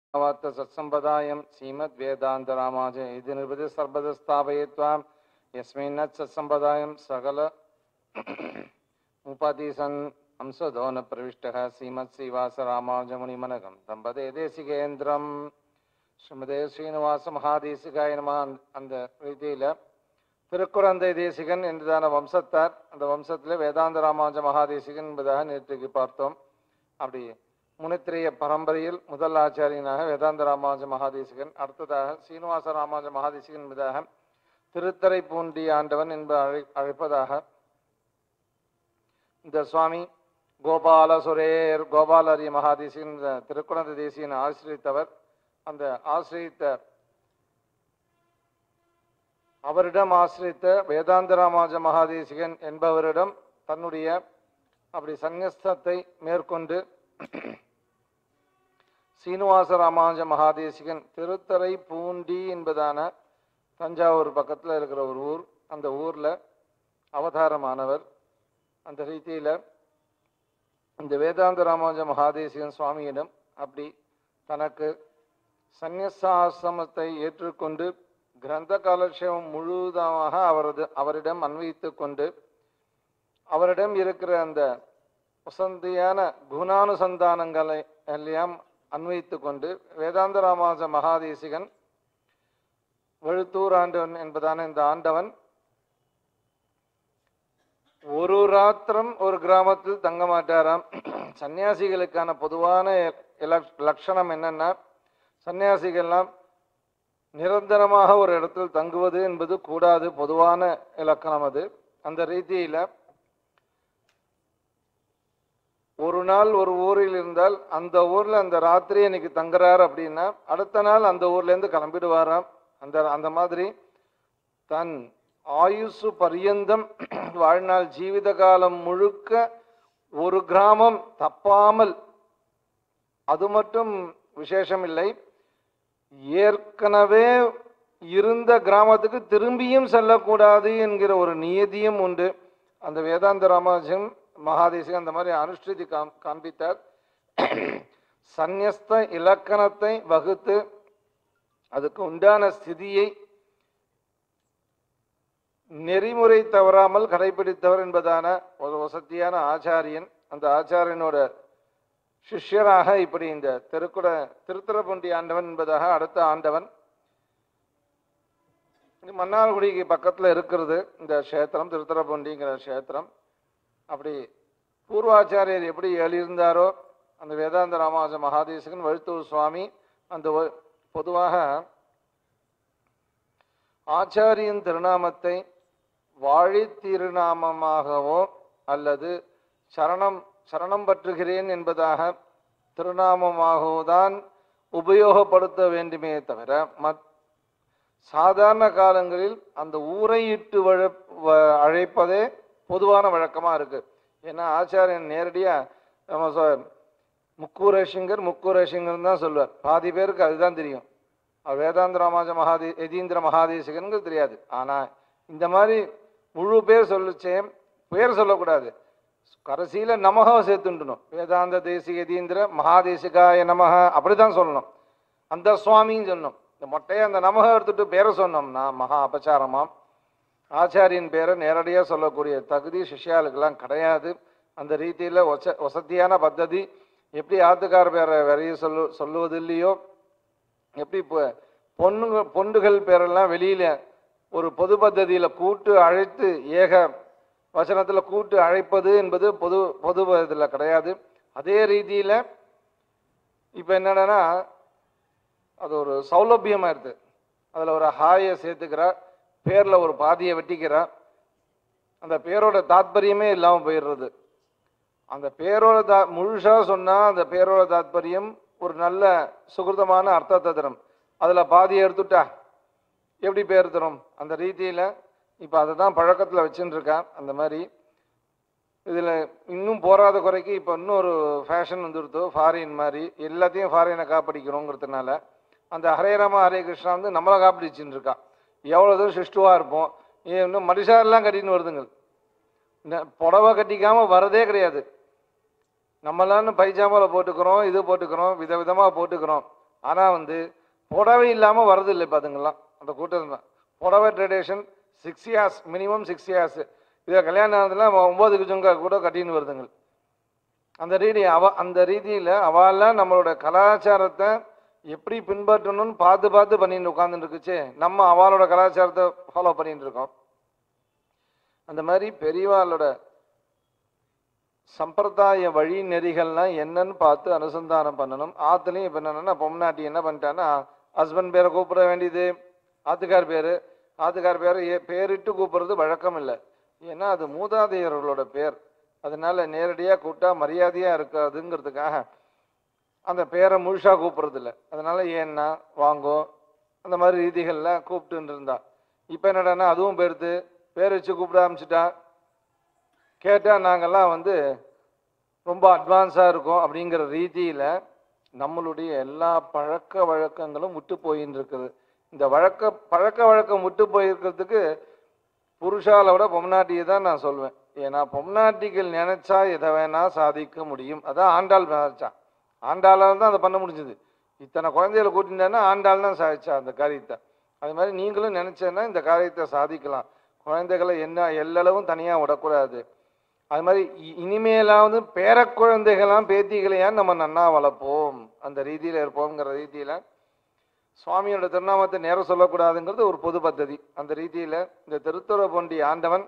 वार्त सत्सम्पदायं श्रीमद्वेदान्तरामाज इति निर्वृति सर्वदा स्थापयित्वा यस्मिन्नत् सत्सम्पदायं सकल उपतिसन् अंशधो न प्रविष्टः श्रीमत्श्रीवासरामानुजमुनिमनगं दम्पते தேசிகேந்திரம் ஸ்ரீமதே ஸ்ரீனிவாச மகாதேசிகாய நம அந்த ரீதியில் திருக்குறந்தை தேசிகன் என்றுதான வம்சத்தார் அந்த வம்சத்தில் வேதாந்த ராமானுஜ மகாதேசிகன் என்பதாக நேற்றுக்கு பார்த்தோம் அப்படி முனித்திரைய பரம்பரையில் முதல் ஆச்சாரியனாக வேதாந்த ராமானுஜ மகாதேசிகன் அடுத்ததாக சீனிவாச ராமானுஜ மகாதேசிகன் என்பதாக திருத்தரை பூண்டி ஆண்டவன் என்பது அழை அழைப்பதாக இந்த சுவாமி கோபால சுரேர் கோபாலரிய மகாதேசிகன் இந்த திருக்குழந்தை தேசியன் ஆசிரியத்தவர் அந்த ஆசிரியத்த அவரிடம் ஆசிரித்த வேதாந்த ராமானுஜ மகாதேசிகன் என்பவரிடம் தன்னுடைய அப்படி சந்நியஸ்தத்தை மேற்கொண்டு சீனிவாச ராமானுஜ மகாதேசிகன் திருத்தரை பூண்டி என்பதான தஞ்சாவூர் பக்கத்தில் இருக்கிற ஒரு ஊர் அந்த ஊரில் அவதாரமானவர் அந்த ரீதியில் இந்த வேதாந்த ராமானுஜ மகாதேசிகன் சுவாமியிடம் அப்படி தனக்கு சந்நியாசாசிரமத்தை ஏற்றுக்கொண்டு கிரந்த காலட்சேபம் முழுவதுமாக அவரது அவரிடம் அன்வயித்து கொண்டு அவரிடம் இருக்கிற அந்த வசந்தியான குணானுசந்தானங்களை எல்லாம் அன்வயித்து கொண்டு வேதாந்த ராமானுஜ மகாதேசிகன் வெழுத்தூர் ஆண்டவன் என்பதான இந்த ஆண்டவன் ஒரு ராத்திரம் ஒரு கிராமத்தில் தங்க மாட்டாராம் சன்னியாசிகளுக்கான பொதுவான இலக்- லட்சணம் என்னன்னா சன்னியாசிகள்லாம் நிரந்தரமாக ஒரு இடத்தில் தங்குவது என்பது கூடாது பொதுவான இலக்கணம் அது அந்த ரீதியில ஒரு நாள் ஒரு ஊரில் இருந்தால் அந்த ஊர்ல அந்த ராத்திரி இன்னைக்கு தங்குறார் அப்படின்னா அடுத்த நாள் அந்த ஊர்ல இருந்து கிளம்பிடுவாராம் அந்த அந்த மாதிரி தன் ஆயுசு பரியந்தம் வாழ்நாள் ஜீவித காலம் முழுக்க ஒரு கிராமம் தப்பாமல் அது மட்டும் விசேஷம் இல்லை ஏற்கனவே இருந்த கிராமத்துக்கு திரும்பியும் செல்லக்கூடாது என்கிற ஒரு நியதியும் உண்டு அந்த வேதாந்த ராமானுஜன் மகாதேசிகன் அந்த மாதிரி அனுஷ்டிதி காம் காண்பித்தார் சந்நியஸ்த இலக்கணத்தை வகுத்து அதுக்கு உண்டான ஸ்திதியை நெறிமுறை தவறாமல் கடைபிடித்தவர் என்பதான ஒரு வசதியான ஆச்சாரியன் அந்த ஆச்சாரியனோட சிஷ்யராக இப்படி இந்த திருக்குட திருத்துறப்பூண்டி ஆண்டவன் என்பதாக அடுத்த ஆண்டவன் இது மன்னார்குடிக்கு பக்கத்தில் இருக்கிறது இந்த க்ஷேத்திரம் திருத்துறப்பூண்டிங்கிற க்ஷேத்திரம் அப்படி பூர்வாச்சாரியர் எப்படி எழுதியிருந்தாரோ அந்த வேதாந்த ராமானுஜ மகாதேசகன் வழுத்தூர் சுவாமி அந்த வ- பொதுவாக ஆச்சாரியன் திருநாமத்தை வாழி திருநாமமாகவோ அல்லது சரணம் சரணம் பற்றுகிறேன் என்பதாக திருநாமமாகவோ தான் உபயோகப்படுத்த வேண்டுமே தவிர மத் சாதாரண காலங்களில் அந்த ஊரை இட்டு வழ வ- அழைப்பதே பொதுவான வழக்கமாக இருக்கு ஏன்னா ஆச்சாரியன் நேரடியாக நம்ம சொ- முக்கூரேஷிங்கர் முக்கூரேஷிங்கர் தான் சொல்லுவார் பாதி பேருக்கு அதுதான் தெரியும் அவர் வேதாந்த ராமாஜ மகாதே எதீந்திர மகாதேசிகனுக்கு தெரியாது ஆனால் இந்த மாதிரி முழு பேர் சொல்லிச்சே பேர் சொல்லக்கூடாது கடைசியில் நமக சேர்த்துண்டணும் வேதாந்த தேசிக எதீந்திர மகாதேசிகாய நமக அப்படிதான் சொல்லணும் அந்த சுவாமின்னு சொல்லணும் இந்த மொட்டையை அந்த நமக எடுத்துட்டு பேரை சொன்னோம்னா மகா அபச்சாரமாம் ஆச்சாரியன் பேரை நேரடியாக சொல்லக்கூடிய தகுதி சிஷ்யாளுக்கெல்லாம் கிடையாது அந்த ரீதியில் ஒச வசதியான பத்ததி எப்படி ஆத்துக்கார பேரை வரைய சொல்லு சொல்லுவது இல்லையோ எப்படி இப்போ பொண்ணுங்க பொண்டுகள் பேரெல்லாம் வெளியில ஒரு பொது பద్ధதியில் கூட்டு அழைத்து ஏக வசனத்தில் கூட்டு அழைப்பது என்பது பொது பொது இதில் கிடையாது அதே ரீதியில் இப்போ என்னன்னா அது ஒரு சௌலபியமாக இருக்குது அதில் ஒரு ஹாயை சேர்த்துக்கிறா பேரில் ஒரு பாதியை வெட்டிக்கிறா அந்த பேரோட தாத்பரியமே இல்லாமல் போயிடுறது அந்த பேரோட தா முழுசாக சொன்னால் அந்த பேரோட தாத்பரியம் ஒரு நல்ல சுகிருதமான அர்த்தத்தை தரும் அதில் பாதியை எடுத்துட்டா எப்படி பேர் தரும் அந்த ரீதியில் இப்போ அதை தான் பழக்கத்தில் வச்சுன்னு இருக்கேன் அந்த மாதிரி இதில் இன்னும் போராத குறைக்கு இப்போ இன்னொரு ஃபேஷன் வந்துடுத்தோ ஃபாரின் மாதிரி எல்லாத்தையும் ஃபாரினை காப்பிடிக்கணுங்கிறதுனால அந்த ஹரே ராமா ஹரே கிருஷ்ணா வந்து நம்மளை காப்பிடிச்சுன்னு இருக்கா எவ்வளோ தூரம் சிஷ்டுவாக இருப்போம் ஏன் இன்னும் மனுஷாரெல்லாம் கட்டின்னு வருதுங்க இந்த புடவை கட்டிக்காமல் வரதே கிடையாது நம்மளான்னு பைஜாமாவில் போட்டுக்கிறோம் இது போட்டுக்கிறோம் விதவிதமாக போட்டுக்கிறோம் ஆனா வந்து புடவை இல்லாம வரது இல்லை பாத்துங்களாம் அந்த கூட்டம் தான் புடவை tradition six years minimum six years இதை கல்யாணம் ஆனதுல ஒன்பது குஜுங்க கூட கட்டின்னு வருதுங்க அந்த ரீதி அவ அந்த ரீதியில அவெல்லாம் நம்மளோட கலாச்சாரத்தை எப்படி பின்பற்றணும்னு பார்த்து பார்த்து பண்ணிட்டு உட்கார்ந்துட்டு இருக்குச்சு நம்ம அவளோட கலாச்சாரத்தை ஃபாலோ பண்ணிட்டு இருக்கோம் அந்த மாதிரி பெரியவாளோட சம்பிரதாய வழி நெறிகள்லாம் என்னன்னு பார்த்து அனுசந்தானம் பண்ணணும் ஆத்துலயும் இப்ப என்னன்னா பொம்னாட்டி என்ன பண்ணிட்டான்னா ஹஸ்பண்ட் பேரை கூப்பிட வேண்டியது ஆத்துக்கார் பேரு ஆத்துக்கார் பேரை ஏ- பேரிட்டு கூப்பிடுறது வழக்கம் இல்லை ஏன்னா அது மூதாதையர்களோட பேர் அதனால நேரடியா கூப்பிட்டா மரியாதையா இருக்காதுங்கிறதுக்காக அந்த பேரை முழுசா கூப்பிடுறது இல்லை அதனால ஏன்னா வாங்கோ அந்த மாதிரி ரீதிகள்ல கூப்பிட்டுன்னு இருந்தா இப்ப என்னடான்னா அதுவும் போயிடுது பேர் வச்சு கூப்பிட ஆரம்பிச்சுட்டா கேட்டா நாங்கெல்லாம் வந்து ரொம்ப அட்வான்ஸா இருக்கோம் அப்படிங்கிற ரீதியில நம்மளுடைய எல்லா பழக்க வழக்கங்களும் விட்டு போயின்னு இருக்குது இந்த வழக்க பழக்க வழக்கம் விட்டு போயிருக்கிறதுக்கு புருஷால விட பொம்னாட்டியை தான் நான் சொல்வேன் ஏன்னா பொம்னாட்டிகள் நினைச்சா எதை வேணா சாதிக்க முடியும் அதான் ஆண்டாள் நினைச்சா ஆண்டாளால் தான் அதை பண்ண முடிஞ்சது இத்தனை குழந்தைகளை கூட்டினா ஆண்டாள் தான் சாதிச்சா அந்த காரியத்தை அது மாதிரி நீங்களும் நினைச்சேன்னா இந்த காரியத்தை சாதிக்கலாம் குழந்தைகளை என்ன எல்லளவும் தனியா விடக்கூடாது அது மாதிரி இ- இனிமேலாவது பேரக்குழந்தைகளாம் பேத்திகளையா நம்ம நன்னா வளர்ப்போம் அந்த ரீதியில இருப்போம்ங்கிற ரீதியில சுவாமியோட திருநாமத்தை நேரம் சொல்லக்கூடாதுங்கிறது ஒரு பொது பദ്ധதி அந்த ரீதியில இந்த திருத்துறை பொண்டி ஆண்டவன்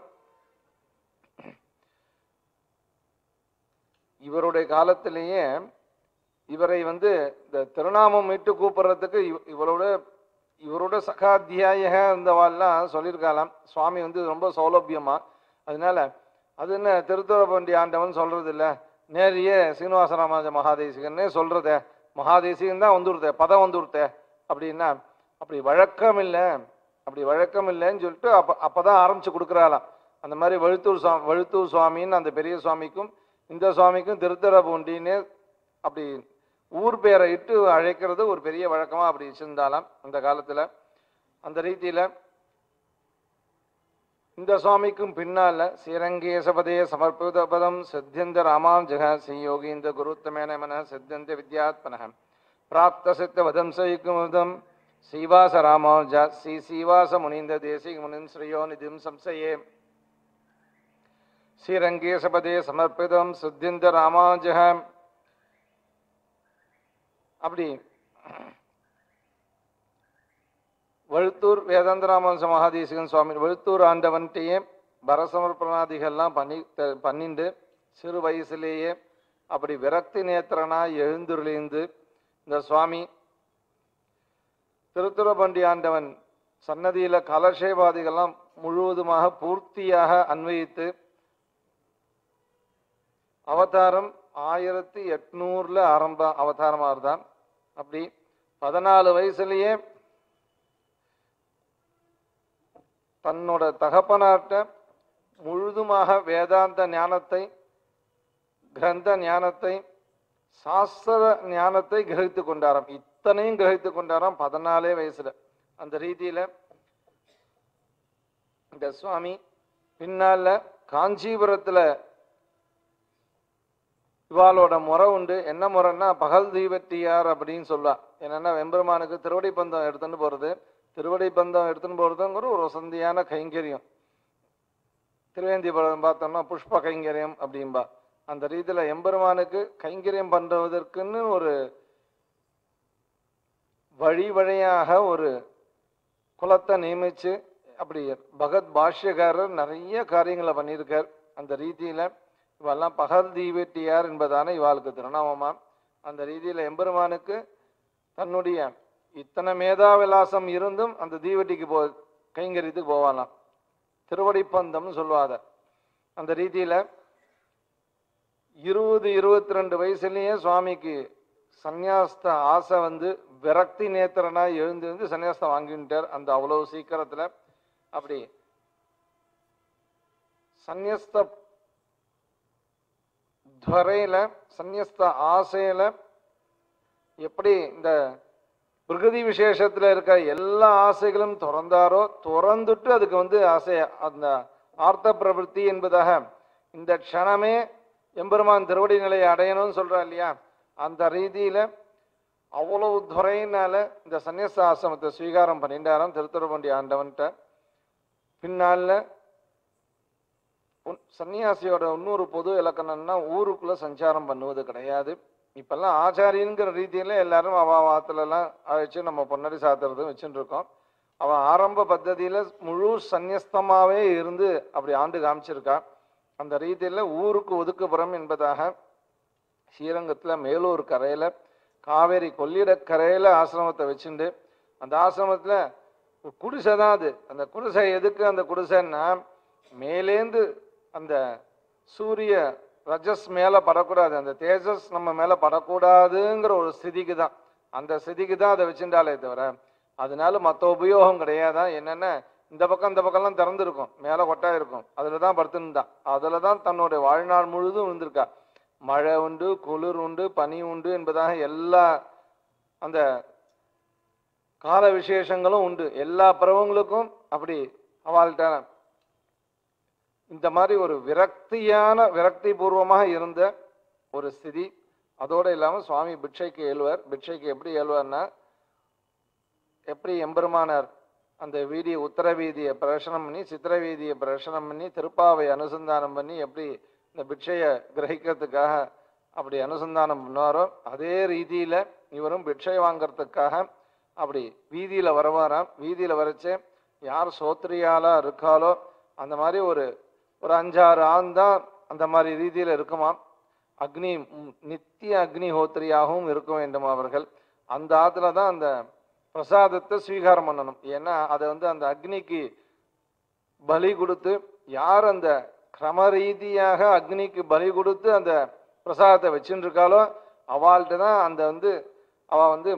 இவருடைய காலத்திலேயே இவரை வந்து இந்த திருநாமம் மீட்டு கூப்பிடுறதுக்கு இவ- இவரோட இவரோட சகாத்தியாயக இருந்தவாள்லாம் சொல்லியிருக்காளாம் சுவாமி வந்து ரொம்ப சௌலபியமா அதனால அது என்ன திருத்துறை பொண்டி ஆண்டவன் சொல்றது இல்ல நேரிய சீனிவாச ராமானுஜ மகாதேசிகன்னே சொல்றதே மகாதேசிகன் தான் வந்துருத்தே பதம் வந்துருத்தே அப்படின்னா அப்படி வழக்கம் இல்லை அப்படி வழக்கம் இல்லைன்னு சொல்லிட்டு அப்ப அப்பதான் ஆரம்பிச்சு கொடுக்குறாளாம் அந்த மாதிரி வழுத்தூர் சுவாமி வழுத்தூர் சுவாமின்னு அந்த பெரிய சுவாமிக்கும் இந்த சுவாமிக்கும் திருத்துறைப்பூண்டின்னு அப்படி ஊர் பேரை இட்டு அழைக்கிறது ஒரு பெரிய வழக்கமா அப்படி வச்சிருந்தாலாம் அந்த காலத்துல அந்த ரீதியில இந்த சுவாமிக்கும் பின்னால ஸ்ரீரங்கேசபதே சமர்ப்பித பதம் சித்தியந்த ராமானுஜக ஸ்ரீயோகீந்த குருத்தமேன மன சித்தியந்த வித்யாத்மன பிராப்த சித்த வதம் சயுக்குமுதம் ஸ்ரீவாச ராமானுஜ ஸ்ரீ ஸ்ரீவாச முனிந்த தேசிக முனிம் ஸ்ரீயோ நிதிம் சம்சயே ஸ்ரீரங்கேசபதே சமர்ப்பிதம் சித்தியந்த ராமானுஜக அப்படி வழுத்தூர் வேதாந்தராமன் மகாதேசிகன் சுவாமி வழுத்தூர் ஆண்டவன்கிட்டயே பரசமர்ப்பணாதிகள்லாம் பண்ணி த- பண்ணிண்டு சிறு வயசுலேயே அப்படி விரக்தி நேத்திரனா எழுந்துருளிந்து இந்த சுவாமி திருத்துறபண்டி ஆண்டவன் சன்னதியில கலசேவாதிகள்லாம் முழுவதுமாக பூர்த்தியாக அன்வயித்து அவதாரம் ஆயிரத்தி எட்நூறுல ஆரம்ப அவதாரமா இருந்தான் அப்படி பதினாலு வயசுலயே தன்னோட தகப்பனார்ட்ட முழுதுமாக வேதாந்த ஞானத்தை கிரந்த ஞானத்தை சாஸ்திர ஞானத்தை கிரகித்து கொண்டாராம் இத்தனையும் கிரகித்து கொண்டாராம் பதினாலே வயசுல அந்த ரீதியில இந்த சுவாமி பின்னால காஞ்சிபுரத்துல இவாளோட முறை உண்டு என்ன முறைன்னா பகல் தீவட்டியார் அப்படின்னு சொல்லா என்னன்னா வெம்பெருமானுக்கு திருவடி பந்தம் எடுத்துன்னு போறது திருவடி பந்தம் எடுத்துன்னு போறதுங்கிற ஒரு வசந்தியான கைங்கரியம் திருவேந்திபுரம் பார்த்தோம்னா புஷ்ப கைங்கரியம் அப்படிம்பா அந்த ரீதியில எம்பெருமானுக்கு கைங்கரியம் பண்றதற்குன்னு ஒரு வழி வழியாக ஒரு குலத்தை நியமிச்சு அப்படி பகத் பாஷ்யக்காரர் நிறைய காரியங்களை பண்ணியிருக்கார் அந்த ரீதியில இவெல்லாம் பகல் தீவெட்டியார் என்பதான இவாளுக்கு திருநாமமா அந்த ரீதியில எம்பெருமானுக்கு தன்னுடைய இத்தனை மேதாவிலாசம் இருந்தும் அந்த தீவெட்டிக்கு போ கைங்கரியத்துக்கு போவானாம் திருவடிப்பந்தம்னு சொல்லுவாத அந்த ரீதியில இருபது இருபத்தி ரெண்டு வயசுலயே சுவாமிக்கு சந்நியாஸ்த ஆசை வந்து விரக்தி நேத்திரனா எழுந்து வந்து சந்நியாசம் வாங்கிட்டார் அந்த அவ்வளவு சீக்கிரத்துல அப்படி சந்நியஸ்த துவரையில சந்நியஸ்த ஆசையில எப்படி இந்த பிரகிருதி விசேஷத்துல இருக்க எல்லா ஆசைகளும் திறந்தாரோ திறந்துட்டு அதுக்கு வந்து ஆசை அந்த ஆர்த்த பிரவൃத்தி என்பதாக இந்த க்ஷணமே எம்பெருமான் திருவடி நிலையை அடையணும்னு சொல்றா இல்லையா அந்த ரீதியில அவ்வளவு துறையினால இந்த சந்நியாச ஆசிரமத்தை ஸ்வீகாரம் பண்ணிட்டாராம் திருத்துறவண்டி ஆண்டவன்ட்ட பின்னால உன்- சன்னியாசியோட இன்னொரு பொது இலக்கணம்னா ஊருக்குள்ள சஞ்சாரம் பண்ணுவது கிடையாது இப்பெல்லாம் ஆச்சாரியங்கிற ரீதியில எல்லாரும் அவ வாத்துலலாம் அழைச்சு நம்ம பொன்னடி சாத்துறது வச்சுட்டு இருக்கோம் அவன் ஆரம்ப பத்ததியில முழு சந்நியஸ்தமாவே இருந்து அப்படி ஆண்டு காமிச்சிருக்கா அந்த ரீதியில ஊருக்கு ஒதுக்குப்புறம் என்பதாக ஸ்ரீரங்கத்துல மேலூர் கரையில காவேரி கொள்ளிட கரையில ஆசிரமத்தை வச்சுண்டு அந்த ஆசிரமத்துல ஒரு குடிசை தான் அது அந்த குடிசை எதுக்கு அந்த குடிசைன்னா மேலேந்து அந்த சூரிய ரஜஸ் மேல படக்கூடாது அந்த தேஜஸ் நம்ம மேல படக்கூடாதுங்கிற ஒரு ஸ்திதிக்கு தான் அந்த ஸ்திதிக்கு தான் அதை வச்சுட்டாலே தவிர அதனால மற்ற உபயோகம் கிடையாதான் என்னென்ன இந்த பக்கம் இந்த பக்கம்லாம் திறந்துருக்கும் மேலே கொட்டா இருக்கும் அதில் தான் படுத்துருந்தான் அதில் தான் தன்னுடைய வாழ்நாள் முழுதும் இருந்திருக்கா மழை உண்டு குளிர் உண்டு பனி உண்டு என்பதாக எல்லா அந்த கால விசேஷங்களும் உண்டு எல்லா பருவங்களுக்கும் அப்படி அவள்கிட்ட இந்த மாதிரி ஒரு விரக்தியான விரக்தி பூர்வமாக இருந்த ஒரு ஸ்திதி அதோடு இல்லாமல் சுவாமி பிட்சைக்கு ஏழுவார் பிட்சைக்கு எப்படி ஏழுவார்னா எப்படி எம்பெருமானார் அந்த வீதியை உத்தர வீதியை பிரசனம் பண்ணி சித்திர வீதியை பிரசனம் பண்ணி திருப்பாவை அனுசந்தானம் பண்ணி எப்படி இந்த பிட்சையை கிரகிக்கிறதுக்காக அப்படி அனுசந்தானம் பண்ணாரோ அதே ரீதியில இவரும் பிட்சை வாங்கறதுக்காக அப்படி வீதியில வரவாராம் வீதியில வரைச்சே யார் சோத்ரியாலா இருக்காளோ அந்த மாதிரி ஒரு ஒரு அஞ்சாறு ஆண் தான் அந்த மாதிரி ரீதியில இருக்குமாம் அக்னி ம், நித்திய அக்னிஹோத்திரியாகவும் இருக்க வேண்டும் அவர்கள் அந்த ஆத்துல தான் அந்த பிரசாதத்தை ஸ்வீகாரம் பண்ணணும் ஏன்னா அதை வந்து அந்த அக்னிக்கு பலி கொடுத்து யார் அந்த கிரம ரீதியாக அக்னிக்கு பலி கொடுத்து அந்த பிரசாதத்தை வச்சுட்டு இருக்காளோ அவள்கிட்ட தான் அந்த வந்து அவ வந்து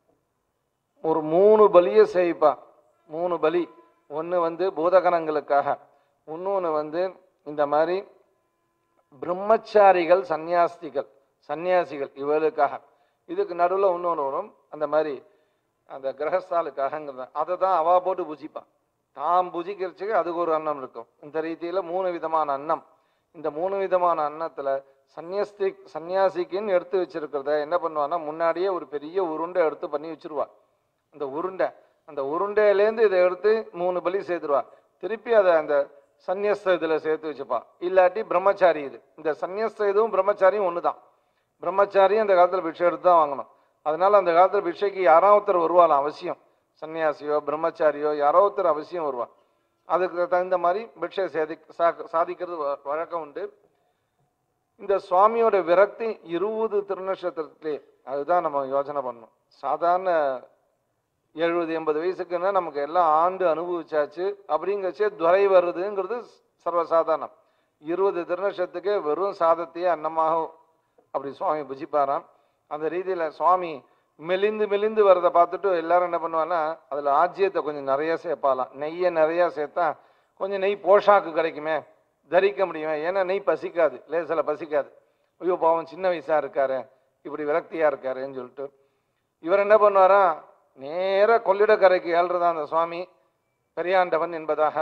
ஒரு மூணு பலியை செய்ப்பா மூணு பலி ஒன்று வந்து பூதகணங்களுக்காக இன்னொன்று வந்து இந்த மாதிரி பிரம்மச்சாரிகள் சந்நியாசிகள் சந்நியாசிகள் இவர்களுக்காக இதுக்கு நடுவில் இன்னொன்று வரும் அந்த மாதிரி அந்த கிரகஸ்தாலுக்காகங்கிறத அதை தான் அவா போட்டு புஜிப்பான் தாம் புஜிக்கிறதுக்கு அதுக்கு ஒரு அன்னம் இருக்கும் இந்த ரீதியில மூணு விதமான அன்னம் இந்த மூணு விதமான அன்னத்துல சந்நியாஸ்தி சன்னியாசிக்குன்னு எடுத்து வச்சிருக்கிறத என்ன பண்ணுவான்னா முன்னாடியே ஒரு பெரிய உருண்டை எடுத்து பண்ணி வச்சிருவா அந்த உருண்டை அந்த உருண்டையிலேருந்து இதை எடுத்து மூணு பலி சேர்த்துருவா திருப்பி அதை அந்த சந்நியஸ்த இதில் சேர்த்து வச்சுப்பா இல்லாட்டி பிரம்மச்சாரி இது இந்த சந்நியஸ்த இதுவும் பிரம்மச்சாரியும் ஒன்று தான் பிரம்மச்சாரியும் அந்த காலத்தில் பிக்ஷை எடுத்து தான் வாங்கணும் அதனால அந்த காலத்தில் பிக்ஷைக்கு யாரோ ஒருத்தர் வருவாளாம் அவசியம் சன்னியாசியோ பிரம்மச்சாரியோ யாரோ ஒருத்தர் அவசியம் வருவா அதுக்கு தகுந்த மாதிரி பிக்ஷை சாதி சா- சாதிக்கிறது வ- வழக்கம் உண்டு இந்த சுவாமியோட விரக்தி இருபது திருநட்சத்திரத்திலே அதுதான் நம்ம யோசனை பண்ணணும் சாதாரண எழுபது எண்பது வயசுக்குன்னா நமக்கு எல்லாம் ஆண்டு அனுபவிச்சாச்சு அப்படிங்கச்சே துறை வருதுங்கிறது சர்வசாதாரணம் இருபது திருநட்சத்துக்கு வெறும் சாதத்தையே அன்னமாக அப்படி சுவாமி புஜிப்பாராம் அந்த ரீதியில சுவாமி மெலிந்து மெலிந்து வரதை பார்த்துட்டு எல்லாரும் என்ன பண்ணுவாங்கன்னா அதுல ஆஜ்யத்தை கொஞ்சம் நிறைய சேர்ப்பாலாம் நெய்யை நிறைய சேர்த்தா கொஞ்சம் நெய் போஷாக்கு கிடைக்குமே தரிக்க முடியுமே ஏன்னா நெய் பசிக்காது லேசில் பசிக்காது ஐயோ பாவம் சின்ன வயசா இருக்காரு இப்படி விரக்தியா இருக்காருன்னு சொல்லிட்டு இவர் என்ன பண்ணுவாரா நேர கொள்ளிடக்கரைக்கு ஏழ்றதா அந்த சுவாமி பெரியாண்டவன் என்பதாக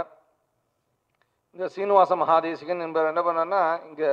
இந்த சீனிவாச மகாதேசிகன் என்பவர் என்ன பண்ணார்னா இங்க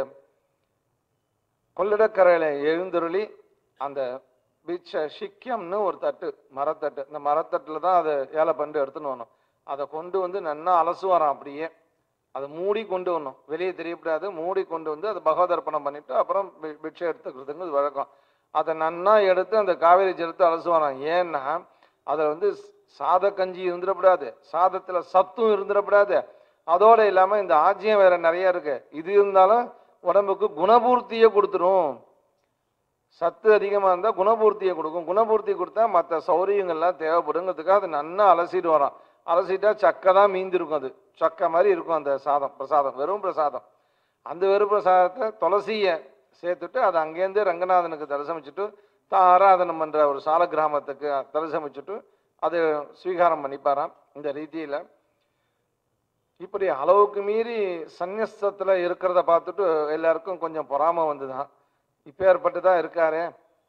கொள்ளிடக்கரையில எழுந்தருளி அந்த பிச்ச சிக்கியம்னு ஒரு தட்டு மரத்தட்டு இந்த மரத்தட்டுல தான் அதை ஏலை பண்டு எடுத்துன்னு வரணும் அதை கொண்டு வந்து நன்னா அலசுவாராம் அப்படியே அதை மூடி கொண்டு வரணும் வெளியே தெரியக்கூடாது மூடி கொண்டு வந்து அதை பகவதர்ப்பணம் பண்ணிட்டு அப்புறம் பி- பிட்சை எடுத்துக்கிறதுங்க இது வழக்கம் அதை நன்னா எடுத்து அந்த காவேரி ஜலத்தை அலசுவாராம் ஏன்னா அதில் வந்து சாத கஞ்சி இருந்துடக்கூடாது சாதத்தில் சத்தும் இருந்துடக்கூடாது அதோட இல்லாமல் இந்த ஆஜ்யம் வேற நிறைய இருக்கு இது இருந்தாலும் உடம்புக்கு குணபூர்த்தியை கொடுத்துரும் சத்து அதிகமாக இருந்தால் குணபூர்த்தியை கொடுக்கும் குணபூர்த்தி கொடுத்தா மற்ற சௌரியங்கள்லாம் தேவைப்படுங்கிறதுக்காக அது நன்னா அலசிட்டு வரோம் அலசிட்டா சக்கை தான் மீந்திருக்கும் அது சக்கை மாதிரி இருக்கும் அந்த சாதம் பிரசாதம் வெறும் பிரசாதம் அந்த வெறும் பிரசாதத்தை துளசியை சேர்த்துட்டு அதை அங்கேருந்து ரங்கநாதனுக்கு தரிசமிச்சுட்டு தான் ஆராதனம் பண்ற ஒரு சால கிராமத்துக்கு தரிசமிச்சுட்டு அது ஸ்வீகாரம் பண்ணிப்பாராம் இந்த ரீதியில இப்படி அளவுக்கு மீறி சந்நியஸ்தத்துல இருக்கிறத பார்த்துட்டு எல்லாருக்கும் கொஞ்சம் பொறாம வந்துதான் இப்பேற்பட்டு தான் இருக்காரே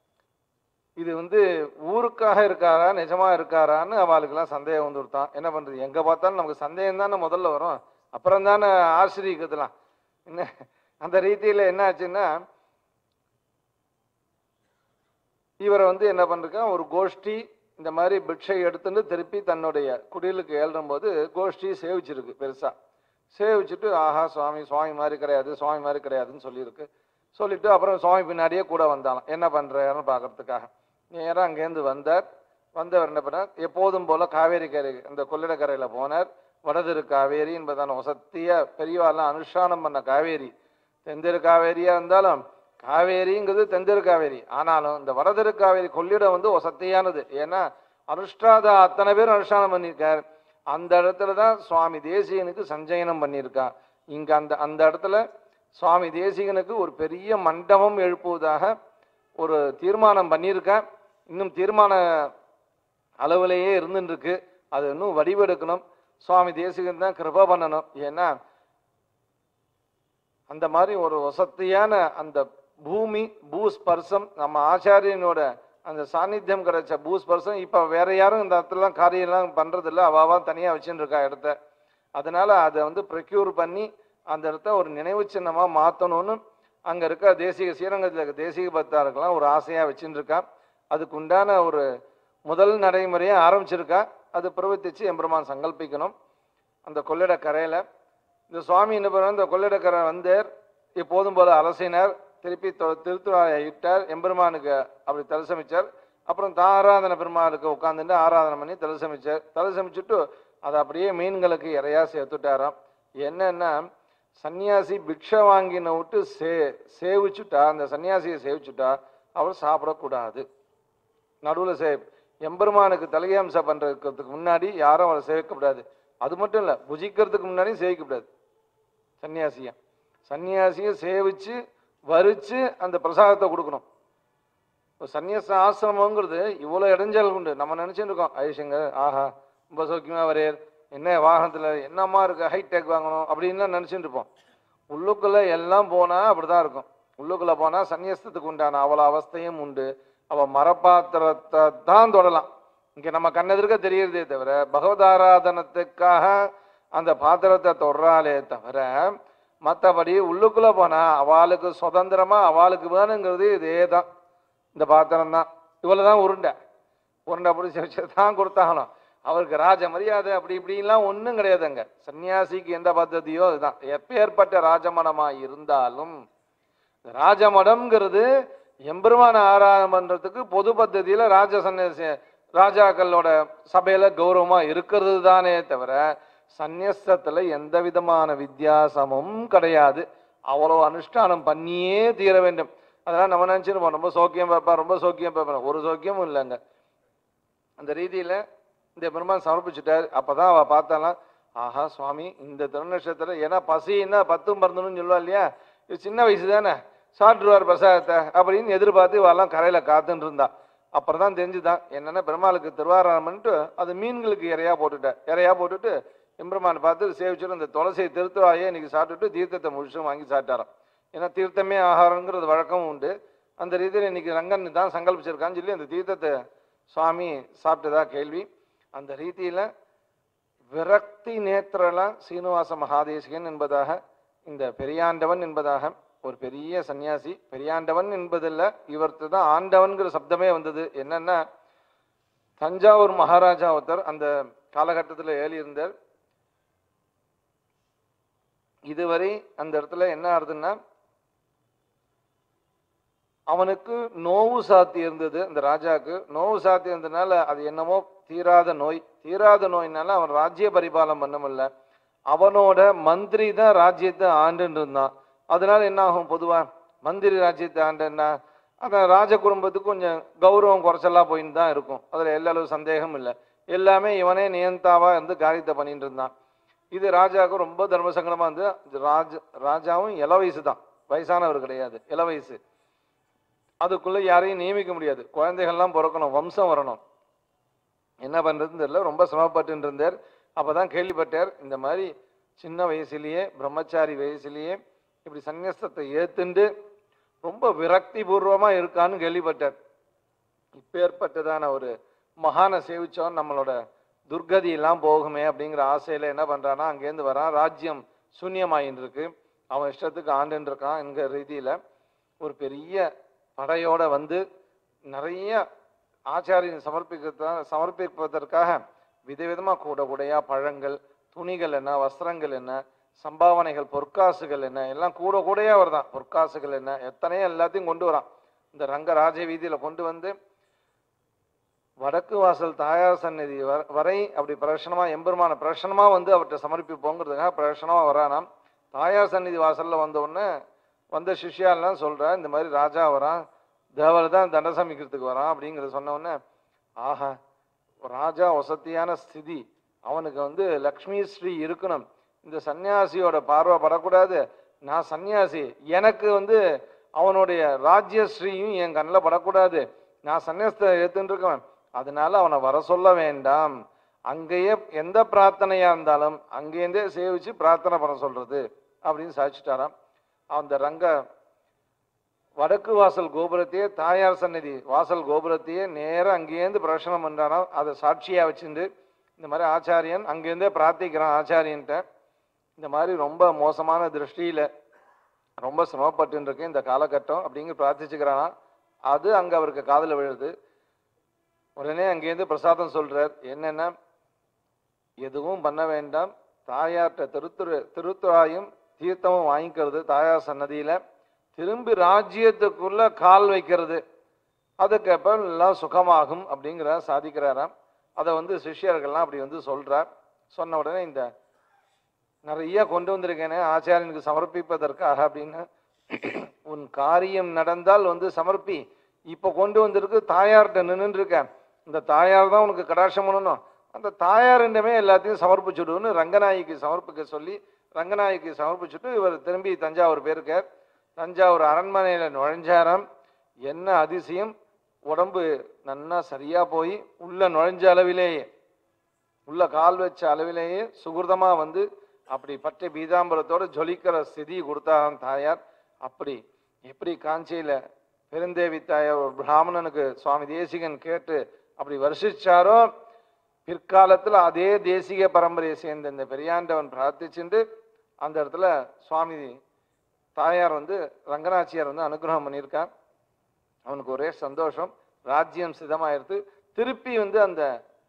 இது வந்து ஊருக்காக இருக்காரா நிஜமா இருக்காரான்னு அவளுக்கெல்லாம் சந்தேகம் வந்து கொடுத்தான் என்ன பண்றது எங்க பார்த்தாலும் நமக்கு சந்தேகம் தானே முதல்ல வரும் அப்புறம் தானே ஆசிரியக்கலாம் என்ன அந்த ரீதியில என்ன ஆச்சுன்னா இவரை வந்து என்ன பண்ணிருக்கான் ஒரு கோஷ்டி இந்த மாதிரி பிக்ஷை எடுத்துட்டு திருப்பி தன்னுடைய குடிலுக்கு ஏழும்போது கோஷ்டி சேவிச்சிருக்கு பெருசா சேவிச்சுட்டு ஆஹா சுவாமி சுவாமி மாதிரி கிடையாது சுவாமி மாதிரி கிடையாதுன்னு சொல்லியிருக்கு சொல்லிட்டு அப்புறம் சுவாமி பின்னாடியே கூட வந்தாலாம் என்ன பண்றாருன்னு பார்க்கறதுக்காக நேராக அங்கேருந்து வந்தார் வந்தவர் என்ன பண்ணார் எப்போதும் போல காவேரி கரை அந்த கொள்ளிடக்கரையில போனார் வடதிரு காவேரி என்பதான வசத்திய பெரியவாலாம் அனுஷ்டானம் பண்ண காவேரி தென்திரு காவேரியா இருந்தாலும் காவேரிங்கிறது தென்திரு காவேரி ஆனாலும் இந்த வடதிரு காவேரி கொள்ளிடம் வந்து வசத்தியானது ஏன்னா அனுஷ்டாத அத்தனை பேர் அனுஷ்டானம் பண்ணியிருக்கார் அந்த இடத்துல தான் சுவாமி தேசிகனுக்கு சஞ்சயனம் பண்ணியிருக்கா இங்க அந்த அந்த இடத்துல சுவாமி தேசிகனுக்கு ஒரு பெரிய மண்டபம் எழுப்புவதாக ஒரு தீர்மானம் பண்ணியிருக்கா இன்னும் தீர்மான அளவிலேயே இருந்துட்டு இருக்கு அது இன்னும் வடிவெடுக்கணும் சுவாமி தேசிகன் தான் கிருப பண்ணணும் ஏன்னா அந்த மாதிரி ஒரு வசத்தியான அந்த பூமி பூஸ்பர்சம் நம்ம ஆச்சாரியனோட அந்த சாநித்தியம் கிடைச்ச பூஸ்பர்சம் இப்ப வேற யாரும் இந்த இடத்துலலாம் காரியம்லாம் பண்றதில்ல அவாவா தனியா வச்சுட்டு இருக்கா இடத்த அதனால அதை வந்து ப்ரொக்யூர் பண்ணி அந்த இடத்த ஒரு நினைவு சின்னமா மாத்தணும்னு அங்க இருக்க தேசிக ஸ்ரீரங்கத்தில் இருக்க தேசிக பக்தாருக்கெல்லாம் ஒரு ஆசையா வச்சுட்டு இருக்கா அதுக்கு உண்டான ஒரு முதல் நடைமுறையை ஆரம்பிச்சிருக்கா அது பிரவர்த்திச்சு எம்பெருமான் சங்கல்பிக்கணும் அந்த கொள்ளிடக்கரையில இந்த சுவாமி என்ன பண்ணார் இந்த கொள்ளிடக்கரை வந்தார் எப்போதும் போல அலசினார் திருப்பி தொ- திருத்துழாயை இட்டார் எம்பெருமானுக்கு அப்படி தரிசமிச்சார் அப்புறம் தான் ஆராதனை பெருமாளுக்கு உட்காந்துட்டு ஆராதனை பண்ணி தரிசமிச்சார் தரிசமிச்சுட்டு அதை அப்படியே மீன்களுக்கு இறையா சேர்த்துட்டாராம் என்னன்னா சன்னியாசி பிக்ஷை வாங்கின விட்டு சே சேவிச்சுட்டா அந்த சன்னியாசியை சேவிச்சுட்டா அவர் சாப்பிடக்கூடாது நடுவில் சே எம்பெருமானுக்கு தலையம்சம் பண்றதுக்கு முன்னாடி யாரும் அவரை சேவிக்கக்கூடாது அது மட்டும் இல்லை புஜிக்கிறதுக்கு முன்னாடியும் சேவிக்கக்கூடாது சன்னியாசியை சன்னியாசியை சேவிச்சு வரிச்சு அந்த பிரசாதத்தை கொடுக்கணும் இப்போ சன்னியாச ஆசிரமங்கிறது இவ்வளோ இடைஞ்சல் உண்டு நம்ம நினைச்சுட்டு இருக்கோம் ஐஷங்க ஆஹா ரொம்ப சௌக்கியமா வரேர் என்ன வாகனத்தில் என்னம்மா இருக்கு ஹைடெக் வாங்கணும் அப்படின்லாம் நினைச்சுட்டு இருப்போம் உள்ளுக்குள்ள எல்லாம் போனா அப்படிதான் இருக்கும் உள்ளுக்குள்ள போனா சன்னியாசத்துக்கு உண்டான அவ்வளோ அவஸ்தையும் உண்டு அவ மரப்பாத்திரத்தை தான் தொடலாம் இங்க நம்ம கண்ணெதிர்க்க தெரியறதே தவிர பகவதாராதனத்துக்காக அந்த பாத்திரத்தை தொடராலே தவிர மற்றபடி உள்ளுக்குள்ள போனா அவளுக்கு சுதந்திரமா அவளுக்கு வேணுங்கிறது இதே தான் இந்த பாத்திரம் தான் இவ்வளவு தான் உருண்டை உருண்டை பிடிச்சி வச்சு தான் கொடுத்தாகணும் அவருக்கு ராஜ மரியாதை அப்படி இப்படிலாம் ஒன்றும் கிடையாதுங்க சன்னியாசிக்கு எந்த பద్ధதியோ அதுதான் எப்பேற்பட்ட ராஜமணமா இருந்தாலும் இந்த ராஜமடம்ங்கிறது எம்பெருமான ஆராதனை பண்றதுக்கு பொது பద్ధதியில ராஜ சன்னியாசி ராஜாக்களோட சபையில கௌரவமா இருக்கிறது தானே தவிர சந்நியஸ்தத்துல எந்த விதமான வித்தியாசமும் கிடையாது அவ்வளவு அனுஷ்டானம் பண்ணியே தீர வேண்டும் அதெல்லாம் நம்ம நினைச்சிருப்போம் ரொம்ப சௌக்கியம் பார்ப்பேன் ரொம்ப சௌக்கியம் பார்ப்பேன் ஒரு சௌக்கியமும் இல்லைங்க அந்த ரீதியில இந்த பெருமான் சமர்ப்பிச்சுட்டார் அப்பதான் அவ பார்த்தாலாம் ஆஹா சுவாமி இந்த திருநட்சத்திர ஏன்னா பசின்னா பத்தும் பறந்தணும்னு சொல்லுவா இல்லையா இது சின்ன வயசு தானே சாப்பிட்டுருவார் பிரசாதத்தை அப்படின்னு எதிர்பார்த்து இவெல்லாம் கரையில காத்துன்னு இருந்தா அப்புறம் தான் தெரிஞ்சுதான் என்னன்னா பெருமாளுக்கு திருவாரணம் பண்ணிட்டு அது மீன்களுக்கு இறையா போட்டுட்டார் இறையா போட்டுட்டு எம்பெருமான் பார்த்து சேவிச்சுட்டு அந்த துளசியை திருத்துவாயே இன்னைக்கு சாப்பிட்டுட்டு தீர்த்தத்தை முழுசும் வாங்கி சாப்பிட்டாராம் ஏன்னா தீர்த்தமே ஆகாரங்கிறது வழக்கமும் உண்டு அந்த ரீதியில் இன்னைக்கு ரங்கன் தான் சங்கல்பிச்சிருக்கான்னு சொல்லி அந்த தீர்த்தத்தை சுவாமி சாப்பிட்டதா கேள்வி அந்த ரீதியில விரக்தி நேத்திரல சீனிவாச மகாதேசிகன் என்பதாக இந்த பெரியாண்டவன் என்பதாக ஒரு பெரிய சன்னியாசி பெரியாண்டவன் என்பதில்ல இவர்த்து தான் ஆண்டவன்கிற சப்தமே வந்தது என்னன்னா தஞ்சாவூர் மகாராஜா ஒருத்தர் அந்த காலகட்டத்தில் ஏறியிருந்தார் இதுவரை அந்த இடத்துல என்ன ஆகுதுன்னா அவனுக்கு நோவு சாத்தி இருந்தது அந்த ராஜாக்கு நோவு சாத்தி இருந்ததுனால அது என்னமோ தீராத நோய் தீராத நோய்னால அவன் ராஜ்ய பரிபாலம் பண்ண முடியல அவனோட மந்திரி தான் ராஜ்யத்தை ஆண்டுன்னு இருந்தான் அதனால என்ன ஆகும் பொதுவா மந்திரி ராஜ்யத்தை ஆண்டுன்னா அந்த ராஜ குடும்பத்துக்கு கொஞ்சம் கௌரவம் குறைச்சலா போயின்னு தான் இருக்கும் அதுல எல்லா அளவு சந்தேகம் இல்லை எல்லாமே இவனே நியந்தாவா இருந்து காரியத்தை பண்ணிட்டு இருந்தான் இது ராஜாவுக்கு ரொம்ப தர்ம சங்கடமா இருந்து ராஜ ராஜாவும் இள வயசு தான் வயசானவர் கிடையாது இள வயசு அதுக்குள்ள யாரையும் நியமிக்க முடியாது குழந்தைகள்லாம் பிறக்கணும் வம்சம் வரணும் என்ன பண்றதுன்னு தெரியல ரொம்ப சிரமப்பட்டு இருந்தார் அப்பதான் கேள்விப்பட்டார் இந்த மாதிரி சின்ன வயசுலயே பிரம்மச்சாரி வயசுலயே இப்படி சந்நியஸ்தத்தை ஏத்துண்டு ரொம்ப விரக்தி பூர்வமா இருக்கான்னு கேள்விப்பட்டார் இப்பேற்பட்டதான ஒரு மகானை சேவிச்சோம் நம்மளோட துர்கதி எல்லாம் போகுமே அப்படிங்கிற ஆசையில என்ன பண்றான்னா அங்கேருந்து வரான் ராஜ்யம் சூன்யமாயின்னு இருக்கு அவன் இஷ்டத்துக்கு ஆண்டுன்னு இருக்கான் என்கிற ரீதியில ஒரு பெரிய படையோட வந்து நிறைய ஆச்சாரியன் சமர்ப்பிக்க சமர்ப்பிப்பதற்காக விதவிதமா கூட கூடையா பழங்கள் துணிகள் என்ன வஸ்திரங்கள் என்ன சம்பாவனைகள் பொற்காசுகள் என்ன எல்லாம் கூட கூடையா வருதான் பொற்காசுகள் என்ன எத்தனையோ எல்லாத்தையும் கொண்டு வரான் இந்த ரங்க ராஜ வீதியில கொண்டு வந்து வடக்கு வாசல் தாயார் சந்நிதி வர- வரை அப்படி பிரசனமா எம்பெருமான பிரசனமா வந்து அவர்கிட்ட சமர்ப்பிப்போங்கிறதுக்காக பிரசனமா வரானாம் தாயார் சந்நிதி வாசல்ல வந்த உடனே வந்த சிஷ்யாலாம் சொல்றா இந்த மாதிரி ராஜா வரான் தேவர் தான் தண்ட சமைக்கிறதுக்கு வரான் அப்படிங்கிறத சொன்ன உடனே ஆஹா ராஜா வசதியான ஸ்திதி அவனுக்கு வந்து லக்ஷ்மி ஸ்ரீ இருக்கணும் இந்த சன்னியாசியோட பார்வை படக்கூடாது நான் சன்னியாசி எனக்கு வந்து அவனுடைய ராஜ்யஸ்ரீயும் என் கண்ணில் படக்கூடாது நான் சன்னியாசத்தை ஏத்துன்னு இருக்கவன் அதனால அவனை வர சொல்ல வேண்டாம் அங்கேயே எந்த பிரார்த்தனையா இருந்தாலும் அங்கேருந்தே சேவிச்சு பிரார்த்தனை பண்ண சொல்றது அப்படின்னு சாதிச்சுட்டாராம் அந்த ரங்க வடக்கு வாசல் கோபுரத்தையே தாயார் சன்னதி வாசல் கோபுரத்தையே நேரா அங்கேருந்து பிரசனம் பண்றாராம் அதை சாட்சியா வச்சுட்டு இந்த மாதிரி ஆச்சாரியன் அங்கேருந்தே பிரார்த்திக்கிறான் ஆச்சாரியன்ட்ட இந்த மாதிரி ரொம்ப மோசமான திருஷ்டியில ரொம்ப சிரமப்பட்டு இருக்கேன் இந்த காலகட்டம் அப்படிங்கிற பிரார்த்திச்சுக்கிறானா அது அங்க அவருக்கு காதுல விழுது உடனே அங்கேருந்து பிரசாதம் சொல்றார் என்னன்னா எதுவும் பண்ண வேண்டாம் தாயார்கிட்ட திருத்துரு திருத்துறாயும் தீர்த்தமும் வாங்கிக்கிறது தாயார் சன்னதியில திரும்பி ராஜ்யத்துக்குள்ள கால் வைக்கிறது அதுக்கப்புறம் எல்லாம் சுகமாகும் அப்படிங்கிற சாதிக்கிறாராம் அதை வந்து சிஷ்யர்கள்லாம் அப்படி வந்து சொல்றார் சொன்ன உடனே இந்த நிறைய கொண்டு வந்திருக்கேனே ஆச்சாரியனுக்கு சமர்ப்பிப்பதற்காக அப்படின்னு உன் காரியம் நடந்தால் வந்து சமர்ப்பி இப்போ கொண்டு வந்திருக்கு தாயார்கிட்ட நின்றுட்டு இருக்கேன் இந்த தாயார் தான் உனக்கு கடாட்சம் பண்ணணும் அந்த தாயாரிடமே எல்லாத்தையும் சமர்ப்பிச்சுடுன்னு ரங்கநாயகிக்கு சமர்ப்பிக்க சொல்லி ரங்கநாயகிக்கு சமர்ப்பிச்சுட்டு இவர் திரும்பி தஞ்சாவூர் போயிருக்கார் தஞ்சாவூர் அரண்மனையில நுழைஞ்சாராம் என்ன அதிசயம் உடம்பு நன்னா சரியா போய் உள்ள நுழைஞ்ச அளவிலேயே உள்ள கால் வச்ச அளவிலேயே சுகிருதமா வந்து அப்படி பச்சை பீதாம்பரத்தோட ஜொலிக்கிற ஸ்திதி கொடுத்தாராம் தாயார் அப்படி எப்படி காஞ்சியில பெருந்தேவி தாயார் ஒரு பிராமணனுக்கு சுவாமி தேசிகன் கேட்டு அப்படி வருஷிச்சாரோ பிற்காலத்துல அதே தேசிக பரம்பரையை சேர்ந்த இந்த பெரியாண்டவன் பிரார்த்திச்சுண்டு அந்த இடத்துல சுவாமி தாயார் வந்து ரங்கநாச்சியார் வந்து அனுகிரகம் பண்ணியிருக்கார் அவனுக்கு ஒரே சந்தோஷம் ராஜ்யம் சிதமாயிருது திருப்பி வந்து அந்த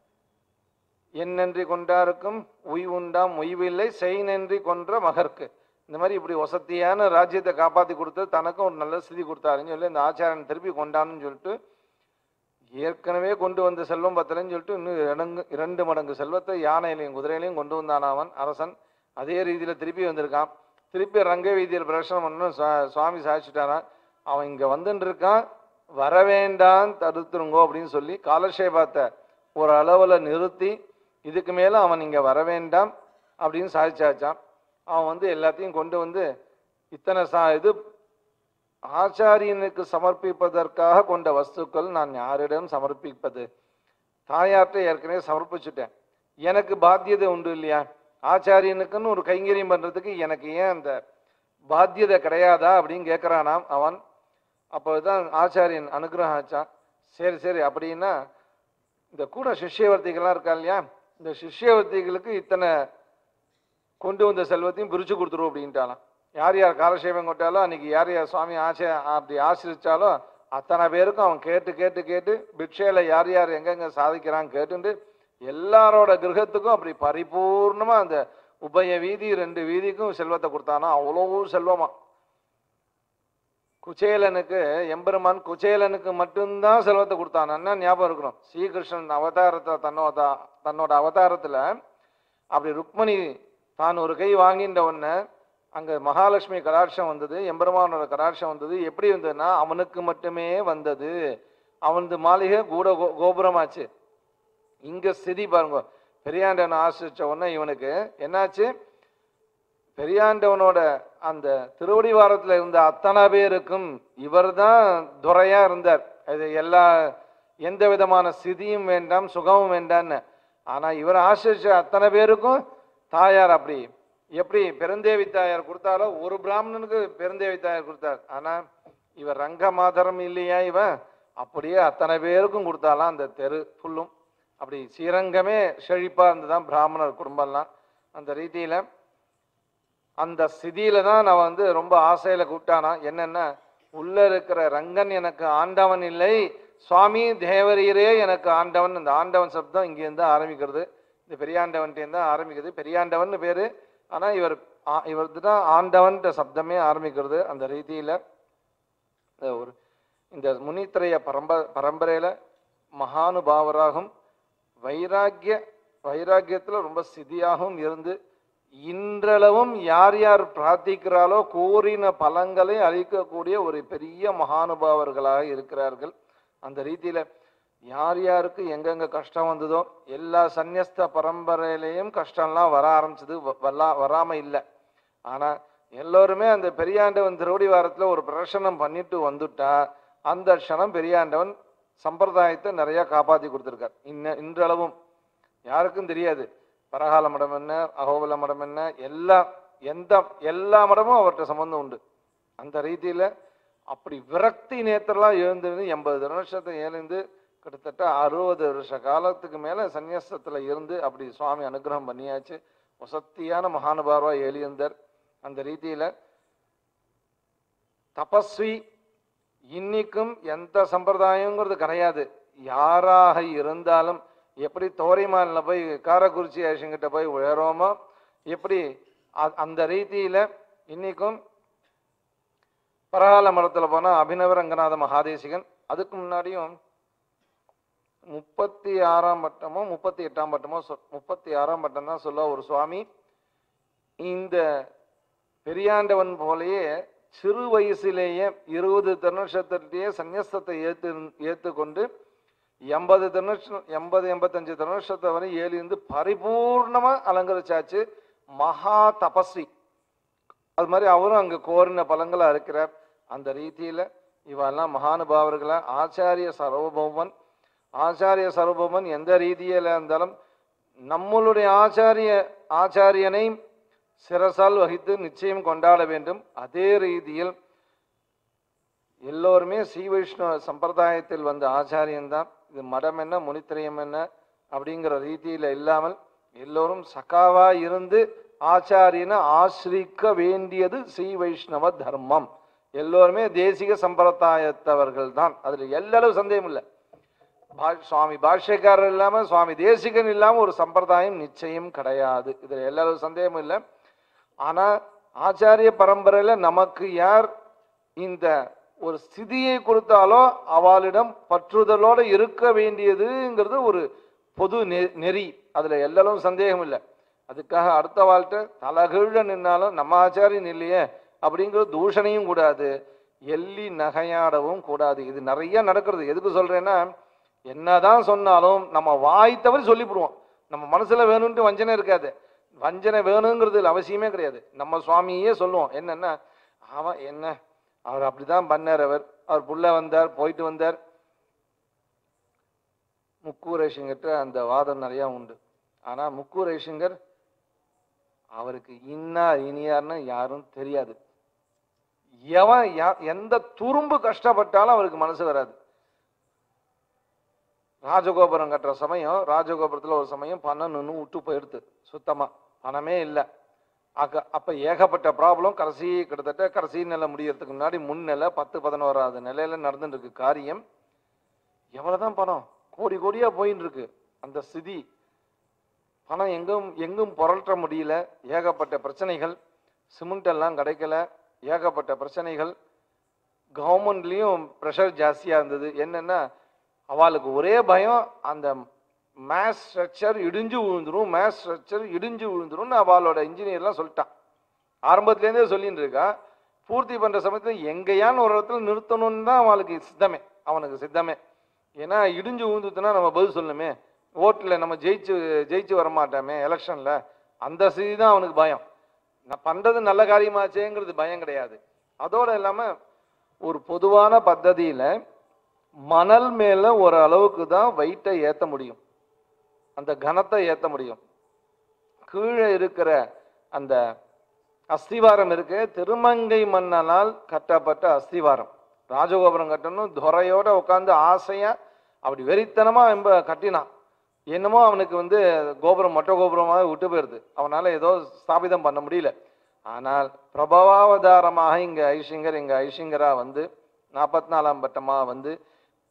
என் நன்றி கொண்டாருக்கும் உய் உண்டாம் உய்வில்லை செய் நன்றி கொன்ற மகர்க்கு இந்த மாதிரி இப்படி வசதியான ராஜ்யத்தை காப்பாத்தி கொடுத்து தனக்கும் ஒரு நல்ல ஸ்திதி கொடுத்தாருன்னு சொல்லி இந்த ஆச்சாரன் திருப்பி கொண்டான்னு சொல்லிட்டு ஏற்கனவே கொண்டு வந்த செல்வம் பத்தலைன்னு சொல்லிட்டு இன்னும் இரண்டு இரண்டு மடங்கு செல்வத்தை யானையிலையும் குதிரையிலையும் கொண்டு வந்தான் அவன் அரசன் அதே ரீதியில திருப்பி வந்திருக்கான் திருப்பி ரங்க வீதியில் பிரசனம் பண்ணணும் சுவா- சுவாமி சாதிச்சுட்டாரான் அவன் இங்க வந்துட்டு இருக்கான் வர வேண்டாம் தடுத்துருங்கோ அப்படின்னு சொல்லி காலக்ஷேபத்தை ஒரு அளவுல நிறுத்தி இதுக்கு மேல அவன் இங்க வர வேண்டாம் அப்படின்னு சாதிச்சாச்சான் அவன் வந்து எல்லாத்தையும் கொண்டு வந்து இத்தனை சா இது ஆச்சாரியனுக்கு சமர்ப்பிப்பதற்காக கொண்ட வஸ்துக்கள் நான் யாரிடம் சமர்ப்பிப்பது தாயார்கிட்ட ஏற்கனவே சமர்ப்பிச்சுட்டேன் எனக்கு பாத்தியதை உண்டு இல்லையா ஆச்சாரியனுக்குன்னு ஒரு கைங்கரியம் பண்றதுக்கு எனக்கு ஏன் அந்த பாத்தியதை கிடையாதா அப்படின்னு கேட்கிறானாம் அவன் அப்போதான் ஆச்சாரியன் அனுகிரகம் ஆச்சான் சரி சரி அப்படின்னா இந்த கூட சிஷ்யவர்த்திகள்லாம் இருக்கா இல்லையா இந்த சிஷ்யவர்த்திகளுக்கு இத்தனை கொண்டு வந்த செல்வத்தையும் பிரிச்சு கொடுத்துருவோம் அப்படின்ட்டாலாம் யார் யார் காலசேவம் கொட்டாலும் அன்னைக்கு யார் யார் சுவாமி ஆசை அப்படி ஆசிரிச்சாலோ அத்தனை பேருக்கும் அவன் கேட்டு கேட்டு கேட்டு பிக்ஷையில யார் யார் எங்கெங்க சாதிக்கிறான் கேட்டுண்டு எல்லாரோட கிரகத்துக்கும் அப்படி பரிபூர்ணமா அந்த உபய வீதி ரெண்டு வீதிக்கும் செல்வத்தை கொடுத்தானா அவ்வளோ செல்வமா குச்சேலனுக்கு எம்பெருமான் குச்சேலனுக்கு மட்டும்தான் செல்வத்தை கொடுத்தானா ஞாபகம் இருக்கணும் ஸ்ரீகிருஷ்ணன் அவதாரத்தை தன்னோட தன்னோட அவதாரத்துல அப்படி ருக்மணி தான் ஒரு கை வாங்கின்ற உடனே அங்க மகாலட்சுமி கடாட்சம் வந்தது எம்பெருமானோட கடாட்சம் வந்தது எப்படி வந்ததுன்னா அவனுக்கு மட்டுமே வந்தது அவனது மாளிகை கூட கோ- கோபுரமாச்சு இங்க ஸ்திதி பாருங்க பெரியாண்டவன் ஆசிரிச்ச உடனே இவனுக்கு என்னாச்சு பெரியாண்டவனோட அந்த திருவடிவாரத்துல இருந்த அத்தனை பேருக்கும் இவர்தான் துரையா இருந்தார் அது எல்லா எந்த விதமான ஸ்திதியும் வேண்டாம் சுகமும் வேண்டாம்னு ஆனா இவர் ஆசிரிச்ச அத்தனை பேருக்கும் தாயார் அப்படி எப்படி பெருந்தேவி தாயார் கொடுத்தாலோ ஒரு பிராமணனுக்கு பெருந்தேவி தாயார் கொடுத்தார் ஆனா இவர் ரங்க மாதரம் இல்லையா இவன் அப்படியே அத்தனை பேருக்கும் கொடுத்தாலாம் அந்த தெரு ஃபுல்லும் அப்படி ஸ்ரீரங்கமே செழிப்பா இருந்துதான் பிராமணர் குடும்பம்லாம் அந்த ரீதியில அந்த ஸ்திதியில தான் நான் வந்து ரொம்ப ஆசையில கூப்பிட்டானா என்னன்னா உள்ள இருக்கிற ரங்கன் எனக்கு ஆண்டவன் இல்லை சுவாமி தேவரீரே எனக்கு ஆண்டவன் இந்த ஆண்டவன் சப்தம் இங்கேருந்து ஆரம்பிக்கிறது இந்த பெரியாண்டவன்ட்டேருந்து தான் ஆரம்பிக்குது பெரியாண்டவன் பேரு ஆனா இவர் ஆ- இவர்து தான் ஆண்டவன்ன்ற சப்தமே ஆரம்பிக்கிறது அந்த ரீதியில இந்த ஒரு இந்த முனித்திரைய பரம்ப பரம்பரையில மகானுபாவராகவும் வைராக்கிய வைராக்கியத்துல ரொம்ப ஸ்திதியாகவும் இருந்து இன்றளவும் யார் யார் பிரார்த்திக்கிறாளோ கோரின பலங்களை அளிக்கக்கூடிய ஒரு பெரிய மகானுபாவர்களாக இருக்கிறார்கள் அந்த ரீதியில யார் யாருக்கு எங்கெங்க கஷ்டம் வந்ததோ எல்லா சந்நியஸ்த பரம்பரையிலையும் கஷ்டம்லாம் வர ஆரம்பிச்சது வ- வரா வராம இல்லை ஆனா எல்லோருமே அந்த பெரியாண்டவன் திருவடி வாரத்துல ஒரு பிரசனம் பண்ணிட்டு வந்துட்டா அந்த க்ஷணம் பெரியாண்டவன் சம்பிரதாயத்தை நிறைய காப்பாத்தி கொடுத்துருக்கார் இன்ன இன்றளவும் யாருக்கும் தெரியாது பரகால மடம் என்ன அகோபல மடம் என்ன எல்லா எந்த எல்லா மடமும் அவர்கிட்ட சம்பந்தம் உண்டு அந்த ரீதியில அப்படி விரக்தி நேத்திரலாம் எழுந்து எண்பது வருஷத்தை எழுந்து கிட்டத்தட்ட அறுபது வருஷ காலத்துக்கு மேல சந்நியாசத்துல இருந்து அப்படி சுவாமி அனுகிரகம் பண்ணியாச்சு வசத்தியான மகானுபார்வா எழுந்தார் அந்த ரீதியில தபஸ்வி இன்னைக்கும் எந்த சம்பிரதாயங்கிறது கிடையாது யாராக இருந்தாலும் எப்படி தோரைமான்ல போய் காரக்குறிச்சி ஐஷங்கிட்ட போய் உயரோமோ எப்படி அ- அந்த ரீதியில இன்னைக்கும் பரகால மடத்துல போனா அபினவ ரங்கநாத மகாதேசிகன் அதுக்கு முன்னாடியும் முப்பத்தி ஆறாம் பட்டமோ முப்பத்தி எட்டாம் பட்டமோ சொல் முப்பத்தி ஆறாம் பட்டம் தான் சொல்ல ஒரு சுவாமி இந்த பெரியாண்டவன் போலயே சிறு வயசிலேயே இருபது திருநட்சத்திரத்தையே சந்நியஸ்தத்தை ஏத்து ஏத்துக்கொண்டு எண்பது திருநட்சம் எண்பது எண்பத்தஞ்சு திருநட்சத்தை வரை ஏழு இருந்து பரிபூர்ணமா அலங்கரிச்சாச்சு மகா தபஸ்வி அது மாதிரி அவரும் அங்க கோரின பலங்களா இருக்கிறார் அந்த ரீதியில இவெல்லாம் மகானுபாவர்களா ஆச்சாரிய சர்வபௌமன் ஆச்சாரிய சர்வபௌமன் எந்த ரீதியில இருந்தாலும் நம்மளுடைய ஆச்சாரிய ஆச்சாரியனை சிரசால் வகித்து நிச்சயம் கொண்டாட வேண்டும் அதே ரீதியில் எல்லோருமே ஸ்ரீ வைஷ்ணவ சம்பிரதாயத்தில் வந்த ஆச்சாரியன்தான் இது மடம் என்ன முனித்திரையம் என்ன அப்படிங்கிற ரீதியில இல்லாமல் எல்லோரும் சகாவா இருந்து ஆச்சாரியனை ஆசிரிக்க வேண்டியது ஸ்ரீ வைஷ்ணவ தர்மம் எல்லோருமே தேசிக சம்பிரதாயத்தவர்கள் தான் அதுல எல்லளவு சந்தேகம் இல்லை பா- சுவாமி பாஷ்யக்காரர் இல்லாம சுவாமி தேசிகன் இல்லாம ஒரு சம்பிரதாயம் நிச்சயம் கிடையாது இதுல எல்லாரும் சந்தேகமும் இல்லை ஆனா ஆச்சாரிய பரம்பரையில நமக்கு யார் இந்த ஒரு ஸ்திதியை கொடுத்தாலோ அவளிடம் பற்றுதலோட இருக்க வேண்டியதுங்கிறது ஒரு பொது நெ- நெறி அதுல எல்லாரும் சந்தேகம் இல்லை அதுக்காக அடுத்த வாழ்க்கை தலகீழ நின்னாலும் நம்ம ஆச்சாரியன் இல்லையே அப்படிங்கிற தூஷணையும் கூடாது எள்ளி நகையாடவும் கூடாது இது நிறைய நடக்கிறது எதுக்கு சொல்றேன்னா என்னதான் சொன்னாலும் நம்ம வாய் தவறி சொல்லிவிடுவோம் நம்ம மனசுல வேணும்ட்டு வஞ்சனை இருக்காது வஞ்சனை வேணுங்கிறது அவசியமே கிடையாது நம்ம சுவாமியே சொல்லுவோம் என்னன்னா அவன் என்ன அவர் அப்படிதான் பண்ணார் அவர் அவர் புள்ள வந்தார் போயிட்டு வந்தார் முக்கூரேஷங்கிட்ட அந்த வாதம் நிறைய உண்டு ஆனா முக்கூரேஷங்கர் அவருக்கு இன்னார் இனியார்னு யாரும் தெரியாது எவன் யா- எந்த துரும்பு கஷ்டப்பட்டாலும் அவருக்கு மனசு வராது ராஜகோபுரம் கட்டுற சமயம் ராஜகோபுரத்துல ஒரு சமயம் பணம் நின்று விட்டு போயிடுது சுத்தமா பணமே இல்லை அக்க அப்ப ஏகப்பட்ட ப்ராப்ளம் கடைசி கிட்டத்தட்ட கடைசி நிலை முடியறதுக்கு முன்னாடி முன் நிலை பத்து பதினோராவது நிலையில நடந்துட்டு இருக்கு காரியம் எவ்வளவுதான் பணம் கோடி கோடியா போயின்னு இருக்கு அந்த ஸ்திதி பணம் எங்கும் எங்கும் புரட்ட முடியல ஏகப்பட்ட பிரச்சனைகள் சிமெண்ட் எல்லாம் கிடைக்கல ஏகப்பட்ட பிரச்சனைகள் கவர்மெண்ட்லேயும் ப்ரெஷர் ஜாஸ்தியாக இருந்தது என்னன்னா அவளுக்கு ஒரே பயம் அந்த மேஸ் ஸ்ட்ரக்சர் இடிஞ்சு விழுந்துரும் மேஸ் ஸ்ட்ரக்சர் இடிஞ்சு விழுந்துரும்னு அவளோட இன்ஜினியர்லாம் சொல்லிட்டான் ஆரம்பத்துலேருந்தே சொல்லிட்டு இருக்கா பூர்த்தி பண்ணுற சமயத்தில் எங்கேயான்னு ஒரு இடத்துல நிறுத்தணும்னு தான் அவளுக்கு சித்தமே அவனுக்கு சித்தமே ஏன்னா இடிஞ்சு விழுந்துட்டுனா நம்ம பதில் சொல்லணுமே ஓட்டில் நம்ம ஜெயிச்சு ஜெயிச்சு வர மாட்டோமே எலெக்ஷனில் அந்த ஸ்திதி தான் அவனுக்கு பயம் நான் பண்ணுறது நல்ல காரியமாச்சேங்கிறது பயம் கிடையாது அதோட இல்லாமல் ஒரு பொதுவான பద్ధதியில் மணல் மேலே ஒரு அளவுக்கு தான் வெயிட்டை ஏற்ற முடியும் அந்த கனத்தை ஏற்ற முடியும் கீழே இருக்கிற அந்த அஸ்திவாரம் இருக்கு திருமங்கை மன்னனால் கட்டப்பட்ட அஸ்திவாரம் ராஜகோபுரம் கட்டணும் துறையோட உட்காந்து ஆசையா அப்படி வெறித்தனமா எம்ப கட்டினான் என்னமோ அவனுக்கு வந்து கோபுரம் மொட்டை கோபுரமாக விட்டு போயிருது அவனால ஏதோ ஸ்தாபிதம் பண்ண முடியல ஆனால் பிரபவாவதாரமாக இங்க ஐஷிங்கர் இங்க ஐஷிங்கரா வந்து நாற்பத்தி நாலாம் பட்டமா வந்து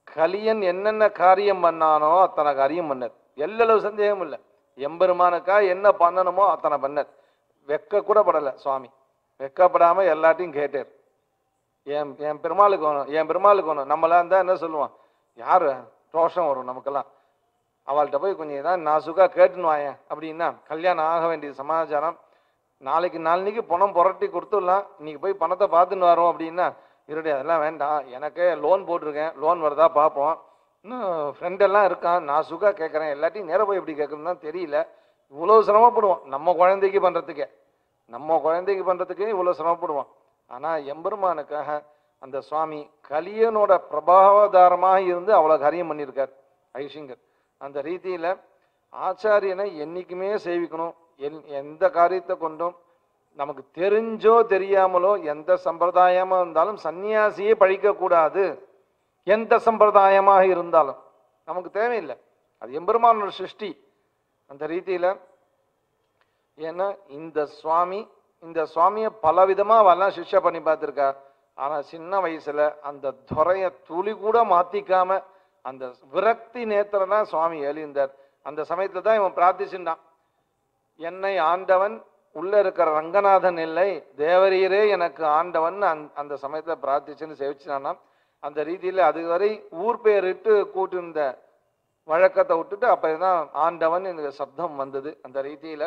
கலியன் என்னென்ன காரியம் பண்ணானோ அத்தனை காரியம் பண்ணார் எல்லளவு சந்தேகம் இல்லை எம்பெருமானுக்கா என்ன பண்ணணுமோ அத்தனை பண்ணார் வெக்க கூட படலை சுவாமி வெக்கப்படாம எல்லாத்தையும் கேட்டார் என் என் பெருமாளுக்கு வேணும் என் பெருமாளுக்கு வேணும் நம்மளாம் இருந்தால் என்ன சொல்லுவான் யார் ரோஷம் வரும் நமக்கெல்லாம் அவள்கிட்ட போய் கொஞ்சம் ஏதாவது நாசுக்கா கேட்டுன்னு வாயேன் அப்படின்னா கல்யாணம் ஆக வேண்டிய சமாச்சாரம் நாளைக்கு நாளைக்கு பணம் புரட்டி கொடுத்துடலாம் இன்னைக்கு போய் பணத்தை பார்த்துன்னு வரோம் அப்படின்னா இருடி அதெல்லாம் வேண்டாம் எனக்கே லோன் போட்டிருக்கேன் லோன் வருதா பார்ப்போம் இன்னும் ஃப்ரெண்டெல்லாம் இருக்கான் நான் சுகா கேட்குறேன் எல்லாத்தையும் நேர போய் எப்படி கேட்கணும்னு தான் தெரியல இவ்வளோ சிரமப்படுவோம் நம்ம குழந்தைக்கு பண்ணுறதுக்கே நம்ம குழந்தைக்கு பண்ணுறதுக்கே இவ்வளோ சிரமப்படுவோம் ஆனால் எம்பெருமானுக்காக அந்த சுவாமி கலியனோட பிரபாவதாரமாக இருந்து அவ்வளோ காரியம் பண்ணியிருக்கார் ஐஷிங்கர் அந்த ரீதியில் ஆச்சாரியனை என்னைக்குமே சேவிக்கணும் என் எந்த காரியத்தை கொண்டும் நமக்கு தெரிஞ்சோ தெரியாமலோ எந்த சம்பிரதாயமா இருந்தாலும் சன்னியாசியே பழிக்கக்கூடாது எந்த சம்பிரதாயமாக இருந்தாலும் நமக்கு தேவையில்லை அது எம்பெருமானோட சிருஷ்டி அந்த ரீதியில ஏன்னா இந்த சுவாமி இந்த சுவாமியை பலவிதமா அவெல்லாம் சிஷ்ய பண்ணி பார்த்திருக்கா ஆனா சின்ன வயசுல அந்த துறைய துளி கூட மாத்திக்காம அந்த விரக்தி நேத்திரனா சுவாமி எழுந்தார் அந்த சமயத்துல தான் இவன் பிரார்த்திச்சுட்டான் என்னை ஆண்டவன் உள்ள இருக்கிற ரங்கநாதன் இல்லை தேவரீரே எனக்கு ஆண்டவன் அந்த அந்த சமயத்துல பிரார்த்திச்சுன்னு சேவிச்சானாம் அந்த ரீதியில அதுவரை ஊர் பேரிட்டு கூட்டிருந்த வழக்கத்தை விட்டுட்டு அப்பதான் ஆண்டவன் இந்த சப்தம் வந்தது அந்த ரீதியில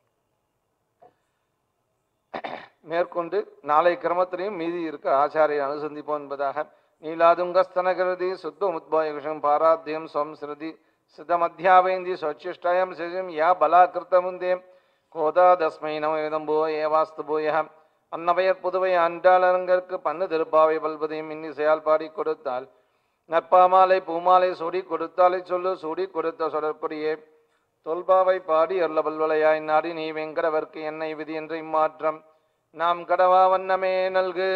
மேற்கொண்டு நாளை கிரமத்திலையும் மீதி இருக்க ஆச்சாரிய அனுசந்திப்போம் என்பதாக நீலாதுங்கஸ்தனகிருதி சுத்த உத்போயகுஷம் பாராத்தியம் சம்ஸ்ருதி சித்தமத்தியாவேந்தி சொச்சிஷ்டயம் சிஜம் யா பலாக்கிருத்தமுந்தே கோதாதஸ்மை நம போ ஏவாஸ்து போய அன்னவையர் புதுவை அன்றாளரங்கற்கு பண்ணு திருப்பாவை பல்வதையும் இன்னிசையால் பாடி கொடுத்தால் நற்பாமாலை பூமாலை சூடி கொடுத்தாலை சொல்லு சூடி கொடுத்த சொடற்கொடியே தொல்பாவை பாடி அருள பல்வளையாய் நாடி நீ வெங்கடவர்க்கு என்னை விதி என்று இம்மாற்றம் நாம் கடவா வண்ணமே நல்கு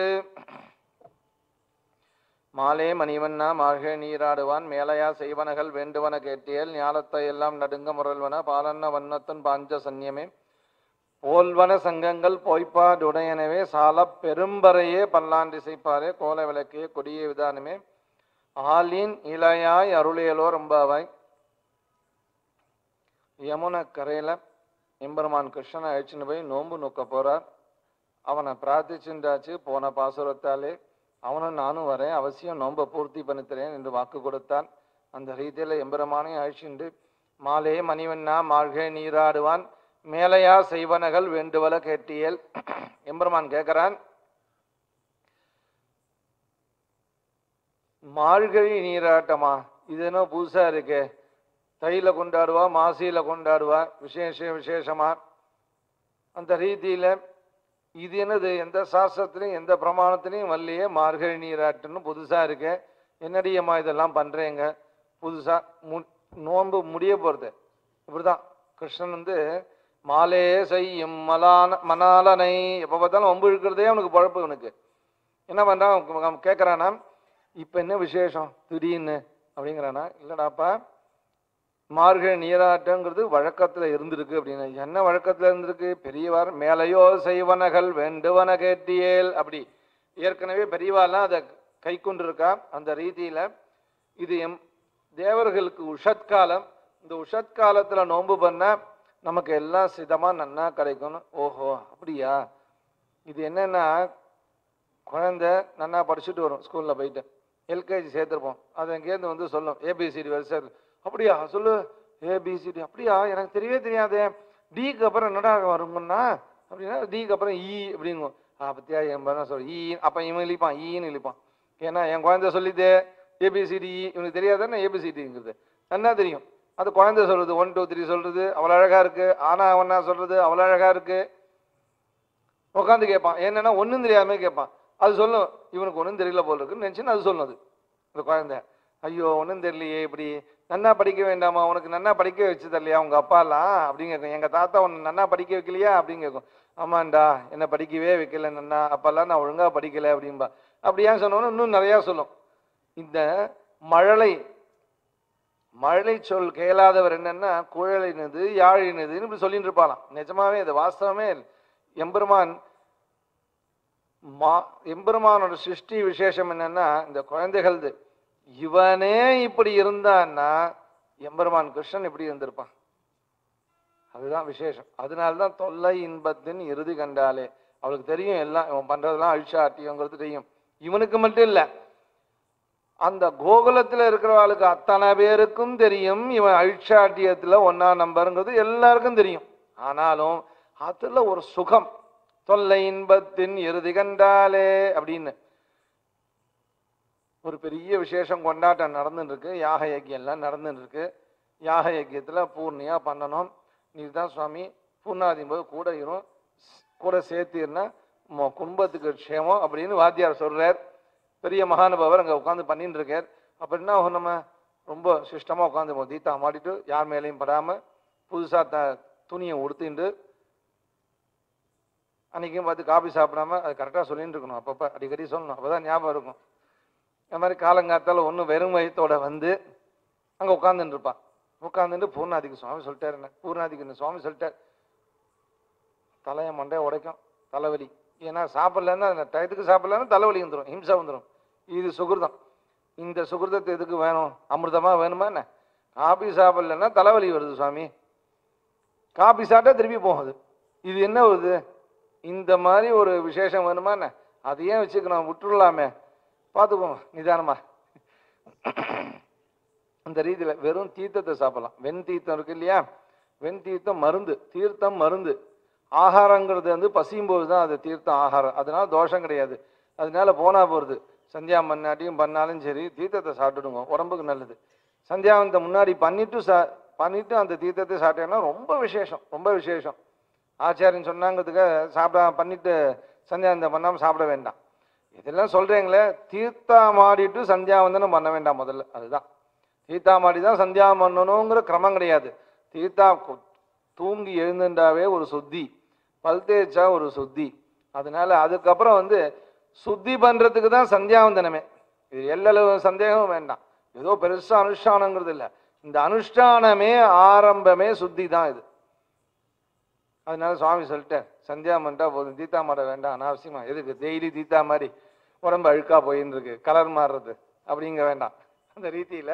மாலே மணிவண்ணா மார்கே நீராடுவான் மேலையா செய்வனகள் வேண்டுவன கேட்டியல் ஞாலத்தை எல்லாம் நடுங்க முரல்வன பாலன்ன வண்ணத்தன் பாஞ்ச சன்னியமே போல்வன சங்கங்கள் பொய்ப்பாடுடையனவே சால பெரும்பறையே பல்லாண்டு இசைப்பாரே கோல விளக்கே கொடிய விதானமே ஆலின் இளையாய் அருளியலோ ரொம்பவாய் யமுனை கரையில எம்பெருமான் கிருஷ்ணனை அழிச்சுன்னு போய் நோன்பு நோக்க போறார் அவனை பிரார்த்திச்சுண்டாச்சு போன பாசுரத்தாலே அவனும் நானும் வரேன் அவசியம் நோன்பை பூர்த்தி பண்ணித்தரேன் என்று வாக்கு கொடுத்தான் அந்த ரீதியில எம்பெருமானை அழிச்சுண்டு மாலே மணிவண்ணா மாழ்கே நீராடுவான் மேலையா செய்வனகள் வேண்டுவல கேட்டியல் எம்பெருமான் கேட்கிறான் மார்கழி நீராட்டமா இது என்ன புதுசா இருக்கே தையில கொண்டாடுவா மாசியில கொண்டாடுவா விசேஷ விசேஷமா அந்த ரீதியில இது என்னது எந்த சாஸ்திரத்திலையும் எந்த பிரமாணத்திலையும் வரலையே மார்கழி நீராட்டுன்னு புதுசா இருக்கு என்னடியம்மா இதெல்லாம் பண்றேங்க புதுசா மு நோன்பு முடிய போறது இப்படிதான் கிருஷ்ணன் வந்து மாலே செய்யும் மலான மணாலனை எப்போ பார்த்தாலும் வம்பு இழுக்கிறதே அவனுக்கு பழப்பு அவனுக்கு என்ன பண்றான் கேட்குறானா இப்போ என்ன விசேஷம் திடீர்னு அப்படிங்கிறானா இல்லடாப்பா மார்கழி நீராட்டங்கிறது வழக்கத்துல இருந்திருக்கு அப்படின்னு என்ன வழக்கத்துல இருந்திருக்கு பெரியவார் மேலையோ செய்வனகள் வேண்டுவன கேட்டியேல் அப்படி ஏற்கனவே பெரியவாலாம் அதை கை கொண்டிருக்கா அந்த ரீதியில இது எம் தேவர்களுக்கு உஷத்காலம் இந்த உஷத்காலத்துல நோன்பு பண்ண நமக்கு எல்லாம் சிதமா நன்னா கிடைக்கும்னு ஓஹோ அப்படியா இது என்னன்னா குழந்தை நன்னா படிச்சுட்டு வரும் ஸ்கூல்ல போயிட்டு எல்கேஜி சேர்த்துருப்போம் அது எங்கேருந்து வந்து சொல்லும் ஏபிசிடி வரிசை அப்படியா சொல்லு ஏபிசிடி அப்படியா எனக்கு தெரியவே தெரியாதே டிக்கு அப்புறம் என்னடா வருங்கன்னா அப்படின்னா டிக்கு அப்புறம் இ அப்படிங்குவோம் ஆ பத்தியா என் பையன் சொல் ஈ அப்போ இவன் இழிப்பான் ஈன்னு இழிப்பான் ஏன்னா என் குழந்தை சொல்லிதே ஏபிசிடி இவனுக்கு தெரியாதானே ஏபிசிடிங்கிறது நல்லா தெரியும் அது குழந்தை சொல்றது ஒன் டூ த்ரீ சொல்றது அவ்வளோ அழகா இருக்கு ஆனா அவனா சொல்றது அவ்வளோ அழகா இருக்கு உட்காந்து கேட்பான் என்னன்னா ஒன்றும் தெரியாம கேட்பான் அது சொல்லும் இவனுக்கு ஒன்றும் தெரியல போல இருக்குன்னு நினச்சின்னு அது சொல்லும் அது இந்த குழந்தை ஐயோ ஒன்றும் தெரியலையே இப்படி நன்னா படிக்க வேண்டாமா உனக்கு நன்னா படிக்க வச்சு தரலையா உங்க அப்பாலாம் அப்படின்னு கேட்கும் எங்க தாத்தா உன்னை நன்னா படிக்க வைக்கலையா அப்படின்னு கேட்கும் ஆமாண்டா என்ன படிக்கவே வைக்கல நன்னா அப்பெல்லாம் நான் ஒழுங்கா படிக்கல அப்படின்பா அப்படியா சொன்னோன்னு இன்னும் நிறையா சொல்லும் இந்த மழலை மழலை சொல் கேளாதவர் என்னன்னா குழலினது யாழினதுன்னு இப்படி சொல்லிட்டு இருப்பாளாம் நிஜமாவே அது வாஸ்தவமே இல்ல. எம்பெருமான் மா எம்பெருமானோட சிருஷ்டி விசேஷம் என்னன்னா இந்த குழந்தைகள்து இவனே இப்படி இருந்தான்னா எம்பெருமான் கிருஷ்ணன் எப்படி இருந்திருப்பான் அதுதான் விசேஷம் அதனால தான் தொல்லை இன்பத்தின் இறுதி கண்டாலே அவளுக்கு தெரியும் எல்லாம் இவன் பண்றதெல்லாம் அழிச்சாட்டியங்கிறது தெரியும் இவனுக்கு மட்டும் இல்லை அந்த கோகுலத்துல இருக்கிறவளுக்கு அத்தனை பேருக்கும் தெரியும் இவன் அழிச்சாட்டியத்துல ஒன்னா நம்பருங்கிறது எல்லாருக்கும் தெரியும் ஆனாலும் அதுல ஒரு சுகம் தொல்லை இன்பத்தின் இறுதி கண்டாலே அப்படின்னு ஒரு பெரிய விசேஷம் கொண்டாட்டம் நடந்துட்டு இருக்கு யாக யஜ்யம் எல்லாம் நடந்துட்டு இருக்கு யாக யஜ்யத்துல பூர்ணியா பண்ணணும் நீ தான் சுவாமி பூர்ணாதியும் போது கூட இரும் கூட சேர்த்தீர்னா மொ- குடும்பத்துக்கு க்ஷேமம் அப்படின்னு வாத்தியார் சொல்றார் பெரிய மகானுபாவர் அங்க உட்காந்து பண்ணிட்டு இருக்கார் அப்ப என்ன ஆகும் நம்ம ரொம்ப சிஸ்டமா உட்காந்து தீத்தா மாட்டிட்டு யார் மேலேயும் படாம புதுசா த துணியை உடுத்திண்டு அன்னைக்கும் பார்த்து காபி சாப்பிடாம அது கரெக்டாக சொல்லிட்டு இருக்கணும் அப்பப்போ அடிக்கடி சொல்லணும் அப்பதான் ஞாபகம் இருக்கும் இந்த மாதிரி காலங்காத்தால ஒன்றும் வெறும் வயிற்றோட வந்து அங்கே உட்காந்துட்டு இருப்பான் உட்காந்துட்டு பூர்ணாதிக்கு சுவாமி சொல்லிட்டாரு என்ன பூர்ணாதிக்கு என்ன சுவாமி சொல்லிட்டார் தலையை மண்டைய உடைக்கும் தலைவலி ஏன்னா சாப்பிடலன்னா அந்த டயத்துக்கு சாப்பிடலன்னா தலைவலி வந்துடும் ஹிம்சா வந்துடும் இது சுகிருதம் இந்த சுகிருதத்தை எதுக்கு வேணும் அமிர்தமா வேணுமா என்ன காபி சாப்பிடலன்னா தலைவலி வருது சுவாமி காபி சாப்பிட்டா திருப்பி போகுது இது என்ன வருது இந்த மாதிரி ஒரு விசேஷம் வேணுமா என்ன அதை ஏன் வச்சுக்கணும் விட்டுடலாமே பார்த்துக்கோங்க நிதானமா அந்த ரீதியில வெறும் தீர்த்தத்தை சாப்பிடலாம் வெண் தீர்த்தம் இருக்கு இல்லையா வெண் தீர்த்தம் மருந்து தீர்த்தம் மருந்து ஆகாரங்கிறது வந்து பசியும் போது தான் அது தீர்த்தம் ஆகாரம் அதனால தோஷம் கிடையாது அதனால போனா போறது சந்தியா மண்ணாட்டியும் பண்ணாலும் சரி தீர்த்தத்தை சாப்பிட்டுடுங்க உடம்புக்கு நல்லது சந்தியாவந்தம் முன்னாடி பண்ணிட்டு சா பண்ணிட்டு அந்த தீர்த்தத்தை சாப்பிட்டேன்னா ரொம்ப விசேஷம் ரொம்ப விசேஷம் ஆச்சாரியன் சொன்னாங்கிறதுக்கு சாப்பிட பண்ணிட்டு சந்தியாவந்தம் பண்ணாமல் சாப்பிட வேண்டாம் இதெல்லாம் சொல்றீங்களே தீர்த்தாமாடிட்டு சந்தியாவந்தனம் பண்ண வேண்டாம் முதல்ல அதுதான் தீர்த்தாமாடி தான் சந்தியா பண்ணணுங்கிற கிரமம் கிடையாது தீர்த்தா கு- தூங்கி எழுந்துட்டாவே ஒரு சுத்தி பல் தேய்ச்சா ஒரு சுத்தி அதனால அதுக்கப்புறம் வந்து சுத்தி பண்றதுக்கு தான் சந்தியாவந்தனமே இது எல்லளவு சந்தேகமும் வேண்டாம் ஏதோ பெருசா அனுஷ்டானங்கிறது இல்லை இந்த அனுஷ்டானமே ஆரம்பமே சுத்தி தான் இது அதனால சுவாமி சொல்லிட்டேன் சந்தியா பண்ணிட்டா போதும் தீத்தா மாட வேண்டாம் அனாவசியமா எதுக்கு டெய்லி தீத்தா மாதிரி உடம்பு அழுக்கா போயின்னு இருக்கு கலர் மாறுறது அப்படிங்க வேண்டாம் அந்த ரீதியில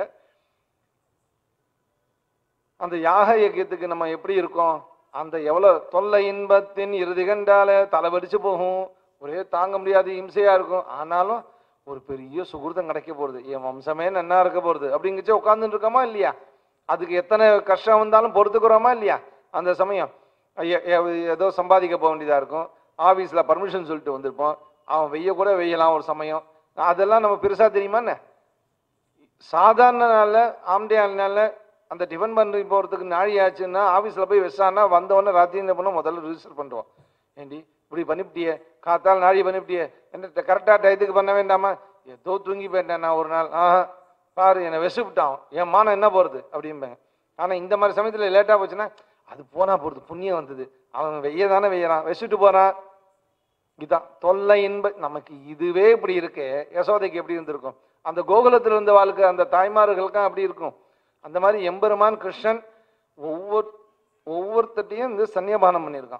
அந்த யாக யஜ்யத்துக்கு நம்ம எப்படி இருக்கோம் அந்த எவ்வளவு தொல்லை இன்பத்தின் இறுதி கண்டால தலை வெடிச்சு போகும் ஒரே தாங்க முடியாது இம்சையா இருக்கும் ஆனாலும் ஒரு பெரிய சுகிருதம் கிடைக்க போறது என் வம்சமே நன்னா இருக்க போறது அப்படிங்கச்சு உட்கார்ந்துட்டு இருக்கோமா இல்லையா அதுக்கு எத்தனை கஷ்டம் வந்தாலும் பொறுத்துக்கிறோமா இல்லையா அந்த சமயம் ஐய- ஏ- ஏதோ சம்பாதிக்க போக வேண்டியதா இருக்கும் ஆபீஸ்ல பர்மிஷன் சொல்லிட்டு வந்திருப்போம் அவன் வெய்ய கூட வெய்யலாம் ஒரு சமயம் அதெல்லாம் நம்ம பெருசா தெரியுமா என்ன சாதாரண நாள்ல ஆம்டே நாள்ல அந்த டிஃபன் பண்ணி போறதுக்கு நாழி ஆச்சுன்னா ஆபீஸ்ல போய் வச்சான்னா வந்தவொடனே ராத்திரி என்ன பண்ணோம் முதல்ல ரிஜிஸ்டர் பண்ணுவோம் ஏண்டி இப்படி பண்ணிவிட்டியே காத்தால் நாழி பண்ணிவிட்டியே என்ன கரெக்டாக டயத்துக்கு பண்ண வேண்டாமா ஏதோ தூங்கி போயிட்டேன் நான் ஒரு நாள் ஆஹா பாரு என்னை விசுப்பிட்டான் என் மானம் என்ன போறது அப்படிம்பாங்க ஆனா இந்த மாதிரி சமயத்துல லேட்டா போச்சுன்னா அது போனா போறது புண்ணியம் வந்தது அவன் வெய்ய தானே வெய்யறான் வச்சுட்டு போறான் இதான் தொல்லை இன்ப நமக்கு இதுவே இப்படி இருக்கு யசோதைக்கு எப்படி இருந்திருக்கும் அந்த கோகுலத்தில் இருந்த வாழ்க்கை அந்த தாய்மார்களுக்கும் அப்படி இருக்கும் அந்த மாதிரி எம்பெருமான் கிருஷ்ணன் ஒவ்வொரு ஒவ்வொருத்தட்டையும் இந்த சன்னியபானம் பண்ணியிருக்கான்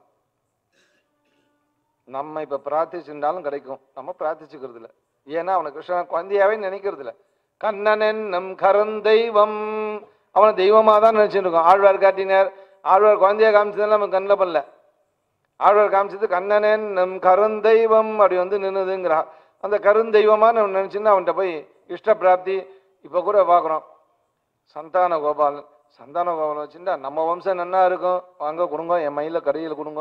நம்ம இப்ப பிரார்த்திச்சுட்டாலும் கிடைக்கும் நம்ம பிரார்த்திச்சுக்கிறது இல்ல ஏன்னா அவனை கிருஷ்ணன் குழந்தையாவே நினைக்கிறது இல்ல கண்ணனன் நம் கருந்தெய்வம் அவனை தெய்வமா தான் நினைச்சுட்டு இருக்கோம் ஆழ்வார் காட்டினார் ஆழ்வார் குழந்தையா காமிச்சதெல்லாம் நம்ம கண்ணில் பண்ணல ஆழ்வார் காமிச்சது கண்ணனன் நம் கருந்தெய்வம் அப்படி வந்து நின்னுதுங்கிறா அந்த கருந்தெய்வமா நம்ம நினைச்சுன்னு அவன்கிட்ட போய் இஷ்ட பிராப்தி இப்ப கூட பார்க்குறோம் சந்தான கோபாலன் சந்தான கோபாலன் வச்சுட்டா நம்ம வம்சம் நன்னா இருக்கும் வாங்க கொடுங்க என் மயில கடையில் கொடுங்க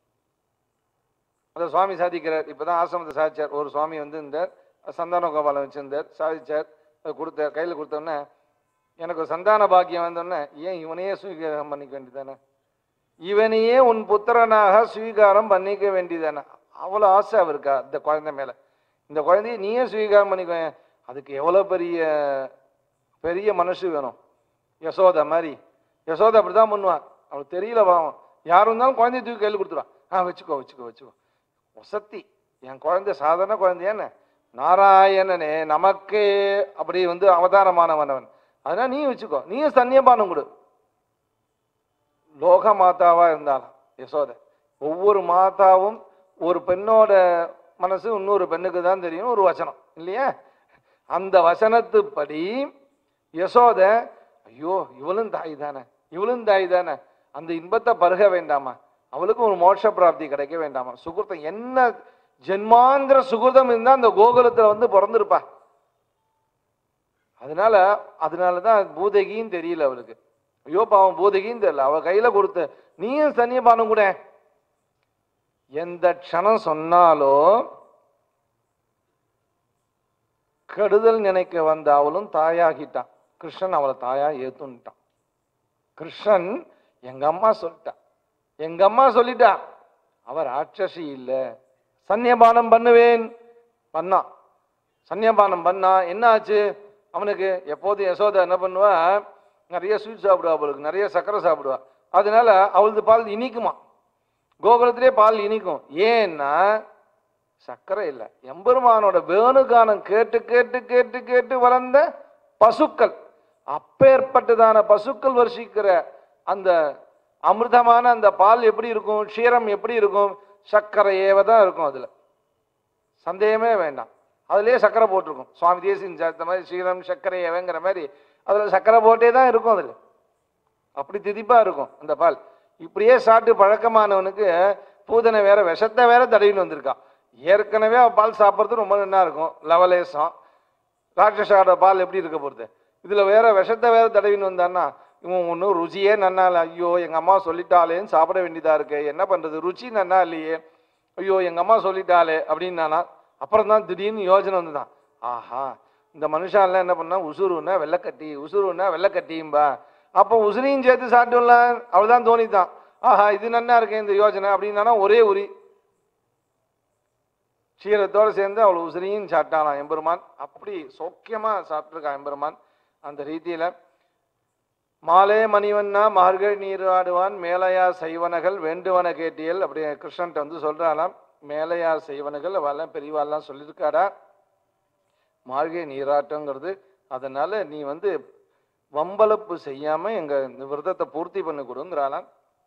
அதை சுவாமி சாதிக்கிறார் இப்பதான் ஆசிரமத்தை சாதிச்சார் ஒரு சுவாமி வந்து இருந்தார் சந்தான கோபாலன் வச்சிருந்தார் சாதிச்சார் அது கொடுத்தார் கையில் கொடுத்தோன்னே எனக்கு ஒரு சந்தான பாக்கியம் வந்தோடனே ஏன் இவனையே சுவீகாரம் பண்ணிக்க வேண்டியதானே இவனையே உன் புத்திரனாக சுவீகாரம் பண்ணிக்க வேண்டியதானே அவ்வளோ ஆசை அவருக்கா இந்த குழந்தை மேல இந்த குழந்தைய நீயே சுவீகாரம் பண்ணிக்கோ அதுக்கு எவ்வளோ பெரிய பெரிய மனசு வேணும் யசோதா மாதிரி யசோதா அப்படிதான் பண்ணுவான் அவளுக்கு தெரியல பாவம் யார் இருந்தாலும் குழந்தைய தூக்கி கையில் கொடுத்துருவான் ஆ வச்சுக்கோ வச்சுக்கோ வச்சுக்கோ வசத்தி என் குழந்தை சாதாரண குழந்தையானே நாராயணனே நமக்கே அப்படி வந்து அவதாரமானவனவன் அதனால நீ வச்சுக்கோ நீயும் சன்னியபானம் கொடு லோக மாதாவா இருந்தாலும் யசோதை ஒவ்வொரு மாதாவும் ஒரு பெண்ணோட மனசு இன்னொரு பெண்ணுக்கு தான் தெரியும் ஒரு வச்சனம் இல்லையா அந்த வசனத்துப்படி யசோத ஐயோ இவளும் தாய் தானே இவளும் தாய் தானே அந்த இன்பத்தை பருக வேண்டாமா அவளுக்கு ஒரு மோட்ச பிராப்தி கிடைக்க வேண்டாமா சுகிருத்தம் என்ன ஜென்மாந்திர சுகிருதம் இருந்தா அந்த கோகுலத்துல வந்து பிறந்திருப்பா அதனால அதனால தான் பூதகின்னு தெரியல அவளுக்கு ஐயோ பாவம் பூதகின்னு தெரியல அவ கையில கொடுத்த நீயும் சன்னியபானம் கூட எந்த க்ஷணம் சொன்னாலோ கெடுதல் நினைக்க வந்த அவளும் தாயாகிட்டான் கிருஷ்ணன் அவளை தாயா ஏத்துன்ட்டான் கிருஷ்ணன் எங்க அம்மா சொல்லிட்டான் எங்க அம்மா சொல்லிட்டா அவ ராட்சசி இல்ல சன்னியபானம் பண்ணுவேன் பண்ணான் சன்னியபானம் பண்ணா என்ன ஆச்சு அவனுக்கு எப்போதும் யசோதா என்ன பண்ணுவா நிறைய ஸ்வீட் சாப்பிடுவா அவளுக்கு நிறைய சர்க்கரை சாப்பிடுவா அதனால அவளது பால் இனிக்குமா கோகுலத்திலே பால் இனிக்கும் ஏன்னா சர்க்கரை இல்லை எம்பெருமானோட வேணுகானம் கேட்டு கேட்டு கேட்டு கேட்டு வளர்ந்த பசுக்கள் அப்பேற்பட்டதான பசுக்கள் வருஷிக்கிற அந்த அமிர்தமான அந்த பால் எப்படி இருக்கும் க்ஷீரம் எப்படி இருக்கும் சர்க்கரையேவ தான் இருக்கும் அதுல சந்தேகமே வேண்டாம் அதுலயே சர்க்கரை போட்டிருக்கும் சுவாமி தேசியன் சேர்த்த மாதிரி ஸ்ரீரம் சர்க்கரை ஏவங்கிற மாதிரி அதுல சர்க்கரை போட்டே தான் இருக்கும் அதுல அப்படி திதிப்பா இருக்கும் அந்த பால் இப்படியே சாப்பிட்டு பழக்கமானவனுக்கு பூதனை வேற விஷத்தை வேற தடவின்னு வந்திருக்கான் ஏற்கனவே அவன் பால் சாப்பிட்றது ரொம்ப நல்லா இருக்கும் லவலேசம் ராட்சசாவோட பால் எப்படி இருக்க போகிறது இதுல வேற விஷத்தை வேற தடவின்னு வந்தான்னா இவன் ஒன்றும் ருச்சியே நன்னா இல்லை ஐயோ எங்க அம்மா சொல்லிட்டாளேன்னு சாப்பிட வேண்டியதா இருக்கு என்ன பண்றது ருச்சி நன்னா இல்லையே ஐயோ எங்க அம்மா சொல்லிட்டாளே அப்படின்னானா அப்புறம் தான் திடீர்னு யோசனை வந்துதான் ஆஹா இந்த மனுஷாலாம் என்ன பண்ணா உசுருன்னா வெள்ளக்கட்டி உசுருன்னா வெள்ளக்கட்டியும்பா அப்போ உசுரையும் சேர்த்து சாப்பிட்டோம்ல அவள்தான் தோணித்தான் ஆஹா இது நன்னா இருக்கே இந்த யோசனை அப்படின்னா ஒரே உரி க்ஷீரத்தோடு சேர்ந்து அவள் உசிரியும் சாப்பிட்டானாம் எம்பெருமான் அப்படி சௌக்கியமா சாப்பிட்ருக்கான் எம்பெருமான் அந்த ரீதியில மாலே மணிவண்ணா மார்கழி நீராடுவான் மேலையா செய்வனகள் வேண்டுவன கேட்டியல் அப்படி கிருஷ்ணன்ட்ட வந்து சொல்றாளாம் மேலையா செய்வனகள் அவெல்லாம் பெரியவாள்லாம் சொல்லியிருக்காடா மார்கழி நீராட்டங்கிறது அதனால நீ வந்து வம்பளப்பு செய்யாம எங்க இந்த விரதத்தை பூர்த்தி பண்ணி கொடுங்கிறாளாம்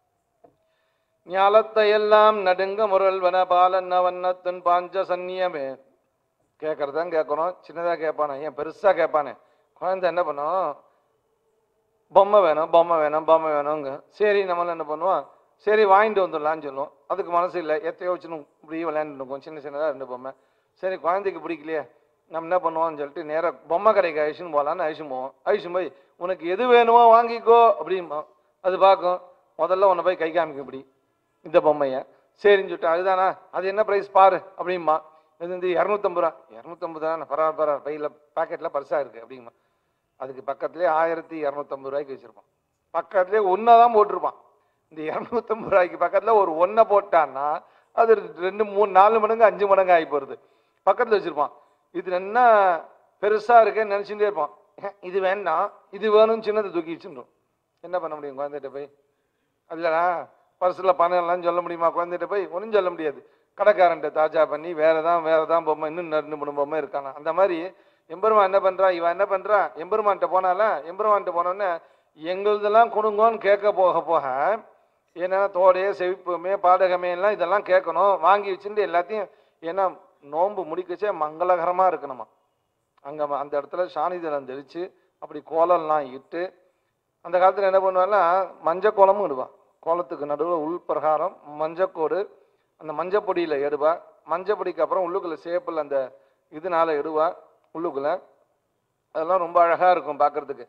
ஞாலத்தையெல்லாம் நடுங்க முரல்வன பாலன்ன வண்ணத்தன் பாஞ்ச சன்னியமே கேட்கறதான் கேட்கணும் சின்னதா கேட்பானே ஏன் பெருசா கேட்பானே குழந்தை என்ன பண்ணும் பொம்மை வேணும் பொம்மை வேணும் பொம்மை வேணுங்க சரி நம்மளாம் என்ன பண்ணுவோம் சரி வாங்கிட்டு வந்துடலாம்னு சொல்லுவோம் அதுக்கு மனசு இல்லை எத்தையோ வச்சுன்னு இப்படி விளையாண்டு இருக்கோம் சின்ன சின்னதாக ரெண்டு பொம்மை சரி குழந்தைக்கு பிடிக்கலையே நம்ம என்ன பண்ணுவோம்னு சொல்லிட்டு நேராக பொம்மை கடைக்கு அழிச்சுன்னு போகலான்னு அழிச்சுன்னு போவோம் அழிச்சுன்னு போய் உனக்கு எது வேணுமோ வாங்கிக்கோ அப்படிம்போம் அது பார்க்கும் முதல்ல உன்னை போய் கை காமிக்கும் இப்படி இந்த பொம்மையை சரின்னு சொல்லிட்டு அதுதானா அது என்ன ப்ரைஸ் பாரு அப்படிம்பா இது வந்து இரநூத்தம்பது ரூபா இரநூத்தம்பது ரூபா பரவாயில்ல பரவாயில்ல பையில் பாக்கெட்டில் பரிசாக இருக்குது அப்படிங்கம்மா அதுக்கு பக்கத்துலேயே ஆயிரத்தி இரநூத்தம்பது ரூபாய்க்கு வச்சுருப்பான் பக்கத்துலேயே ஒன்றை தான் போட்டிருப்பான் இந்த இரநூத்தம்பது ரூபாய்க்கு பக்கத்தில் ஒரு ஒன்றை போட்டான்னா அது ரெண்டு மூணு நாலு மடங்கு அஞ்சு மடங்கு ஆகி போகிறது பக்கத்தில் வச்சுருப்பான் இது என்ன பெருசாக இருக்கேன்னு நினச்சிட்டே இருப்பான் "ஏன், இது வேண்டாம் இது வேணும்னு சின்னதை தூக்கி வச்சுட்டோம் என்ன பண்ண முடியும் குழந்தைகிட்ட போய் இல்லடா பர்ஸில் பணம் எல்லாம் சொல்ல முடியுமா குழந்தைகிட்ட போய் ஒன்றும் சொல்ல முடியாது கடைக்காரன்ட்ட தாஜா பண்ணி வேற தான் வேற தான் பொம்மை இன்னும் ரெண்டு மூணு பொம்மை இருக்கானா அந்த மாதிரி எம்பெருமான் என்ன பண்றா இவன் என்ன பண்றா எம்பெருமான்ட்ட போனால எம்பெருமான்ட்ட போனோடனே எங்களுதெல்லாம் கொடுங்கோன்னு கேட்க போக போக ஏன்னா தோடே செவிப்புமே பாடகமே எல்லாம் இதெல்லாம் கேட்கணும் வாங்கி வச்சுட்டு எல்லாத்தையும் ஏன்னா நோன்பு முடிக்கச்சே மங்களகரமா இருக்கணுமா அங்க ம- அந்த இடத்துல சாணிதளம் தெளிச்சு அப்படி கோலம்லாம் இட்டு அந்த காலத்துல என்ன பண்ணுவாங்கன்னா மஞ்சள் கோலமும் இடுவான் கோலத்துக்கு நடுவில் உள் பிரகாரம் மஞ்சக்கோடு அந்த மஞ்சள் பொடியில எடுவா மஞ்சள் பொடிக்கு அப்புறம் உள்ளுக்குள்ள சேப்பில் அந்த இதனால எடுவா உள்ளுக்குள்ள அதெல்லாம் ரொம்ப அழகா இருக்கும் பார்க்கிறதுக்கு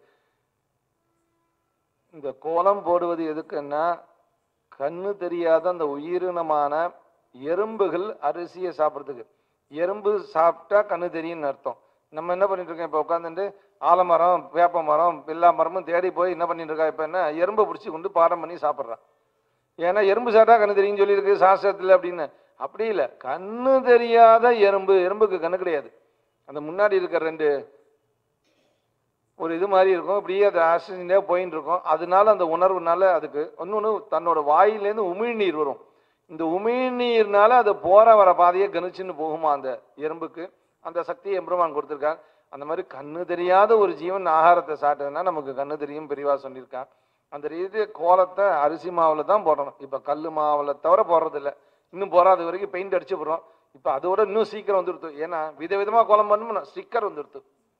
இந்த கோலம் போடுவது எதுக்குன்னா கண்ணு தெரியாத அந்த உயிரினமான எறும்புகள் அரிசியை சாப்பிட்றதுக்கு எறும்பு சாப்பிட்டா கண்ணு தெரியும்னு அர்த்தம் நம்ம என்ன பண்ணிட்டு இருக்கோம் இப்போ உட்காந்துட்டு ஆலமரம் வேப்ப மரம் எல்லா மரமும் தேடி போய் என்ன பண்ணிட்டு இருக்கா இப்போ என்ன எறும்பை பிடிச்சி கொண்டு பாடம் பண்ணி சாப்பிட்றான் ஏன்னா எறும்பு சாப்பிட்டா கண்ணு தெரியும்னு சொல்லியிருக்கு சாஸ்திரத்தில் அப்படின்னு அப்படி இல்லை கண்ணு தெரியாத எறும்பு எறும்புக்கு கண்ணு கிடையாது அந்த முன்னாடி இருக்கிற ரெண்டு ஒரு இது மாதிரி இருக்கும் இப்படியே அது ஆக்சிஜனே போயின்னு இருக்கும் அதனால அந்த உணர்வுனால அதுக்கு இன்னொன்று தன்னோட வாயிலேருந்து உமிழ்நீர் வரும் இந்த உமிழ்நீர்னால அது போற வர பாதையை கணிச்சுன்னு போகுமா அந்த எறும்புக்கு அந்த சக்தியை எம்பெருமான் கொடுத்துருக்கான் அந்த மாதிரி கண்ணு தெரியாத ஒரு ஜீவன் ஆகாரத்தை சாப்பிட்டதுன்னா நமக்கு கண்ணு தெரியும் பெரியவா சொல்லியிருக்கான் அந்த ரீதி கோலத்தை அரிசி மாவுல தான் போடணும் இப்போ கல் மாவுல தவிர போடுறது இல்ல இன்னும் போறாத வரைக்கும் பெயிண்ட் அடிச்சு போடுறோம் இப்போ அதோட இன்னும் சீக்கிரம் வந்துடுத்து ஏன்னா விதவிதமா கோலம் பண்ணணும் ஸ்டிக்கர் வந்துடுத்து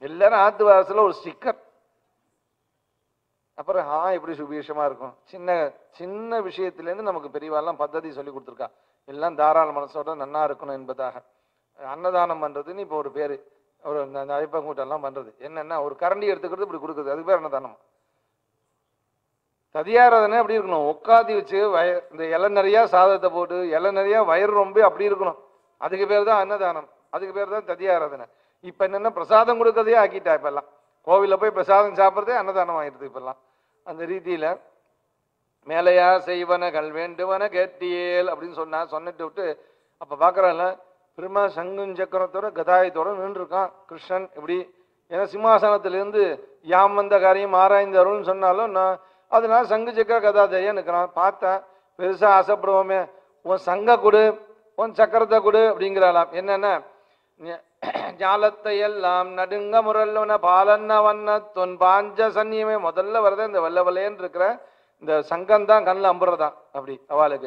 எல்லாரும் ஆத்து வாசல்ல ஒரு ஸ்டிக்கர் அப்புறம் ஆ எப்படி சுபீஷமா இருக்கும் சின்ன சின்ன விஷயத்திலேருந்து நமக்கு பெரியவாலாம் பద్ధதி சொல்லி கொடுத்துருக்கா எல்லாம் தாராள மனசோட நன்னா இருக்கணும் என்பதாக அன்னதானம் பண்றதுன்னு இப்போ ஒரு பேரு ஒரு இந்த அழைப்பங்கூட்டெல்லாம் பண்றது என்னன்னா ஒரு கரண்டி எடுத்துக்கிறது இப்படி கொடுக்குறது அதுக்கு பேர் அன்னதானம் ததியாராதனை அப்படி இருக்கணும் உட்காந்து வச்சு வய இந்த இலை நிறைய சாதத்தை போட்டு இலை நிறைய வயிறு ரொம்ப அப்படி இருக்கணும் அதுக்கு பேர் தான் அன்னதானம் அதுக்கு பேர் தான் ததியாராதனை இப்போ என்னென்ன பிரசாதம் கொடுக்கறதே ஆக்கிட்டா இப்பெல்லாம் கோவிலில் போய் பிரசாதம் சாப்பிட்றதே அன்னதானம் ஆயிடுது இப்பெல்லாம் அந்த ரீதியில மேலையா செய்வனகள் வேண்டுவன கேட்டியேல் அப்படின்னு சொன்னா சொன்னிட்டு விட்டு அப்ப பார்க்கறான்ல பெருமா சங்கும் சக்கரத்தோட கதாயத்தோட நின்றுருக்கான் கிருஷ்ணன் இப்படி ஏன்னா சிம்மாசனத்திலிருந்து யாம் வந்த காரியம் ஆராய்ந்து அருள்னு சொன்னாலும் நான் அதனால சங்கு சக்கர கதாதையா நிற்கிறான் பார்த்தேன் பெருசா ஆசைப்படுவோமே உன் சங்க கொடு உன் சக்கரத்தை கொடு அப்படிங்கிறாளாம் என்னன்னா ஞ- ஞாலத்தை எல்லாம் நடுங்க முரல்வன பாலன்ன வண்ண தொன் பாஞ்ச சன்னியமே முதல்ல வரதே இந்த வெள்ளை வெள்ளையன்னு இருக்கிற இந்த சங்கம் தான் கண்ணில் அம்புறதான் அப்படி அவளுக்கு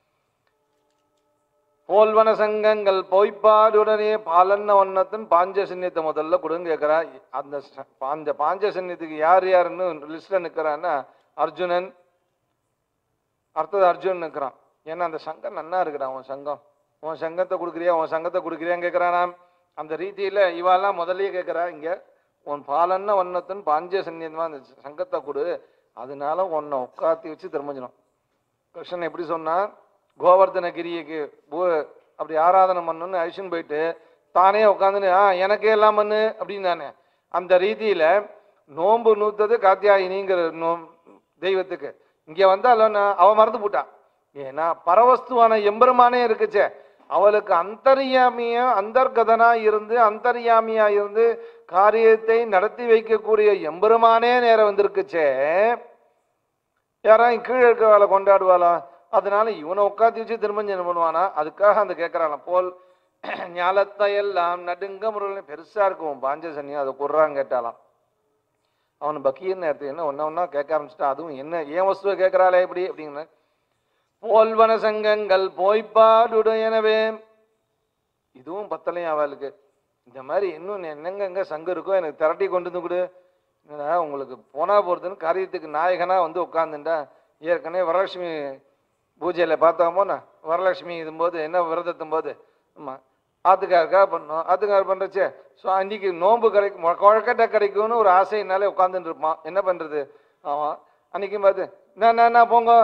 போல்வன சங்கங்கள் பொய்ப்பாடுடனே பாலன்ன வண்ணத்தின் பாஞ்ச சன்னியத்தை முதல்ல கொடுன்னு கேட்கிறா அந்த ச- பாஞ்ச பாஞ்ச சன்னியத்துக்கு யார் யாருன்னு லிஸ்ட்ல நிக்கிறான்னா அர்ஜுனன் அடுத்தது அர்ஜுனன் நிற்கிறான் ஏன்னா அந்த சங்கம் நன்னா இருக்குடா உன் சங்கம் உன் சங்கத்தை கொடுக்குறியா உன் சங்கத்தை கொடுக்குறியான்னு கேட்குறானாம் அந்த ரீதியில இவாலாம் முதல்லயே கேட்குறா இங்க உன் பாலன்ன வண்ணத்தின் பாஞ்ச சன்னியமா அந்த சங்கத்தை கொடு அதனால உன்னை உட்காத்தி வச்சு திரும்பிஞ்சிடும் கிருஷ்ணன் எப்படி சொன்னா கோவர்தனகிரிக்கு பூ அப்படி ஆராதனை பண்ணணும்னு அழிச்சுன்னு போயிட்டு தானே உட்காந்துன்னு ஆ எனக்கே எல்லாம் பண்ணு அப்படின்னு தானே அந்த ரீதியில நோன்பு நூத்தது காத்தியாயினிங்கிற நோ தெய்வத்துக்கு இங்க வந்தாலும் அவ மறந்து போட்டான் ஏன்னா பரவஸ்துவான எம்பெருமானே இருக்குச்சே அவளுக்கு அந்தர்யாமியா அந்தர்கதனா இருந்து அந்தர்யாமியா இருந்து காரியத்தை நடத்தி வைக்கக்கூடிய எம்பெருமானே நேரம் வந்திருக்குச்சே யாராவது கீழே இருக்கிறவாளை கொண்டாடுவாளா அதனால இவனை உட்காந்து வச்சு திரும்ப என்ன பண்ணுவானா அதுக்காக அந்த கேட்கறான் போல் ஞாலத்தை எல்லாம் நடுங்க முறையில் பெருசா இருக்கும் பாஞ்ச சன்னியம் அதை குர்றான்னு கேட்டாலாம் அவன் பக்கீர் நேரத்துக்கு என்ன ஒன்னா ஒன்னா கேட்க ஆரம்பிச்சிட்டான் அதுவும் என்ன ஏன் வஸ்துவை கேட்கறாளே எப்படி அப்படிங்கிற போல்வன சங்கங்கள் போய்ப்பாடுடையனவே இதுவும் பத்தலையும் அவளுக்கு இந்த மாதிரி இன்னும் என்னங்க எங்க சங்கம் இருக்கோ எனக்கு திரட்டி கொண்டு வந்து கொடு என்னடா உங்களுக்கு போனா போறதுன்னு காரியத்துக்கு நாயகனா வந்து உட்காந்துட்டா ஏற்கனவே வரலட்சுமி பூஜையில பார்த்தோமோண்ணா வரலட்சுமி இதும்போது என்ன விரதத்தும் போது ஆமா ஆத்துக்காருக்காக பண்ணோம் ஆத்துக்கார் பண்றச்சே ஸோ அன்னைக்கு நோன்பு கிடைக்கும் குழக்கட்டை கிடைக்கும்னு ஒரு ஆசையினாலே உட்காந்துட்டு இருப்பான் என்ன பண்றது ஆமாம் அன்னைக்கு பார்த்து என்ன என்ன போங்க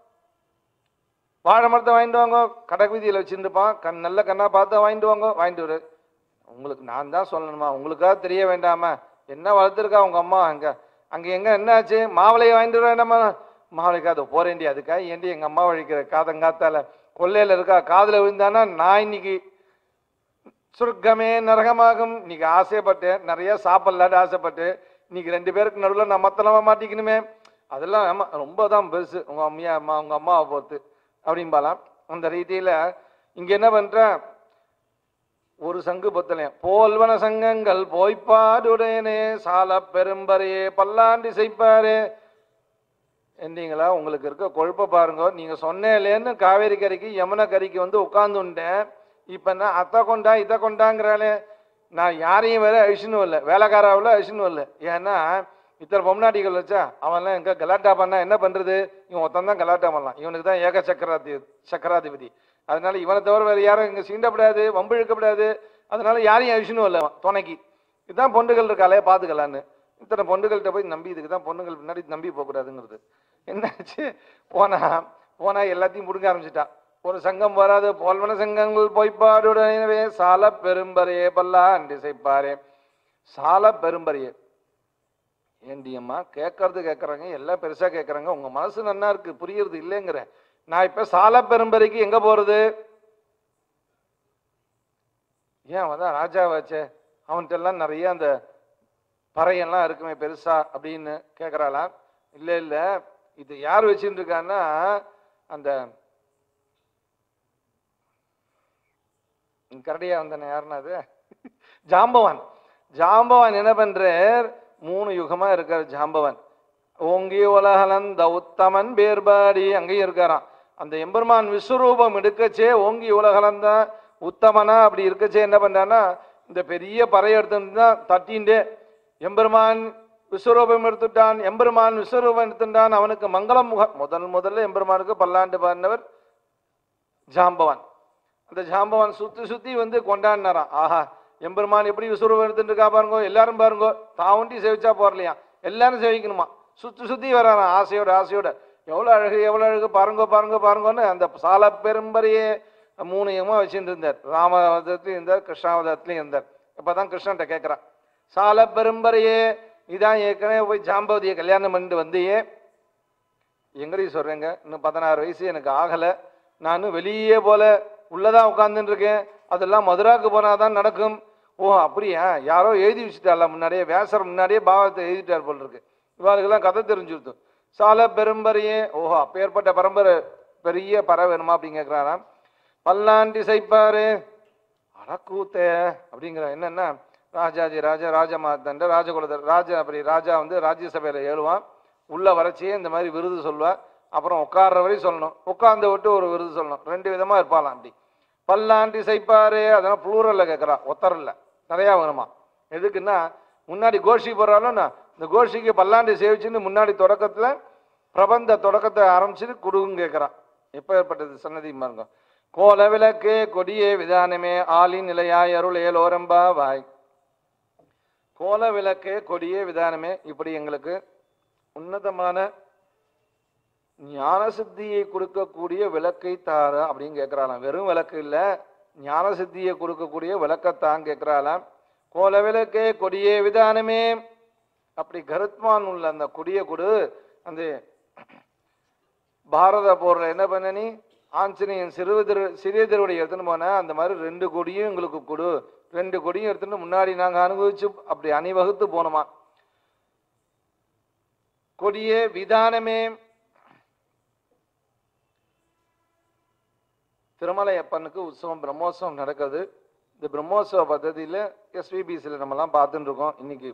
வாழை மரத்தை வாங்கிட்டு வாங்க கடை வீதியில் வச்சுருப்பான் கண் நல்ல கண்ணா பார்த்து வாங்கிட்டு வாங்க வாங்கிட்டு வரு உங்களுக்கு நான் தான் சொல்லணுமா உங்களுக்காக தெரிய வேண்டாமா என்ன வளர்த்துருக்கா உங்க அம்மா அங்க அங்க எங்க என்ன ஆச்சு மாவளையை வாங்கிட்டு வர என்னம்மா மாவளைக்கு அதை போறேன்டி அதுக்காக ஏண்டி எங்க அம்மா வழிக்கிற காதங்காத்தால கொல்லையில இருக்கா காதுல விழுந்தானா நான் இன்னைக்கு சொர்க்கமே நரகமாகும் இன்னைக்கு ஆசைப்பட்டேன் நிறைய சாப்பிடலான்னு ஆசைப்பட்டு இன்னைக்கு ரெண்டு பேருக்கு நடுவில் நான் மத்தளமா மாட்டிக்கணுமே அதெல்லாம் ஆமா ரொம்ப தான் பெருசு உங்க அம்மையா அம்மா உங்க அம்மாவை பொறுத்து அப்படிம்பாலாம் அந்த ரீதியில இங்க என்ன பண்றேன் ஒரு சங்கு பத்தலையும் போல்வன சங்கங்கள் போய்ப்பாடுடையனே சால பெரும்பரையே பல்லாண்டி செய்ப்பாரே என்றீங்களா உங்களுக்கு இருக்க கொழுப்ப பாருங்க நீங்க சொன்னேலேன்னு காவேரி கரைக்கு யமுனை கரைக்கு வந்து உட்காந்துட்டேன் இப்ப என்ன அத்தை கொண்டா இதை கொண்டாங்கிறாளே நான் யாரையும் வேற அழிச்சுன்னு இல்லை வேலைக்காராவில் அழிச்சுன்னு இல்லை ஏன்னா இத்தனை பொம்நாட்டிகள் வச்சா அவன்லாம் எங்க கலாட்டா பண்ணா என்ன பண்றது இவன் ஒருத்தன் தான் கலாட்டா பண்ணலாம் இவனுக்கு தான் ஏக சக்கராதி சக்கராதிபதி அதனால இவனை தவிர வேற யாரும் இங்க சீண்டப்படாது வம்பு இழுக்கப்படாது அதனால யாரையும் அழிச்சுன்னு இல்லை அவன் துணைக்கு இதுதான் பொண்டுகள் இருக்காளே பாத்துக்கலான்னு இத்தனை பொண்டுகள்கிட்ட போய் நம்பி இதுக்கு தான் பொண்ணுகள் பின்னாடி நம்பி போகக்கூடாதுங்கிறது என்னாச்சு போனா போனா எல்லாத்தையும் முடுங்க ஆரம்பிச்சிட்டான் ஒரு சங்கம் வராது போல்வன சங்கங்கள் பொய்ப்பாடுடனே சால பெரும்பரையே பல்லா அன்றி செய்ப்பாரே சால பெரும்பரையே ஏண்டியம்மா கேட்கறது கேட்கறாங்க எல்லாம் பெருசா கேட்கறாங்க உங்க மனசு நன்னா இருக்கு புரியுறது இல்லைங்கிற நான் இப்ப சால பெரும்பரைக்கு எங்க போறது ஏன் அவன் தான் ராஜாவாச்சே அவன்கிட்ட எல்லாம் நிறைய அந்த பறையெல்லாம் இருக்குமே பெருசா அப்படின்னு கேட்கறாளாம் இல்ல இல்ல இது யார் வச்சுட்டு இருக்கான்னா அந்த கரடியா வந்தானே யாருன்னா அது ஜாம்பவான் ஜாம்பவான் என்ன பண்றார் மூணு யுகமா இருக்கார் ஜாம்பவான் ஓங்கி உலகலந்த உத்தமன் பேர்பாடி அங்கேயும் இருக்காராம் அந்த எம்பெருமான் விஸ்வரூபம் எடுக்கச்சே ஓங்கி உலகலந்த உத்தமனா அப்படி இருக்கச்சே என்ன பண்றான்னா இந்த பெரிய பறைய எடுத்துட்டு தான் தட்டின்டே எம்பெருமான் விஸ்வரூபம் எடுத்துட்டான் எம்பெருமான் விஸ்வரூபம் எடுத்துட்டான் அவனுக்கு மங்களம் முக முதல் முதல்ல எம்பெருமானுக்கு பல்லாண்டு பாடினவர் ஜாம்பவான் அந்த ஜாம்பவான் சுத்தி சுத்தி வந்து கொண்டாடினாராம் ஆஹா எம்பெருமான் எப்படி விஸ்வரூபம் எடுத்துட்டு இருக்கா பாருங்க எல்லாரும் பாருங்க தான் ஒண்டி சேவிச்சா போறலையா எல்லாரும் சேவிக்கணுமா சுத்தி சுத்தி வராராம் ஆசையோட ஆசையோட எவ்வளவு அழகு எவ்வளவு அழகு பாருங்க பாருங்க பாருங்கன்னு அந்த சால பெரும்பரையே மூணையுமா வச்சுட்டு இருந்தார் ராமவதத்துலையும் இருந்தார் கிருஷ்ணாவதத்துலையும் இருந்தார் இப்பதான் கிருஷ்ணன்ட்ட கேட்கிறான் சால பெரும்பரையே இதான் ஏற்கனவே போய் ஜாம்பவதியை கல்யாணம் பண்ணிட்டு வந்தியே எங்கடி சொல்றேங்க இன்னும் பதினாறு வயசு எனக்கு ஆகலை நான் வெளியே போல உள்ளதான் உட்கார்ந்துட்டு இருக்கேன் அதெல்லாம் மதுராக்கு போனாதான் நடக்கும் ஓ அப்படியா யாரோ எழுதி வச்சுட்டால முன்னாடியே வேசர் முன்னாடியே பாவத்தை எழுதிட்டார் போல் இருக்கு இவாளுக்கெல்லாம் கதை தெரிஞ்சுருது சால பெரும்பரையே ஓஹோ அப்பேற்பட்ட பரம்பரை பெரிய பற வேணுமா அப்படின்னு கேட்குறாராம் பல்லாண்டி சைப்பாரு அடக்கூத்தே அப்படிங்கிற என்னன்னா ராஜாஜி ராஜா ராஜமாத்தண்ட ராஜகுலதர் ராஜா அப்படி ராஜா வந்து ராஜ்யசபையில ஏழுவான் உள்ள வரச்சியே இந்த மாதிரி விருது சொல்வா அப்புறம் உட்கார்ற வரை சொல்லணும் உட்கார்ந்து விட்டு ஒரு விருது சொல்லணும் ரெண்டு விதமா இருப்பாளாம் அப்படி பல்லாண்டி சைப்பாரு அதெல்லாம் புளூரல்ல கேட்கறா ஒத்தரல்ல நிறையா வேணுமா எதுக்குன்னா முன்னாடி கோஷி போடுறாலும் இந்த கோஷிக்கு பல்லாண்டி சேவிச்சுன்னு முன்னாடி தொடக்கத்துல பிரபந்த தொடக்கத்தை ஆரம்பிச்சுட்டு குடுன்னு கேட்கறான் எப்ப ஏற்பட்டது சன்னதி பாருங்க கோல விளக்கு கொடியே விதானமே ஆலின் நிலையாய் அருள் ஏலோரம்பா வாய் கோல விளக்கு கொடியே விதானமே இப்படி எங்களுக்கு உன்னதமான ஞான சித்தியை கொடுக்கக்கூடிய விளக்கை தாரு அப்படின்னு கேட்கிறாளாம் வெறும் விளக்கு இல்ல ஞான சித்தியை கொடுக்கக்கூடிய விளக்கத்தான் கேட்கிறாளாம் கோல விளக்கே கொடியே விதானமே அப்படி கருத்மான் உள்ள அந்த கொடிய கொடு அந்த பாரத போர்ல என்ன பண்ண நீ ஆஞ்சநேயன் சிறு திரு சிறிய திருவடி எடுத்துன்னு போன அந்த மாதிரி ரெண்டு கொடியும் எங்களுக்கு கொடு ரெண்டு கொடியும் எடுத்துட்டு முன்னாடி நாங்க அனுபவிச்சு அப்படி அணிவகுத்து போனோமா கொடியே விதானமே திருமலை அப்பனுக்கு உற்சவம் பிரம்மோற்சவம் நடக்குது இந்த பிரம்மோற்சவ பദ്ധதியில் எஸ்விபிசியில் நம்மலாம் பார்த்துட்டு இருக்கோம் இன்னைக்கு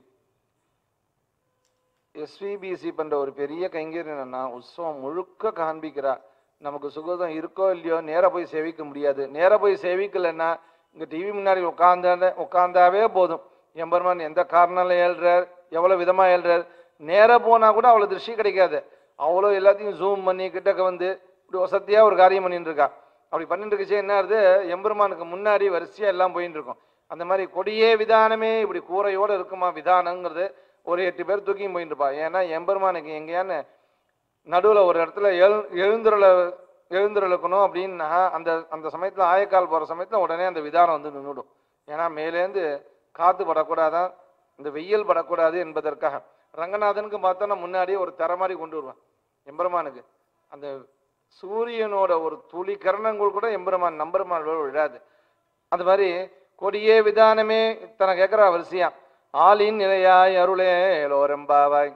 எஸ்விபிசி பண்ற ஒரு பெரிய கைங்கரியம் என்னன்னா உற்சவம் முழுக்க காண்பிக்கிறா நமக்கு சுகதம் இருக்கோ இல்லையோ நேரா போய் சேவிக்க முடியாது நேரா போய் சேவிக்கலைன்னா இங்க டிவி முன்னாடி உட்கார்ந்த உட்கார்ந்தாவே போதும் எம்பெருமான் எந்த காரணம்ல ஏழ்றார் எவ்வளவு விதமா ஏழ்றார் நேரா போனா கூட அவ்வளவு திருஷ்டி கிடைக்காது அவ்வளோ எல்லாத்தையும் ஜூம் பண்ணி கிட்டக்க வந்து இப்படி வசதியா ஒரு காரியம் பண்ணிட்டு இருக்கா அப்படி பண்ணிட்டு இருக்கச்சே என்ன ஆகுது எம்பெருமானுக்கு முன்னாடி வரிசையா எல்லாம் போயிட்டு இருக்கும் அந்த மாதிரி கொடியே விதானமே இப்படி கூரையோட இருக்குமா விதானங்கிறது ஒரு எட்டு பேர் தூக்கியும் போயிட்டு இருப்பா ஏன்னா எம்பெருமானுக்கு எங்கேயான்னு நடுவுல ஒரு இடத்துல எழு எழுந்துருள எழுந்துருளக்கணும் அப்படின்னா அந்த அந்த சமயத்துல ஆயக்கால் போற சமயத்துல உடனே அந்த விதானம் வந்து நின்றுடும் ஏன்னா மேலேந்து காத்து படக்கூடாதான் இந்த வெயில் படக்கூடாது என்பதற்காக ரங்கநாதனுக்கு பார்த்தோன்னா முன்னாடியே ஒரு தர மாதிரி கொண்டு வருவான் எம்பெருமானுக்கு அந்த சூரியனோட ஒரு துளி கரணங்கள் கூட எம்பெருமான் நம்பெருமான் மேல விழாது அந்த மாதிரி கொடியே விதானமே இத்தனை கேட்குறா வரிசையா ஆளின் நிலையாய் அருளே எல்லோரம்பாவாய்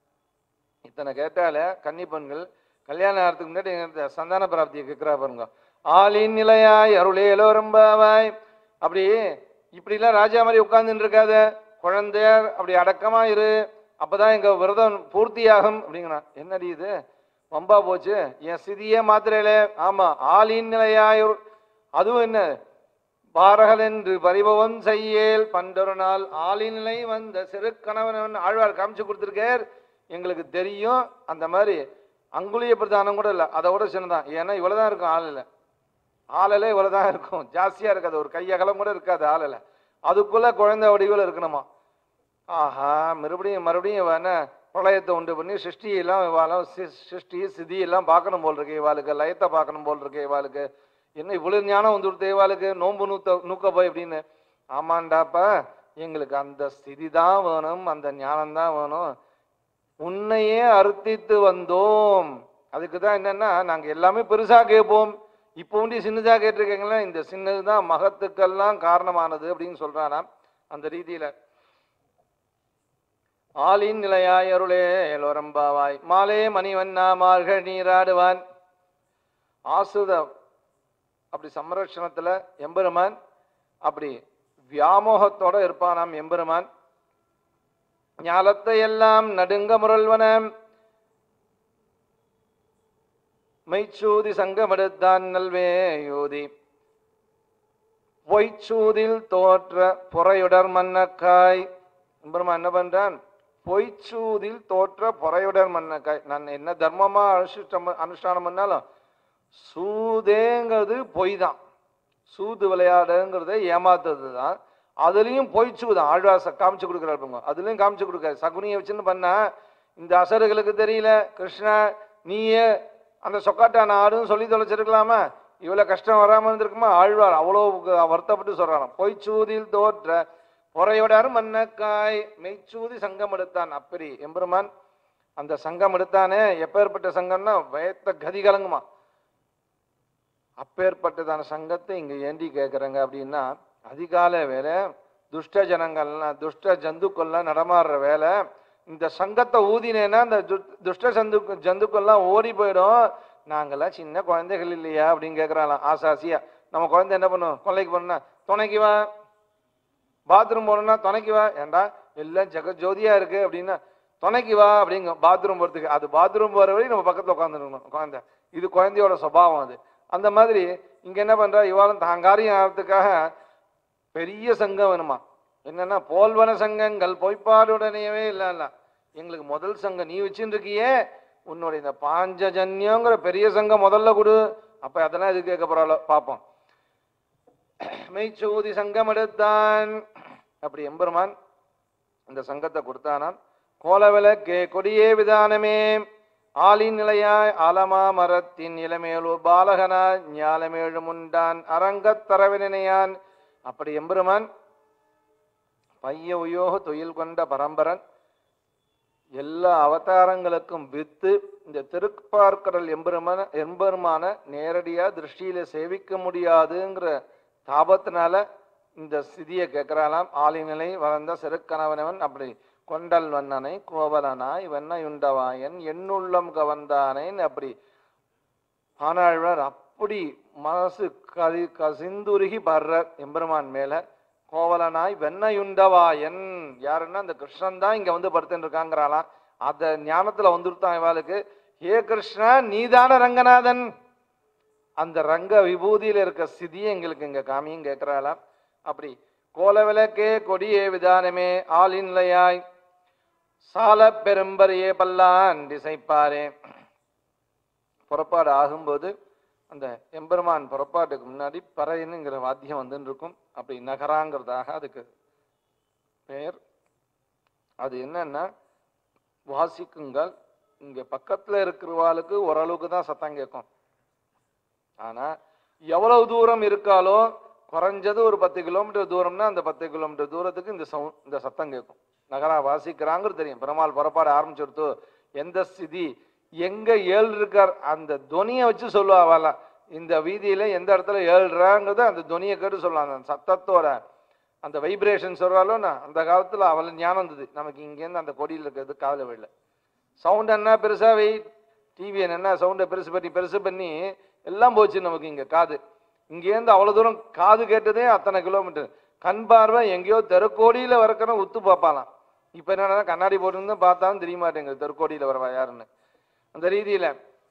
இத்தனை கேட்டால கன்னி பெண்கள் கல்யாணம் ஆகிறதுக்கு முன்னாடி இந்த சந்தான பிராப்தியை கேட்கிறா பாருங்க ஆளின் நிலையாய் அருளே எல்லோரம்பாவாய் அப்படி இப்படிலாம் ராஜா மாதிரி உட்கார்ந்துட்டு இருக்காத குழந்தைய அப்படி அடக்கமா இரு அப்பதான் எங்க விரதம் பூர்த்தியாகும் அப்படிங்கிறான் என்னடி இது வம்பா போச்சு என் சிதியே மாத்திரையில ஆமா ஆளின் நிலையாய் அருள்- அதுவும் என்ன பாரகல் என்று பரிபவம் செய்யேல் பண்டொரு நாள் ஆளிநிலை வந்த சிறு கணவன் ஆழ்வார் காமிச்சு கொடுத்துருக்கார் எங்களுக்கு தெரியும் அந்த மாதிரி அங்குலிய பிரதானம் கூட இல்லை அதை விட சின்னதான் ஏன்னா இவ்வளவுதான் இருக்கும் ஆளில் ஆளில் இவ்வளவுதான் இருக்கும் ஜாஸ்தியா இருக்காது ஒரு கையகலம் கூட இருக்காது ஆளில் அதுக்குள்ள குழந்தை வடிவில் இருக்கணுமா ஆஹா மறுபடியும் மறுபடியும் வேண பிரளயத்தை உண்டு பண்ணி சிருஷ்டியெல்லாம் இவாளும் சி- சிருஷ்டி சிதி எல்லாம் பார்க்கணும் போல் இருக்கு இவாளுக்கு லயத்தை பார்க்கணும் போல் இருக்கு இவாளுக்கு என்ன இவ்வளவு ஞானம் வந்து கொடுத்து இவாளுக்கு நோன்பு நூத்த நூக்க போய் அப்படின்னு ஆமாண்டாப்பா எங்களுக்கு அந்த ஸ்திதி தான் வேணும் அந்த ஞானம் தான் வேணும் உன்னையே அர்த்தித்து வந்தோம் அதுக்கு தான் என்னன்னா நாங்க எல்லாமே பெருசா கேட்போம் இப்போ உண்டி சின்னதா கேட்டிருக்கீங்களா இந்த சின்னது தான் மகத்துக்கெல்லாம் காரணமானது அப்படின்னு சொல்றானாம் அந்த ரீதியில ஆளின் நிலையாய் அருளே எலோரம்பாவாய் மாலே மணிவண்ணா மார்கள் நீராடுவான் ஆசுத அப்படி சம்ரட்சணத்துல எம்பெருமான் அப்படி வியாமோகத்தோட இருப்பானாம் எம்பெருமான் ஞாலத்தை எல்லாம் நடுங்க முரல்வன மெய்ச்சூதி சங்கமெடுத்தான் நல்வே யோதி பொய்ச்சூதில் தோற்ற புறையுடர் மன்னக்காய் எம்பெருமான் என்ன பண்றான் பொய்ச்சூதில் தோற்ற பொறையுடன் மன்ன கை- நான் என்ன தர்மமா அனுஷ்டம் அனுஷ்டானம் பண்ணாலும் சூதேங்கிறது பொய் தான் சூது விளையாடுங்கிறத ஏமாத்துறது தான் அதுலயும் பொய்ச்சு தான் ஆழ்வாச காமிச்சு கொடுக்குறாருங்க அதுலயும் காமிச்சு கொடுக்காரு சகுனியை வச்சுன்னு பண்ணா இந்த அசருகளுக்கு தெரியல கிருஷ்ணா நீயே அந்த சொக்காட்டான ஆடுன்னு சொல்லி தொலைச்சிருக்கலாமா இவ்வளவு கஷ்டம் வராம இருந்திருக்குமா ஆழ்வார் அவ்வளோ வருத்தப்பட்டு சொல்றாராம் பொய்ச்சூதில் தோற்ற பொறையோடாரு மன்னக்காய் மெய்ச்சூதி சங்கம் எடுத்தான் அப்படி எம்பெருமான் அந்த சங்கம் எடுத்தானே எப்பேற்பட்ட சங்கம்னா வயத்த கதி கலங்குமா அப்பேற்பட்டதான சங்கத்தை இங்க ஏண்டி கேட்குறாங்க அப்படின்னா அதிகாலை வேலை துஷ்ட ஜனங்கள்லாம் துஷ்ட ஜந்துக்கள்லாம் நடமாடுற வேலை இந்த சங்கத்தை ஊதினேன்னா இந்த து- துஷ்ட ஜந்து ஜந்துக்கள்லாம் ஓடி போயிடும் நாங்கெல்லாம் சின்ன குழந்தைகள் இல்லையா அப்படின்னு கேட்குறாங்களாம் ஆசாசியா நம்ம குழந்தை என்ன பண்ணும் கொல்லைக்கு போனா துணைக்கு வா பாத்ரூம் போகணும்னா துணைக்கு வா ஏன்டா எல்லாம் ஜெகஜோதியா இருக்கு அப்படின்னா துணைக்கு வா அப்படிங்க பாத்ரூம் போறதுக்கு அது பாத்ரூம் போற வரையும் நம்ம பக்கத்துல உட்காந்துருக்கணும் குழந்தை இது குழந்தையோட சுபாவம் அது அந்த மாதிரி இங்க என்ன பண்றா இவாளும் தாங்காரியம் ஆகிறதுக்காக பெரிய சங்கம் வேணுமா என்னன்னா போல்வன சங்கங்கள் பொய்ப்பாடுடனேவே இல்ல இல்ல எங்களுக்கு முதல் சங்கம் நீ வச்சுட்டு இருக்கியே உன்னுடைய இந்த பாஞ்சஜன்யங்கிற பெரிய சங்கம் முதல்ல கொடு அப்ப அதெல்லாம் எது கேட்க போறாளோ பார்ப்போம் மெய்ச்சோதி சங்கம் எடுத்தான் அப்படி எம்பெருமான் இந்த சங்கத்தை கொடுத்தானாம் கோலவிளக்கே கொடியே விதானமே ஆலின் நிலையாய் ஆலமா மரத்தின் இளமேலு பாலகனா ஞாலமேழு முண்டான் அரங்கத் தரவினையான் அப்படி எம்பெருமான் பைய உயோக தொழில் கொண்ட பரம்பரன் எல்லா அவதாரங்களுக்கும் வித்து இந்த திருப்பார்க்கடல் எம்பெருமான எம்பெருமான நேரடியா திருஷ்டியில சேவிக்க முடியாதுங்கிற தாபத்தினால இந்த ஸ்திதியை கேட்கிறாளாம் ஆளிநிலை வளர்ந்த சிறுக்கணவனவன் அப்படி கொண்டல் வண்ணனை கோவலனாய் வெண்ணையுண்டவாயன் எண்ணுள்ளம் கவர்ந்தானேன் அப்படி ஆனாழ்வார் அப்படி மனசு கதி கசிந்துருகி படுற எம்பெருமான் மேல கோவலனாய் வெண்ணையுண்டவாயன் யாருன்னா அந்த கிருஷ்ணன் தான் இங்க வந்து படுத்துட்டு இருக்காங்கிறாளாம் அந்த ஞானத்துல வந்துருத்தான் இவாளுக்கு ஏ கிருஷ்ணா நீதான ரங்கநாதன் அந்த ரங்க விபூதியில இருக்க ஸ்திதியை எங்களுக்கு இங்க காமியும் கேட்கிறாளாம் அப்படி கோலவிளக்கே கொடியே விதானமே ஆளின்லையாய் சால பெரும்பரியே பல்லான் திசைப்பாரே புறப்பாடு ஆகும்போது அந்த எம்பெருமான் புறப்பாட்டுக்கு முன்னாடி பறையனுங்கிற வாத்தியம் வந்துன்னு இருக்கும் அப்படி நகராங்கிறதாக அதுக்கு பெயர் அது என்னன்னா வாசிக்குங்கள் இங்க பக்கத்துல இருக்கிறவாளுக்கு ஓரளவுக்கு தான் சத்தம் கேட்கும் ஆனா எவ்வளவு தூரம் இருக்காலோ குறைஞ்சது ஒரு பத்து கிலோமீட்டர் தூரம்னா அந்த பத்து கிலோமீட்டர் தூரத்துக்கு இந்த சவுண்ட் இந்த சத்தம் கேட்கும் நகரா வாசிக்கிறாங்கிறது தெரியும் பெருமாள் புறப்பாடு ஆரம்பிச்சுடுத்து எந்த ஸ்திதி எங்க ஏழு இருக்கார் அந்த துணியை வச்சு சொல்லுவாங்களாம் இந்த வீதியில எந்த இடத்துல ஏழுறாங்கிறத அந்த துணியை கேட்டு சொல்லுவாங்க அந்த சத்தத்தோட அந்த வைப்ரேஷன் சொல்றாலும் அந்த காலத்துல அவள ஞானம் இருந்தது நமக்கு இங்கேருந்து அந்த கொடியில் இருக்கிறது காதல விடல சவுண்ட் என்ன பெருசா வை டிவி என்ன சவுண்டை பெருசு பண்ணி பெருசு பண்ணி எல்லாம் போச்சு நமக்கு இங்க காது இங்கேருந்து அவ்வளவு தூரம் காது கேட்டதே அத்தனை கிலோமீட்டர் கண் பார்வை எங்கேயோ தெருக்கோடியில வரக்கணும் உத்து பார்ப்பாலாம் இப்ப என்னன்னா கண்ணாடி போட்டு பார்த்தாலும் தெரிய மாட்டேங்குது தெருக்கோடியில வரவா யாருன்னு அந்த ரீதியில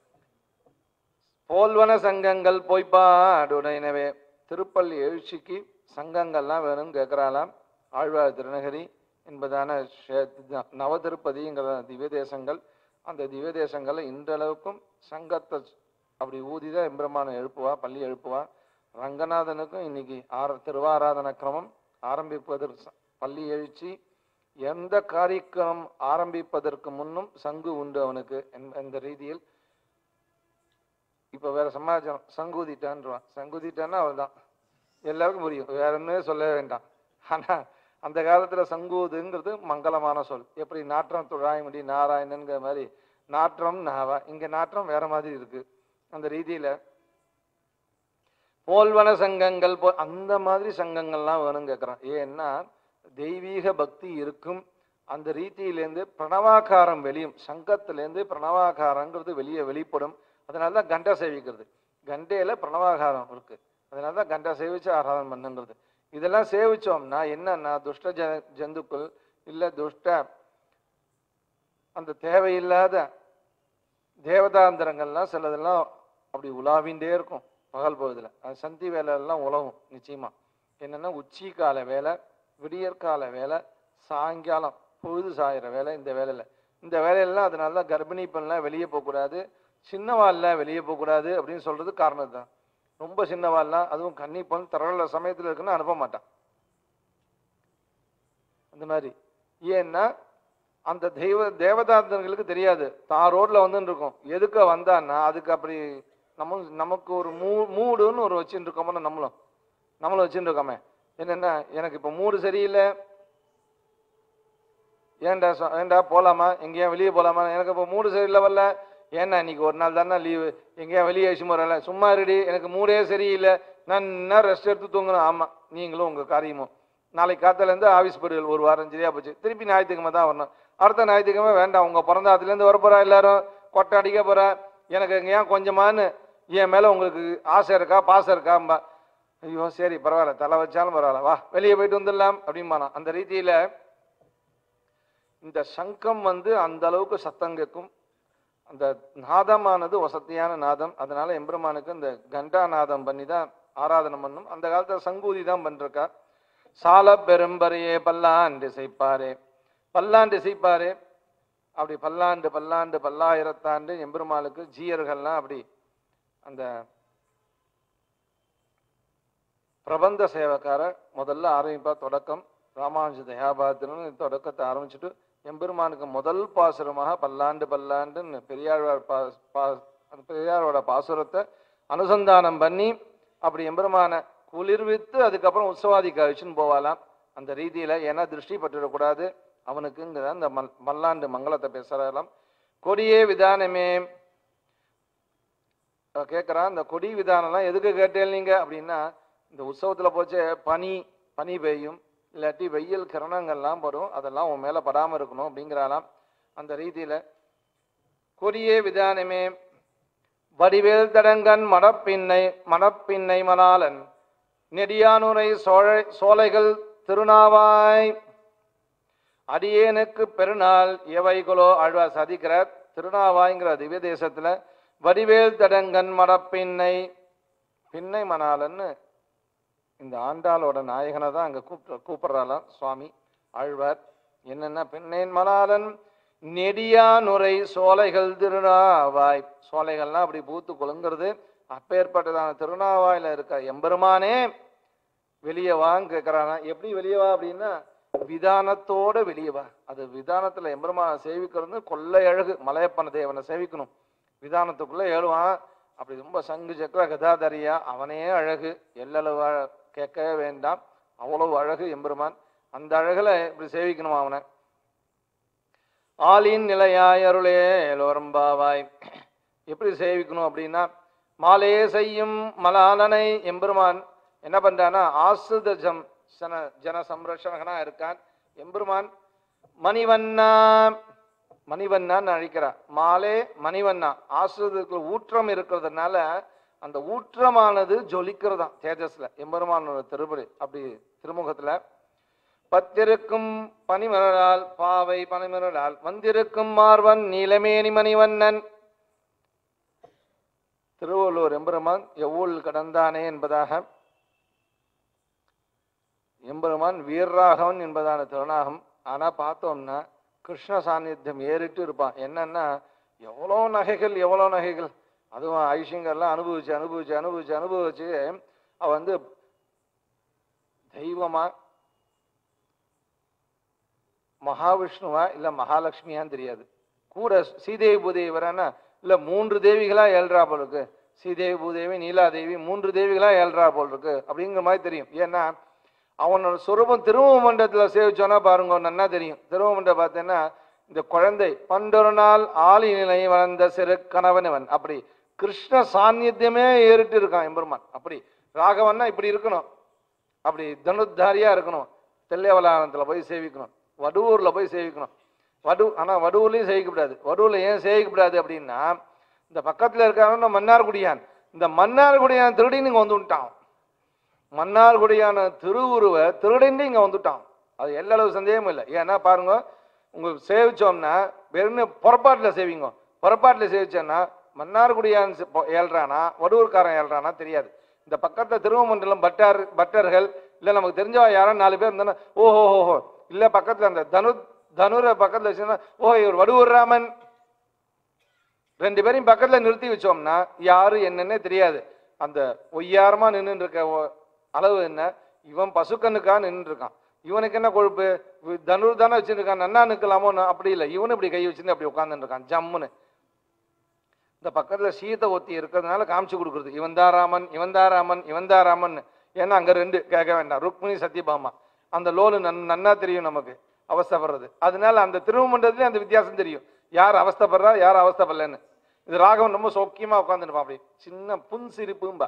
போல்வன சங்கங்கள் பொய்ப்பாடுடையனவே திருப்பள்ளி எழுச்சிக்கு சங்கங்கள்லாம் வேணும்னு கேட்கிறாளாம் ஆழ்வார் திருநகரி என்பதான ஷே- நவ திருப்பதிங்கிற திவ்ய தேசங்கள் அந்த திவ்ய தேசங்கள்ல இன்றளவுக்கும் சங்கத்தை அப்படி ஊதிதான் எம்பெருமானை எழுப்புவா பள்ளி எழுப்புவா ரங்கநாதனுக்கும் இன்னைக்கு ஆர திருவாராதன கிரமம் ஆரம்பிப்பதற்கு ச- பள்ளி எழுச்சி எந்த காரியக்கிரமம் ஆரம்பிப்பதற்கு முன்னும் சங்கு உண்டு அவனுக்கு என்- இந்த ரீதியில் இப்ப வேற சமாஜம் சங்கூதிட்டான்றான் சங்கூதிட்டான்னா அவள்தான் எல்லாருக்கும் புரியும் வேற ஒண்ணுமே சொல்ல வேண்டாம் ஆனா அந்த காலத்துல சங்கூதுங்கிறது மங்களமான சொல் எப்படி நாற்றம் துழாய்முடி நாராயணன்கிற மாதிரி நாற்றம் நாவா இங்க நாற்றம் வேற மாதிரி இருக்கு அந்த ரீதியில போல்வன சங்கங்கள் போ அந்த மாதிரி சங்கங்கள்லாம் வேணும் கேட்குறான் ஏன்னா தெய்வீக பக்தி இருக்கும் அந்த ரீதியிலேருந்து பிரணவாகாரம் வெளியும் சங்கத்திலேருந்து பிரணவாகாரங்கிறது வெளியே வெளிப்படும் அதனால தான் கண்டை சேவிக்கிறது கண்டையில பிரணவாகாரம் இருக்கு அதனால தான் கண்டை சேவிச்சு ஆராதனை பண்ணுங்கிறது இதெல்லாம் சேவிச்சோம்னா என்னன்னா துஷ்ட ஜ ஜந்துக்கள் இல்ல துஷ்ட அந்த தேவையில்லாத தேவதாந்திரங்கள்லாம் சிலதெல்லாம் அப்படி உலாவிண்டே இருக்கும் பகல் பொழுதுல அது சந்தி வேலை எல்லாம் உலவும் நிச்சயமா என்னன்னா உச்சி கால வேலை விடியற்கால வேலை சாயங்காலம் பொழுது சாயிற வேலை இந்த வேலையில் இந்த வேலையெல்லாம் அதனால தான் கர்ப்பிணி பெண்லாம் வெளியே போகக்கூடாது சின்னவாள்லாம் வெளியே போகக்கூடாது அப்படின்னு சொல்றது காரணம் தான் ரொம்ப சின்னவாள்லாம் அதுவும் கன்னி பெண் திரள சமயத்தில் இருக்குன்னு அனுப்ப மாட்டான் அந்த மாதிரி ஏன்னா அந்த தெய்வ தேவதாந்தர்களுக்கு தெரியாது தான் ரோட்ல வந்துன்னு இருக்கும் எதுக்க வந்தான்னா அதுக்கு அப்படி நம்ம நமக்கு ஒரு மூ மூடுன்னு ஒரு வச்சுட்டு இருக்கோமோ நம்மளும் நம்மளும் வச்சுட்டு இருக்கோமே என்னென்ன எனக்கு இப்போ மூடு சரியில்லை ஏன்டா சொ- ஏன்டா போலாமா எங்கேயா வெளியே போலாமா எனக்கு இப்போ மூடு சரியில்லை வரல ஏன்னா இன்னைக்கு ஒரு நாள் தானே லீவு எங்கேயா வெளியே அழிச்சு வரல சும்மா இருடி எனக்கு மூடே சரியில்லை நான் என்ன ரெஸ்ட் எடுத்து தூங்கணும் ஆமாம் நீங்களும் உங்கள் காரியமும் நாளைக்கு காத்தாலேருந்து ஆஃபீஸ் போடுவீர்கள் ஒரு வாரம் சரியா போச்சு திருப்பி ஞாயிற்றுக்கிழமை தான் வரணும் அடுத்த ஞாயிற்றுக்கிழமை வேண்டாம் உங்கள் பிறந்த ஆத்துலேருந்து வர போகிறா எல்லாரும் கொட்டை அடிக்க போகிறா எனக்கு எங்கேயா கொஞ்சமான்னு என் மேலே உங்களுக்கு ஆசை இருக்கா பாசம் இருக்காம்பா ஐயோ சரி பரவாயில்ல தலை வச்சாலும் பரவாயில்ல வா வெளியே போயிட்டு வந்துடலாம் அப்படிம்பானா அந்த ரீதியில் இந்த சங்கம் வந்து அந்த அளவுக்கு சத்தம் கேட்கும் அந்த நாதமானது வசதியான நாதம் அதனால எம்பெருமானுக்கு இந்த கண்டா நாதம் பண்ணி தான் ஆராதனை பண்ணும் அந்த காலத்துல சங்கூதி தான் பண்ணிருக்கா சால பெரும்பரையே பல்லாண்டு இசைப்பாரே பல்லாண்டு இசைப்பாரே அப்படி பல்லாண்டு பல்லாண்டு பல்லாயிரத்தாண்டு எம்பெருமாளுக்கு ஜீயர்கள்லாம் அப்படி அந்த பிரபந்த சேவக்கார முதல்ல ஆரம்பிப்பா தொடக்கம் ராமானுஜ தயாபாத்திரன்னு தொடக்கத்தை ஆரம்பிச்சுட்டு எம்பெருமானுக்கு முதல் பாசுரமாக பல்லாண்டு பல்லாண்டுன்னு பெரியாழ்வார் பா பா அந்த பெரியாரோட பாசுரத்தை அனுசந்தானம் பண்ணி அப்படி எம்பெருமானை குளிர்வித்து அதுக்கப்புறம் உற்சவாதிக்கு அழிச்சுன்னு போவாலாம் அந்த ரீதியில ஏன்னா திருஷ்டி பட்டுடக்கூடாது அவனுக்குங்கிற அந்த மல் மல்லாண்டு மங்களத்தை பேசுறாலாம் கொடியே விதானமே அவ கேட்குறான் இந்த கொடி விதானம்லாம் எதுக்கு கேட்டேன் நீங்க அப்படின்னா இந்த உற்சவத்துல போச்சு பனி பனி பெய்யும் இல்லாட்டி வெயில் கிரணங்கள்லாம் வரும் அதெல்லாம் உன் மேல படாம இருக்கணும் அப்படிங்கிறாலாம் அந்த ரீதியில கொடியே விதானமே வடிவேல் தடங்கன் மடப்பின்னை மடப்பின்னை மணாளன் நெடியானுரை சோழை சோலைகள் திருநாவாய் அடியேனுக்கு பெருநாள் எவைகளோ ஆழ்வார் சாதிக்கிறார் திருநாவாய்ங்கிற திவ்ய தேசத்துல வடிவேல் தடங்கன் மடப்பின்னை பின்னை மணாளன்னு இந்த ஆண்டாளோட நாயகனை தான் அங்க கூப்பிட்டு கூப்பிடுறாளாம் சுவாமி ஆழ்வார் என்னென்ன பின்னேன் மணாளன் நெடியானுரை சோலைகள் திருநாவாய் சோலைகள்லாம் அப்படி பூத்து குலுங்கிறது அப்பேற்பட்டதான திருநாவாயில இருக்க எம்பெருமானே வெளியே வான்னு கேட்கறானா எப்படி வெளியே வா அப்படின்னா விதானத்தோட வெளியே வா அது விதானத்துல எம்பெருமான சேவிக்கிறது கொள்ளை அழகு மலையப்பன தேவனை சேவிக்கணும் விதானத்துக்குள்ள ஏழுவான் அப்படி ரொம்ப சங்கு சக்கர கதாதரியா அவனே அழகு எல்லளவு அழ- கேட்கவே வேண்டாம் அவ்வளவு அழகு எம்பெருமான் அந்த அழகுல இப்படி சேவிக்கணும் அவனை ஆலின் நிலையாய் அருளே லோரம்பாவாய் எப்படி சேவிக்கணும் அப்படின்னா மாலையே செய்யும் மலாலனை எம்பெருமான் என்ன பண்றான்னா ஆசிரித ஜம் ஜன ஜன சம்ரட்சகனா இருக்கான் எம்பெருமான் மணிவண்ணா மணிவண்ணான்னு அழைக்கிறார் மாலே மணிவண்ணா ஆசிரியத்துக்குள்ள ஊற்றம் இருக்கிறதுனால அந்த ஊற்றமானது ஜொலிக்கிறதாம் தேஜஸ்ல எம்பெருமானோட திருப்படி அப்படி திருமுகத்துல பத்திருக்கும் பனிமலரால் பாவை பனிமலரால் வந்திருக்கும் மார்வன் நீலமேனி மணிவண்ணன் திருவள்ளூர் எம்பெருமான் எவ்வூள் கடந்தானே என்பதாக எம்பெருமான் வீரராகவன் என்பதான திருநாகம் ஆனா பார்த்தோம்னா கிருஷ்ண சாநித்தியம் ஏறிட்டு இருப்பான் என்னன்னா எவ்வளோ நகைகள் எவ்வளோ நகைகள் அதுவும் ஐஷிங்கர்லாம் அனுபவிச்சு அனுபவிச்சு அனுபவிச்சு அனுபவிச்சு அவ வந்து தெய்வமா மகாவிஷ்ணுவா இல்ல மகாலட்சுமியான்னு தெரியாது கூட சீதேவி பூதேவி வரானா இல்ல மூன்று தேவிகளா ஏழ்றா போல் இருக்கு சீதேவி பூதேவி நீலாதேவி மூன்று தேவிகளா ஏழ்றா போல் இருக்கு அப்படிங்கிற மாதிரி தெரியும் ஏன்னா அவனோட சுரூபம் திருமண மண்டலத்துல சேவிச்சோன்னா பாருங்க நன்னா தெரியும் திருமண மண்டலம் பார்த்தேன்னா இந்த குழந்தை பண்டொரு நாள் ஆளி நிலை வளர்ந்த சிறு கணவனவன் அப்படி கிருஷ்ண சாநித்தியமே ஏறிட்டு இருக்கான் எம்பெருமான் அப்படி ராகவன்னா இப்படி இருக்கணும் அப்படி தனுத்தாரியா இருக்கணும் தெல்லைவலானத்துல போய் சேவிக்கணும் வடுவூர்ல போய் சேவிக்கணும் வடு ஆனா வடுவூர்லயும் சேவிக்கக்கூடாது வடுவூர்ல ஏன் சேவிக்கக்கூடாது அப்படின்னா இந்த பக்கத்துல இருக்காங்க மன்னார்குடியான் இந்த மன்னார்குடியான் திருடின்னு இங்க வந்து விட்டான் மன்னார்குடியான திருவுருவ திருடின்னு இங்க வந்துட்டான் அது எல்லா அளவு சந்தேகமும் இல்லை ஏன்னா பாருங்க உங்களுக்கு சேவிச்சோம்னா வெறும் புறப்பாட்டில் சேவிங்க புறப்பாட்டில் சேவிச்சோன்னா மன்னார்குடியான் செ- பொ- ஏழ்றானா வடூர்காரன் ஏழ்றானா தெரியாது இந்த பக்கத்துல திருவமண்டலம் பட்டார் பட்டர்கள் இல்லை நமக்கு தெரிஞ்சவா யாரோ நாலு பேர் இருந்தானா ஓஹோ ஓஹோ இல்ல பக்கத்துல அந்த தனு தனுரை பக்கத்துல வச்சுன்னா ஓ இவர் வடுவூர் ராமன் ரெண்டு பேரையும் பக்கத்துல நிறுத்தி வச்சோம்னா யாரு என்னன்னே தெரியாது அந்த ஒய்யாரமா நின்று இருக்க ஒ- அளவு என்ன இவன் பசுக்கண்ணுக்கா நின்று இருக்கான் இவனுக்கு என்ன கொழுப்பு வி- தனுர் தானே வச்சுருக்கான் நன்னா நிற்கலாமோ அப்படி இல்லை இவனு இப்படி கை வச்சுன்னு அப்படி உட்காந்துட்டு இருக்கான் ஜம்முன்னு இந்த பக்கத்துல சீதை ஒத்தி இருக்கிறதுனால காமிச்சு கொடுக்குறது இவன் தான் ராமன் இவன் தான் ராமன் இவன் தான் ராமன் ஏன்னா அங்க ரெண்டு கேட்க வேண்டாம் ருக்மிணி சத்யபாமா அந்த லோலு நன் நன்னா தெரியும் நமக்கு அவஸ்தைப்படுறது அதனால அந்த திருமண்டலத்திலே அந்த வித்தியாசம் தெரியும் யார் அவஸ்தைப்படுறா யார் அவஸ்தைப்படலன்னு இது ராகவன் ரொம்ப சௌக்கியமா உட்காந்துருப்பான் அப்படி சின்ன புன் சிரிப்பும்பா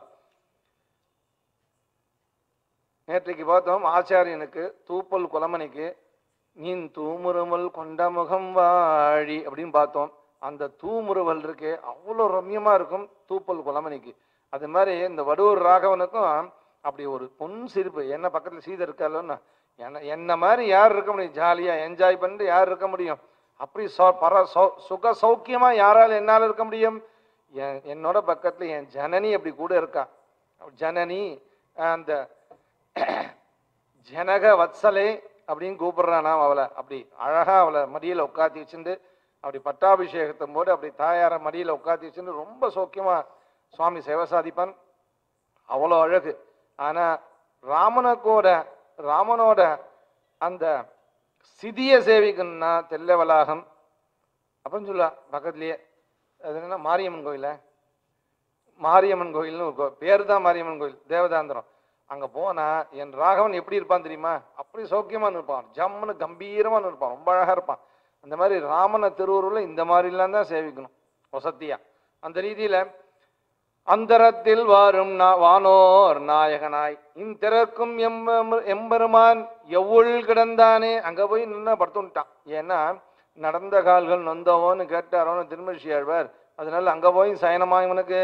நேற்றைக்கு பார்த்தோம் ஆச்சாரியனுக்கு தூப்பல் குலமணிக்கு நீன் தூமுறுமல் கொண்ட முகம் வாழி அப்படின்னு பார்த்தோம் அந்த தூமுறுவல் இருக்கே அவ்வளோ ரம்யமா இருக்கும் தூப்பல் குலமணிக்கு அது மாதிரி இந்த வடுவூர் ராகவனுக்கும் அப்படி ஒரு பொன் சிரிப்பு என்ன பக்கத்துல சீதை இருக்காளோன்னா என்ன என்ன மாதிரி யார் இருக்க முடியும் ஜாலியா என்ஜாய் பண்ணிட்டு யார் இருக்க முடியும் அப்படி சௌ- பர சௌ- சுக சௌக்கியமா யாரால என்னால இருக்க முடியும் என் என்னோட பக்கத்துல என் ஜனனி அப்படி கூட இருக்கா ஜனனி அந்த ஜனக வத்சலே அப்படின்னு கூப்பிடுறானாம் அவளை அப்படி அழகா அவளை மடியில உட்காத்தி வச்சுட்டு அப்படி பட்டாபிஷேகத்தும் போது அப்படி தாயார மடியில உட்காத்தி வச்சுட்டு ரொம்ப சௌக்கியமா சுவாமி சேவை சாதிப்பான் அவ்வளோ அழகு ஆனா ராமனுக்கோட ராமனோட அந்த சிதிய சேவிக்கணும்னா தெல்ல வளாகம் அப்படின்னு சொல்லா பக்கத்துலயே அது என்ன மாரியம்மன் கோயில மாரியம்மன் கோயில்னு ஒரு கோ- பேரு தான் மாரியம்மன் கோயில் தேவதாந்திரம் அங்க போனா என் ராகவன் எப்படி இருப்பான் தெரியுமா அப்படி சௌக்கியமா இருப்பான் ஜம்முன்னு கம்பீரமா இருப்பான் ரொம்ப அழகா இருப்பான் அந்த மாதிரி ராமனை திருவுருவில் இந்த மாதிரிலாம் தான் சேவிக்கணும் வசத்தியா அந்த ரீதியில அந்தரத்தில் வாரும் நா- வானோர் நாயகனாய் இந்திறக்கும் எம்ப எம்பெருமான் எவ்வுள் கிடந்தானே அங்க போய் நின்று படுத்துட்டான் ஏன்னா நடந்த கால்கள் நொந்தவோன்னு கேட்டாரோன்னு திருமஷி ஆழ்வார் அதனால அங்க போய் சயனமா இவனுக்கு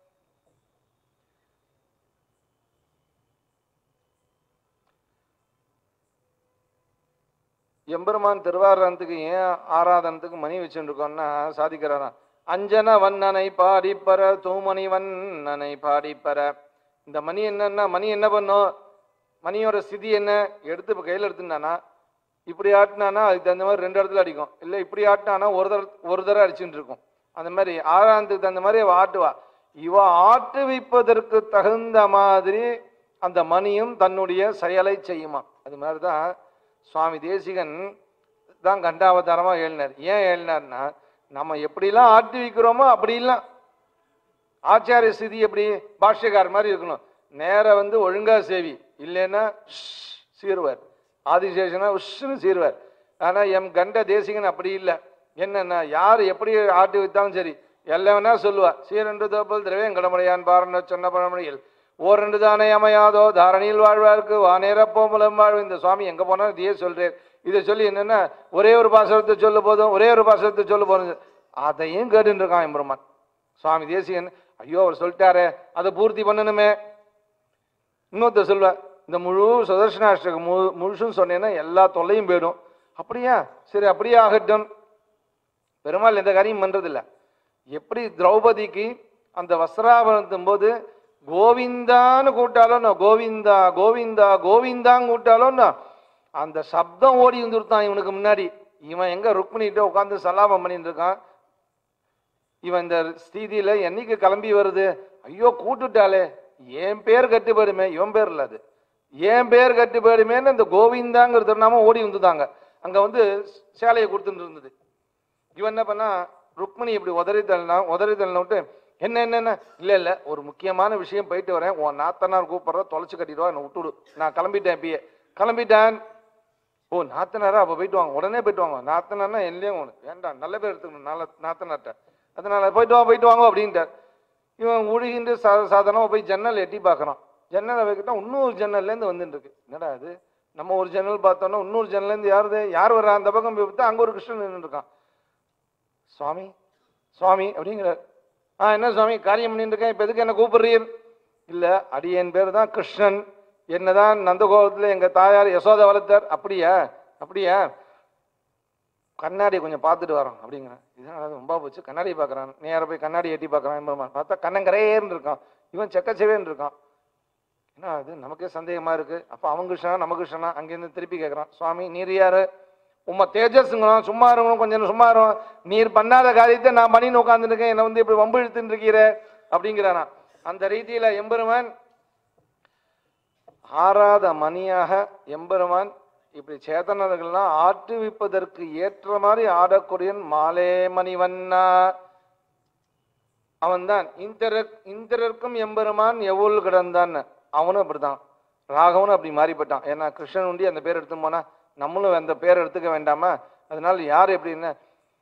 எம்பெருமான் திருவாரணத்துக்கு ஏன் ஆராதனத்துக்கு மணி வச்சுருக்கோம்னா சாதிக்கிறாராம் அஞ்சன வண்ணனை பாடிப்பற தூமணி வண்ணனை பாடிப்பற இந்த மணி என்னன்னா மணி என்ன பண்ணும் மணியோட ஸ்திதி என்ன எடுத்து இப்போ கையில் எடுத்துட்டானா இப்படி ஆட்டினானா அதுக்கு தகுந்த மாதிரி ரெண்டு இடத்துல அடிக்கும் இல்லை இப்படி ஆட்டினானா ஒரு தர ஒரு தடவை அடிச்சுட்டு இருக்கும் அந்த மாதிரி ஆராதனத்துக்கு தகுந்த மாதிரி அவ ஆட்டுவா இவ ஆட்டுவிப்பதற்கு தகுந்த மாதிரி அந்த மணியும் தன்னுடைய செயலை செய்யுமா அது மாதிரி தான் சுவாமி தேசிகன் தான் கண்டாவதாரமா எழுதினார் ஏன் எழுதினார்னா நம்ம எப்படிலாம் ஆட்டி வைக்கிறோமோ அப்படிலாம் ஆச்சாரிய ஸ்திதி எப்படி பாஷ்யக்கார் மாதிரி இருக்கணும் நேர வந்து ஒழுங்கா சேவி இல்லைன்னா ஷ் சீருவார் ஆதிசேஷனா உஷ்னு சீருவார் ஆனா எம் கண்ட தேசிகன் அப்படி இல்லை என்னன்னா யார் எப்படி ஆட்டி வைத்தாலும் சரி எல்லாவனா சொல்லுவா சீரண்டு தோப்பல் திரவியம் கடமுடையான் பாரண்ட சொன்ன பழமொழியில் ஓரெண்டு தானே அமையாதோ தாரணியில் வாழ்வார்க்கு வானேரப்போ முலம் வாழ்வு இந்த சுவாமி எங்க போனாலும் இதையே சொல்றேன் இதை சொல்லி என்னன்னா ஒரே ஒரு பாசனத்தை சொல்ல போதும் ஒரே ஒரு பாசனத்தை சொல்ல போதும் அதையும் கேட்டுட்டு இருக்கான் எம்பெருமான் சுவாமி தேசிகன் ஐயோ அவர் சொல்லிட்டாரே அதை பூர்த்தி பண்ணணுமே இன்னொருத்தர் சொல்லுவேன் இந்த முழு சுதர்சனாஷ்டகம் முழு முழுசும் சொன்னேன்னா எல்லா தொல்லையும் போயிடும் அப்படியா சரி அப்படியே ஆகட்டும் பெருமாள் எந்த காரியம் பண்றதில்ல எப்படி திரௌபதிக்கு அந்த வஸ்திராபரணத்தும் போது கோவிந்தான்னு கூட்டாலும் கோவிந்தா கோவிந்தா கோவிந்தான்னு கூட்டாலும் அந்த சப்தம் ஓடி வந்துருத்தான் இவனுக்கு முன்னாடி இவன் எங்க ருக்மிணிகிட்ட உட்காந்து சலாபம் பண்ணிட்டு இருக்கான் இவன் இந்த ஸ்திதியில என்னைக்கு கிளம்பி வருது ஐயோ கூட்டுட்டாளே என் பேர் கட்டு போயிடுமே இவன் பேர் இல்ல அது என் பேர் கட்டு போயிடுமேன்னு இந்த கோவிந்தாங்கிற திருநாமம் ஓடி வந்துதாங்க அங்க வந்து சேலையை கொடுத்துட்டு இருந்தது இவன் என்ன பண்ணா ருக்மிணி இப்படி உதறி தள்ளினா உதறி தள்ளின விட்டு என்ன என்னென்ன இல்ல இல்ல ஒரு முக்கியமான விஷயம் போயிட்டு வரேன் உன் நாத்தனார் கூப்பிடுற தொலைச்சு கட்டிடுவா என்னை விட்டுடு நான் கிளம்பிட்டேன் இப்பயே கிளம்பிட்டேன் ஓ நாத்தனாரா அப்போ போயிட்டு வாங்க உடனே போயிட்டு வாங்க நாத்தனார்னா எல்லையும் ஒன்று வேண்டாம் நல்ல பேர் எடுத்துக்கணும் நல்ல நாத்தனார்ட்ட அதனால போயிட்டு வாங்க போயிட்டு வாங்க அப்படின்ட்டார் இவன் உழுகின்ற சா சாதாரணமாக போய் ஜன்னல் எட்டி பார்க்குறான் ஜன்னலை வைக்கிட்டா இன்னொரு ஜன்னல்லேருந்து வந்துட்டு இருக்கு என்னடா அது நம்ம ஒரு ஜன்னல் பார்த்தோன்னா இன்னொரு ஜன்னல்லேருந்து யாருது யார் வர்றா அந்த பக்கம் போய் பார்த்தா அங்கே ஒரு கிருஷ்ணன் நின்றுட்டு இருக்கான் சுவாமி சுவாமி அப்படிங்கிறார் ஆ என்ன சுவாமி காரியம் பண்ணிட்டு இருக்கேன் இப்போ எதுக்கு என்ன கூப்பிடுறீர் இல்லை அடியேன் பேர் தான் கிருஷ்ணன் என்னதான் நந்தகோபத்தில் எங்கள் தாயார் யசோதை வளர்த்தார் அப்படியா அப்படியா கண்ணாடி கொஞ்சம் பார்த்துட்டு வரோம் அப்படிங்கிறேன் இதனால ரொம்ப போச்சு கண்ணாடி பார்க்குறான் நேராக போய் கண்ணாடி எட்டி பார்க்குறான் பார்த்தா கண்ணங்கரேன்னு இருக்கான் இவன் செக்கச்சவேன்னு இருக்கான் என்ன அது நமக்கே சந்தேகமா இருக்கு அப்ப அவங்க கிருஷ்ணனா நம்ம கிருஷ்ணனா அங்கேருந்து திருப்பி கேட்குறான் சுவாமி நீர் யாரு உம்ம தேஜஸ்ங்கணும் சும்மா இருக்கணும் கொஞ்சம் சும்மா இருக்கும் நீர் பண்ணாத காரியத்தை நான் பண்ணின்னு உட்காந்துருக்கேன் என்னை வந்து இப்படி வம்பு இழுத்துட்டு இருக்கிற அப்படிங்கிறானா அந்த ரீதியில எம்பெருமான் ஆறாத மணியாக எம்பெருமான் இப்படி சேதனர்கள்லாம் ஆற்றுவிப்பதற்கு ஏற்ற மாதிரி ஆடக்கூடிய மாலே மணிவண்ணா அவன்தான் இந்திர இந்திரருக்கும் எம்பெருமான் எவ்வளவு கிடந்தான் அவனும் அப்படிதான் ராகவனும் அப்படி மாறிப்பட்டான் ஏன்னா கிருஷ்ணன் உண்டி அந்த பேர் எடுத்து போனா நம்மளும் அந்த பேர் எடுத்துக்க வேண்டாமா அதனால யார் எப்படின்னு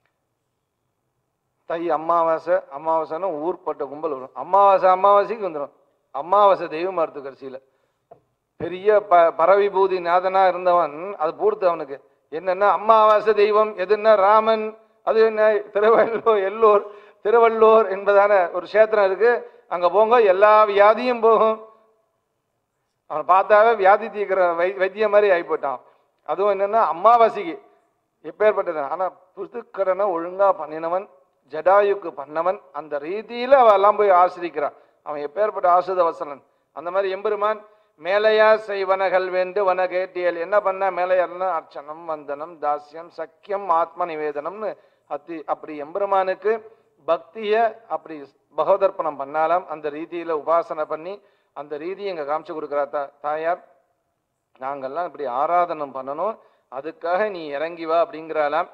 தை அமாவாசை அமாவாசைன்னா ஊர்பட்ட கும்பல் வரும் அமாவாசை அமாவாசைக்கு வந்துடும் அமாவாசை தெய்வம் மருத்து கடைசியில் பெரிய ப பரவிபூதி நாதனா இருந்தவன் அது பூர்த்து அவனுக்கு என்னன்னா அமாவாசை தெய்வம் எதுன்னா ராமன் அது என்ன திருவள்ளூர் எல்லூர் திருவள்ளூர் என்பதான ஒரு கஷேத்திரம் இருக்கு அங்க போங்க எல்லா வியாதியும் போகும் அவன் பார்த்தாவே வியாதி தீக்கிற வை வைத்தியம் மாதிரி ஆகி போயிட்டான் அதுவும் என்னன்னா அமாவாசைக்கு எப்பேற்பட்டது ஆனா புதுக்கடனை ஒழுங்கா பண்ணினவன் ஜடாயுக்கு பண்ணவன் அந்த ரீதியில அவ எல்லாம் போய் ஆசிரிக்கிறான் அவன் எப்பேற்பட்ட ஆசுத வசனன் அந்த மாதிரி எம்பெருமான் மேலையா செய்வனகள் வேண்டு வன கேட்டியல் என்ன பண்ண மேலையார்னா அர்ச்சனம் வந்தனம் தாஸ்யம் சக்கியம் ஆத்ம நிவேதனம்னு அத்தி அப்படி எம்பெருமானுக்கு பக்திய அப்படி பகவதர்ப்பணம் பண்ணாலாம் அந்த ரீதியில உபாசனை பண்ணி அந்த ரீதியை இங்க காமிச்சு கொடுக்குறா தா தாயார் நாங்கெல்லாம் இப்படி ஆராதனம் பண்ணணும் அதுக்காக நீ இறங்கி வா அப்படிங்கிறாளாம்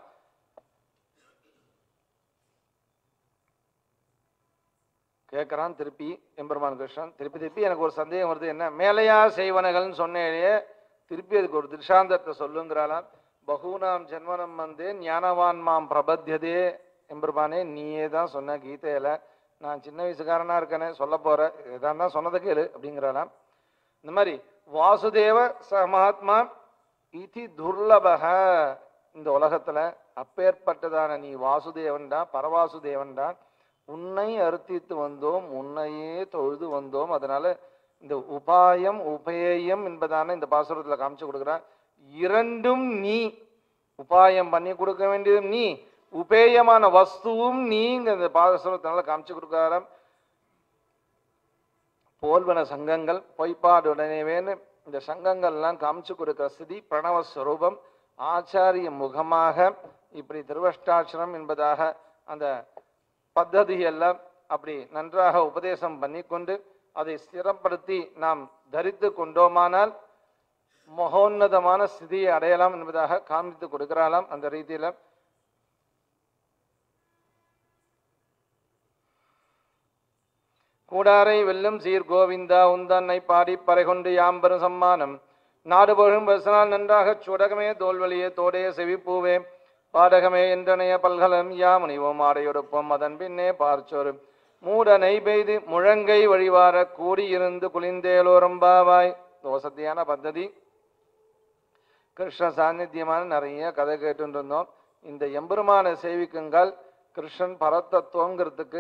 கேட்குறான் திருப்பி எம்பெருமான் கிருஷ்ணன் திருப்பி திருப்பி எனக்கு ஒரு சந்தேகம் வருது என்ன மேலையா செய்வனகள்னு சொன்னேனே திருப்பி அதுக்கு ஒரு திருஷாந்தத்தை சொல்லுங்கிறாளாம் பகூனாம் ஜென்மனம் வந்து ஞானவான் மாம் பிரபத்தியதே எம்பெருமானே நீயே தான் சொன்ன கீதையில நான் சின்ன வயசுக்காரனா இருக்கேனே சொல்ல போறேன் இதான் தான் சொன்னதை கேளு அப்படிங்கிறாளாம் இந்த மாதிரி வாசுதேவ ச மகாத்மா இதி துர்லபக இந்த உலகத்துல அப்பேற்பட்டதான நீ வாசுதேவன்டா பரவாசுதேவன்டா உன்னை அர்த்தித்து வந்தோம் உன்னையே தொழுது வந்தோம் அதனால இந்த உபாயம் உபேயம் என்பதான இந்த பாசுரத்துல காமிச்சு கொடுக்குறான் இரண்டும் நீ உபாயம் பண்ணி கொடுக்க வேண்டியதும் நீ உபேயமான வஸ்துவும் நீங்க இந்த பாசுரத்தினால காமிச்சு கொடுக்குறாராம் போல்வன சங்கங்கள் பொய்ப்பாடுடனேவேன்னு இந்த சங்கங்கள்லாம் காமிச்சு கொடுக்கிற ஸ்திதி பிரணவ ஸ்வரூபம் ஆச்சாரிய முகமாக இப்படி திருவஷ்டாட்சரம் என்பதாக அந்த பத்ததி எல்லாம் அப்படி நன்றாக உபதேசம் பண்ணிக்கொண்டு அதை ஸ்திரப்படுத்தி நாம் தரித்து கொண்டோமானால் மகோன்னதமான ஸ்திதியை அடையலாம் என்பதாக காண்பித்து கொடுக்கிறாளாம் அந்த ரீதியில கூடாரை வெல்லும் சீர் கோவிந்தா உந்தன்னை பாடி பறைகொண்டு யாம்பெரும் சம்மானம் நாடு புகழும் பசனால் நன்றாகச் சுடகமே தோல்வழியே தோடே செவிப்பூவே பாடகமே என்றனைய பல்கலம் யாமுனிவோம் ஆடையொடுப்போம் அதன் பின்னே பார்ச்சோரு மூடனை பெய்து முழங்கை வழிவார கூடியிருந்து குளிந்தேலோரம்பாவாய் வசதியான பద్ధதி கிருஷ்ண சாநித்தியமான நிறைய கதை கேட்டுட்டு இருந்தோம் இந்த எம்பெருமான சேவிக்குங்கால் கிருஷ்ணன் பரத்தத்துவங்கிறதுக்கு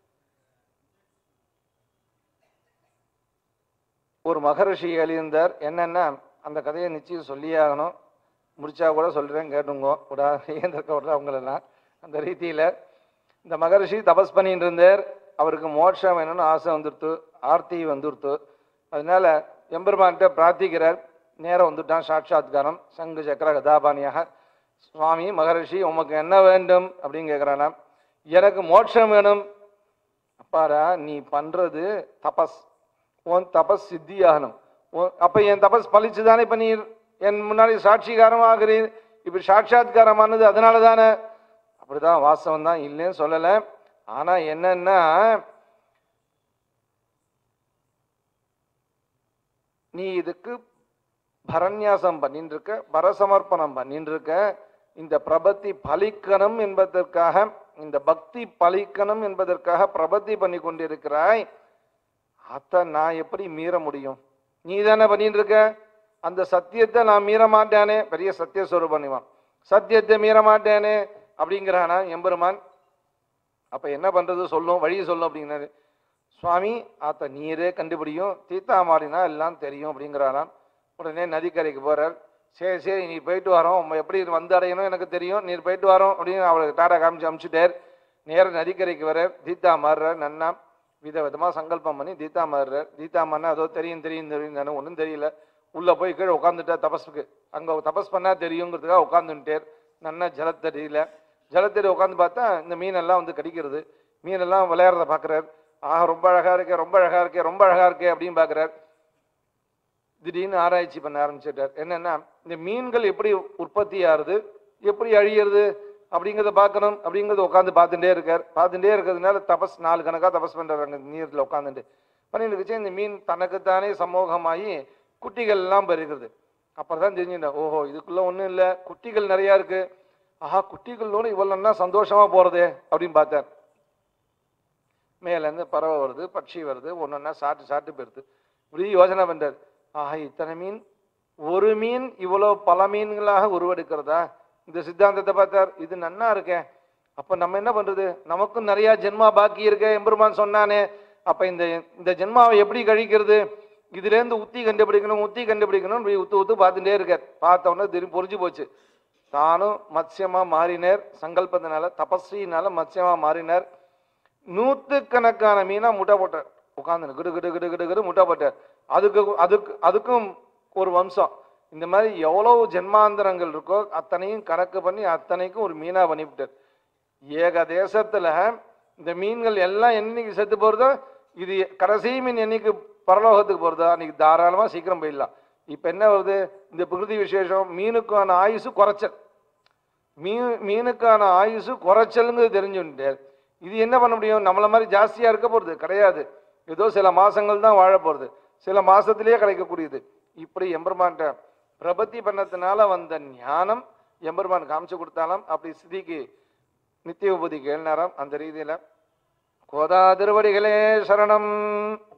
ஒரு மகரிஷி எழுந்தார் என்னன்னா அந்த கதையை நிச்சயம் சொல்லியே ஆகணும் முடிச்சா கூட சொல்றேன் கேட்டுங்கோ விடாத ஏந்திருக்க விடுற அவங்களெல்லாம் அந்த ரீதியில இந்த மகரிஷி தபஸ் பண்ணிட்டு இருந்தார் அவருக்கு மோட்சம் வேணும்னு ஆசை வந்துடுத்து ஆர்த்தி வந்துடுத்து அதனால எம்பெருமான்கிட்ட பிரார்த்திக்கிறார் நேரம் வந்துட்டான் சாட்சாத்காரம் சங்கு சக்கர கதாபாணியாக சுவாமி மகரிஷி உமக்கு என்ன வேண்டும் அப்படின்னு கேட்குறானாம் எனக்கு மோட்சம் வேணும் அப்பாடா நீ பண்றது தபஸ் உன் தபஸ் சித்தியாகணும் உன் அப்ப என் தபஸ் பலிச்சுதானே இப்ப நீ என் முன்னாடி சாட்சிகாரம் ஆகிறீர் இப்ப சாட்சாத்காரமானது அதனால தானே அப்படிதான் வாஸ்தவம் தான் இல்லைன்னு சொல்லல ஆனா என்னன்னா நீ இதுக்கு பரநியாசம் பண்ணிட்டு இருக்க பரசமர்ப்பணம் பண்ணிட்டு இருக்க இந்த பிரபத்தி பலிக்கணும் என்பதற்காக இந்த பக்தி பலிக்கணும் என்பதற்காக பிரபத்தி பண்ணி கொண்டிருக்கிறாய் அத நான் எப்படி மீற முடியும் நீ தானே பண்ணிட்டு இருக்க அந்த சத்தியத்தை நான் மீற மாட்டேனே பெரிய சத்திய சொரூபணிவான் சத்தியத்தை மீற மாட்டேனே அப்படிங்கிறானா எம்பெருமான் அப்ப என்ன பண்றது சொல்லும் வழி சொல்லும் அப்படிங்கிறாரு சுவாமி ஆத்த நீரே கண்டுபிடியும் தீத்தா மாடினா எல்லாம் தெரியும் அப்படிங்கிறாராம் உடனே நதிக்கரைக்கு போறார் சரி சரி நீ போயிட்டு வரோம் உம்மை எப்படி வந்து அடையணும் எனக்கு தெரியும் நீர் போயிட்டு வரோம் அப்படின்னு அவளுக்கு டாடா காமிச்சு அமிச்சுட்டார் நேர நதிக்கரைக்கு வர தீத்தா மாறுறார் நன்னா வித விதமா சங்கல்பம் பண்ணி தீதா மாறுறார் தீதா மாறினா அதோ தெரியும் தெரியும் தெரியும் தானே ஒன்றும் தெரியல உள்ள போய் கீழே உட்காந்துட்டா தபஸுக்கு அங்க தபஸ் பண்ணா தெரியுங்கிறதுக்காக உட்காந்துட்டார் நன்னா ஜலத்தடியில ஜலத்தடி உட்காந்து பார்த்தா இந்த மீனெல்லாம் வந்து கடிக்கிறது மீனெல்லாம் விளையாடுறத பார்க்குறார் ஆஹா ரொம்ப அழகா இருக்கே ரொம்ப அழகா இருக்கே ரொம்ப அழகா இருக்கே அப்படின்னு பார்க்குறார் திடீர்னு ஆராய்ச்சி பண்ண ஆரம்பிச்சிட்டார் என்னன்னா இந்த மீன்கள் எப்படி உற்பத்தி ஆகுது எப்படி அழியிறது அப்படிங்கிறத பார்க்கணும் அப்படிங்கிறத உட்காந்து பார்த்துட்டே இருக்கார் பார்த்துட்டே இருக்கிறதுனால தபஸ் நாலு கணக்கா தபஸ் பண்றாங்க நீரில் உட்காந்துட்டு பண்ணிட்டு இருந்துச்சு இந்த மீன் தனக்குத்தானே சமூகமாகி குட்டிகள் எல்லாம் பெருகிறது அப்புறம் தெரிஞ்சுட்டேன் ஓஹோ இதுக்குள்ள ஒன்றும் இல்லை குட்டிகள் நிறையா இருக்கு ஆஹா குட்டிகளோட இவ்வளோ சந்தோஷமா போறதே அப்படின்னு பார்த்தார் மேலேருந்து பறவை வருது பட்சி வருது ஒன்றொன்னா சாப்பிட்டு சாப்பிட்டு போயிருது இப்படி யோசனை பண்றாரு ஆஹா இத்தனை மீன் ஒரு மீன் இவ்வளோ பல மீன்களாக உருவெடுக்கிறதா இந்த சித்தாந்தத்தை பார்த்தார் இது நன்னா இருக்கே அப்ப நம்ம என்ன பண்றது நமக்கும் நிறைய ஜென்மா பாக்கி இருக்கே எம்பெருமான் சொன்னானே அப்ப இந்த இந்த ஜென்மாவை எப்படி கழிக்கிறது இதுல இருந்து உத்தி கண்டுபிடிக்கணும் உத்தி கண்டுபிடிக்கணும் இப்படி உத்து உத்து பார்த்துட்டே இருக்கார் பார்த்த உடனே திரும்பி புரிஞ்சு போச்சு தானும் மத்சியமா மாறினார் சங்கல்பத்தினால தபஸ்வினால மத்சியமா மாறினார் நூற்றுக்கணக்கான மீனா முட்டை போட்டார் உட்காந்து கிடு கிடு கிடு கிடு கிடு முட்டை போட்டார் அதுக்கு அதுக்கு அதுக்கும் ஒரு வம்சம் இந்த மாதிரி எவ்வளவு ஜென்மாந்தரங்கள் இருக்கோ அத்தனையும் கணக்கு பண்ணி அத்தனைக்கும் ஒரு மீனா பண்ணிவிட்டார் ஏக தேசத்துல இந்த மீன்கள் எல்லாம் என்னைக்கு செத்து போறதோ இது கடைசி மீன் என்னைக்கு பரலோகத்துக்கு போறதோ அன்னைக்கு தாராளமா சீக்கிரம் போயிடலாம் இப்ப என்ன வருது இந்த பிரகிருதி விசேஷம் மீனுக்கான ஆயுசு குறைச்சல் மீன் மீனுக்கான ஆயுசு குறைச்சலுங்கிறது தெரிஞ்சுட்டார் இது என்ன பண்ண முடியும் நம்மள மாதிரி ஜாஸ்தியா இருக்க போறது கிடையாது ஏதோ சில மாசங்கள் தான் வாழ போறது சில மாசத்திலேயே கிடைக்கக்கூடியது இப்படி எம்பெருமான்ட்ட பிரபத்தி பண்ணத்தினால வந்த ஞானம் எம்பெருமான் காமிச்சு கொடுத்தாலும் அப்படி ஸ்திதிக்கு நித்திய உபதி கேள்நேரம் அந்த ரீதியில கோதா திருவடிகளே சரணம்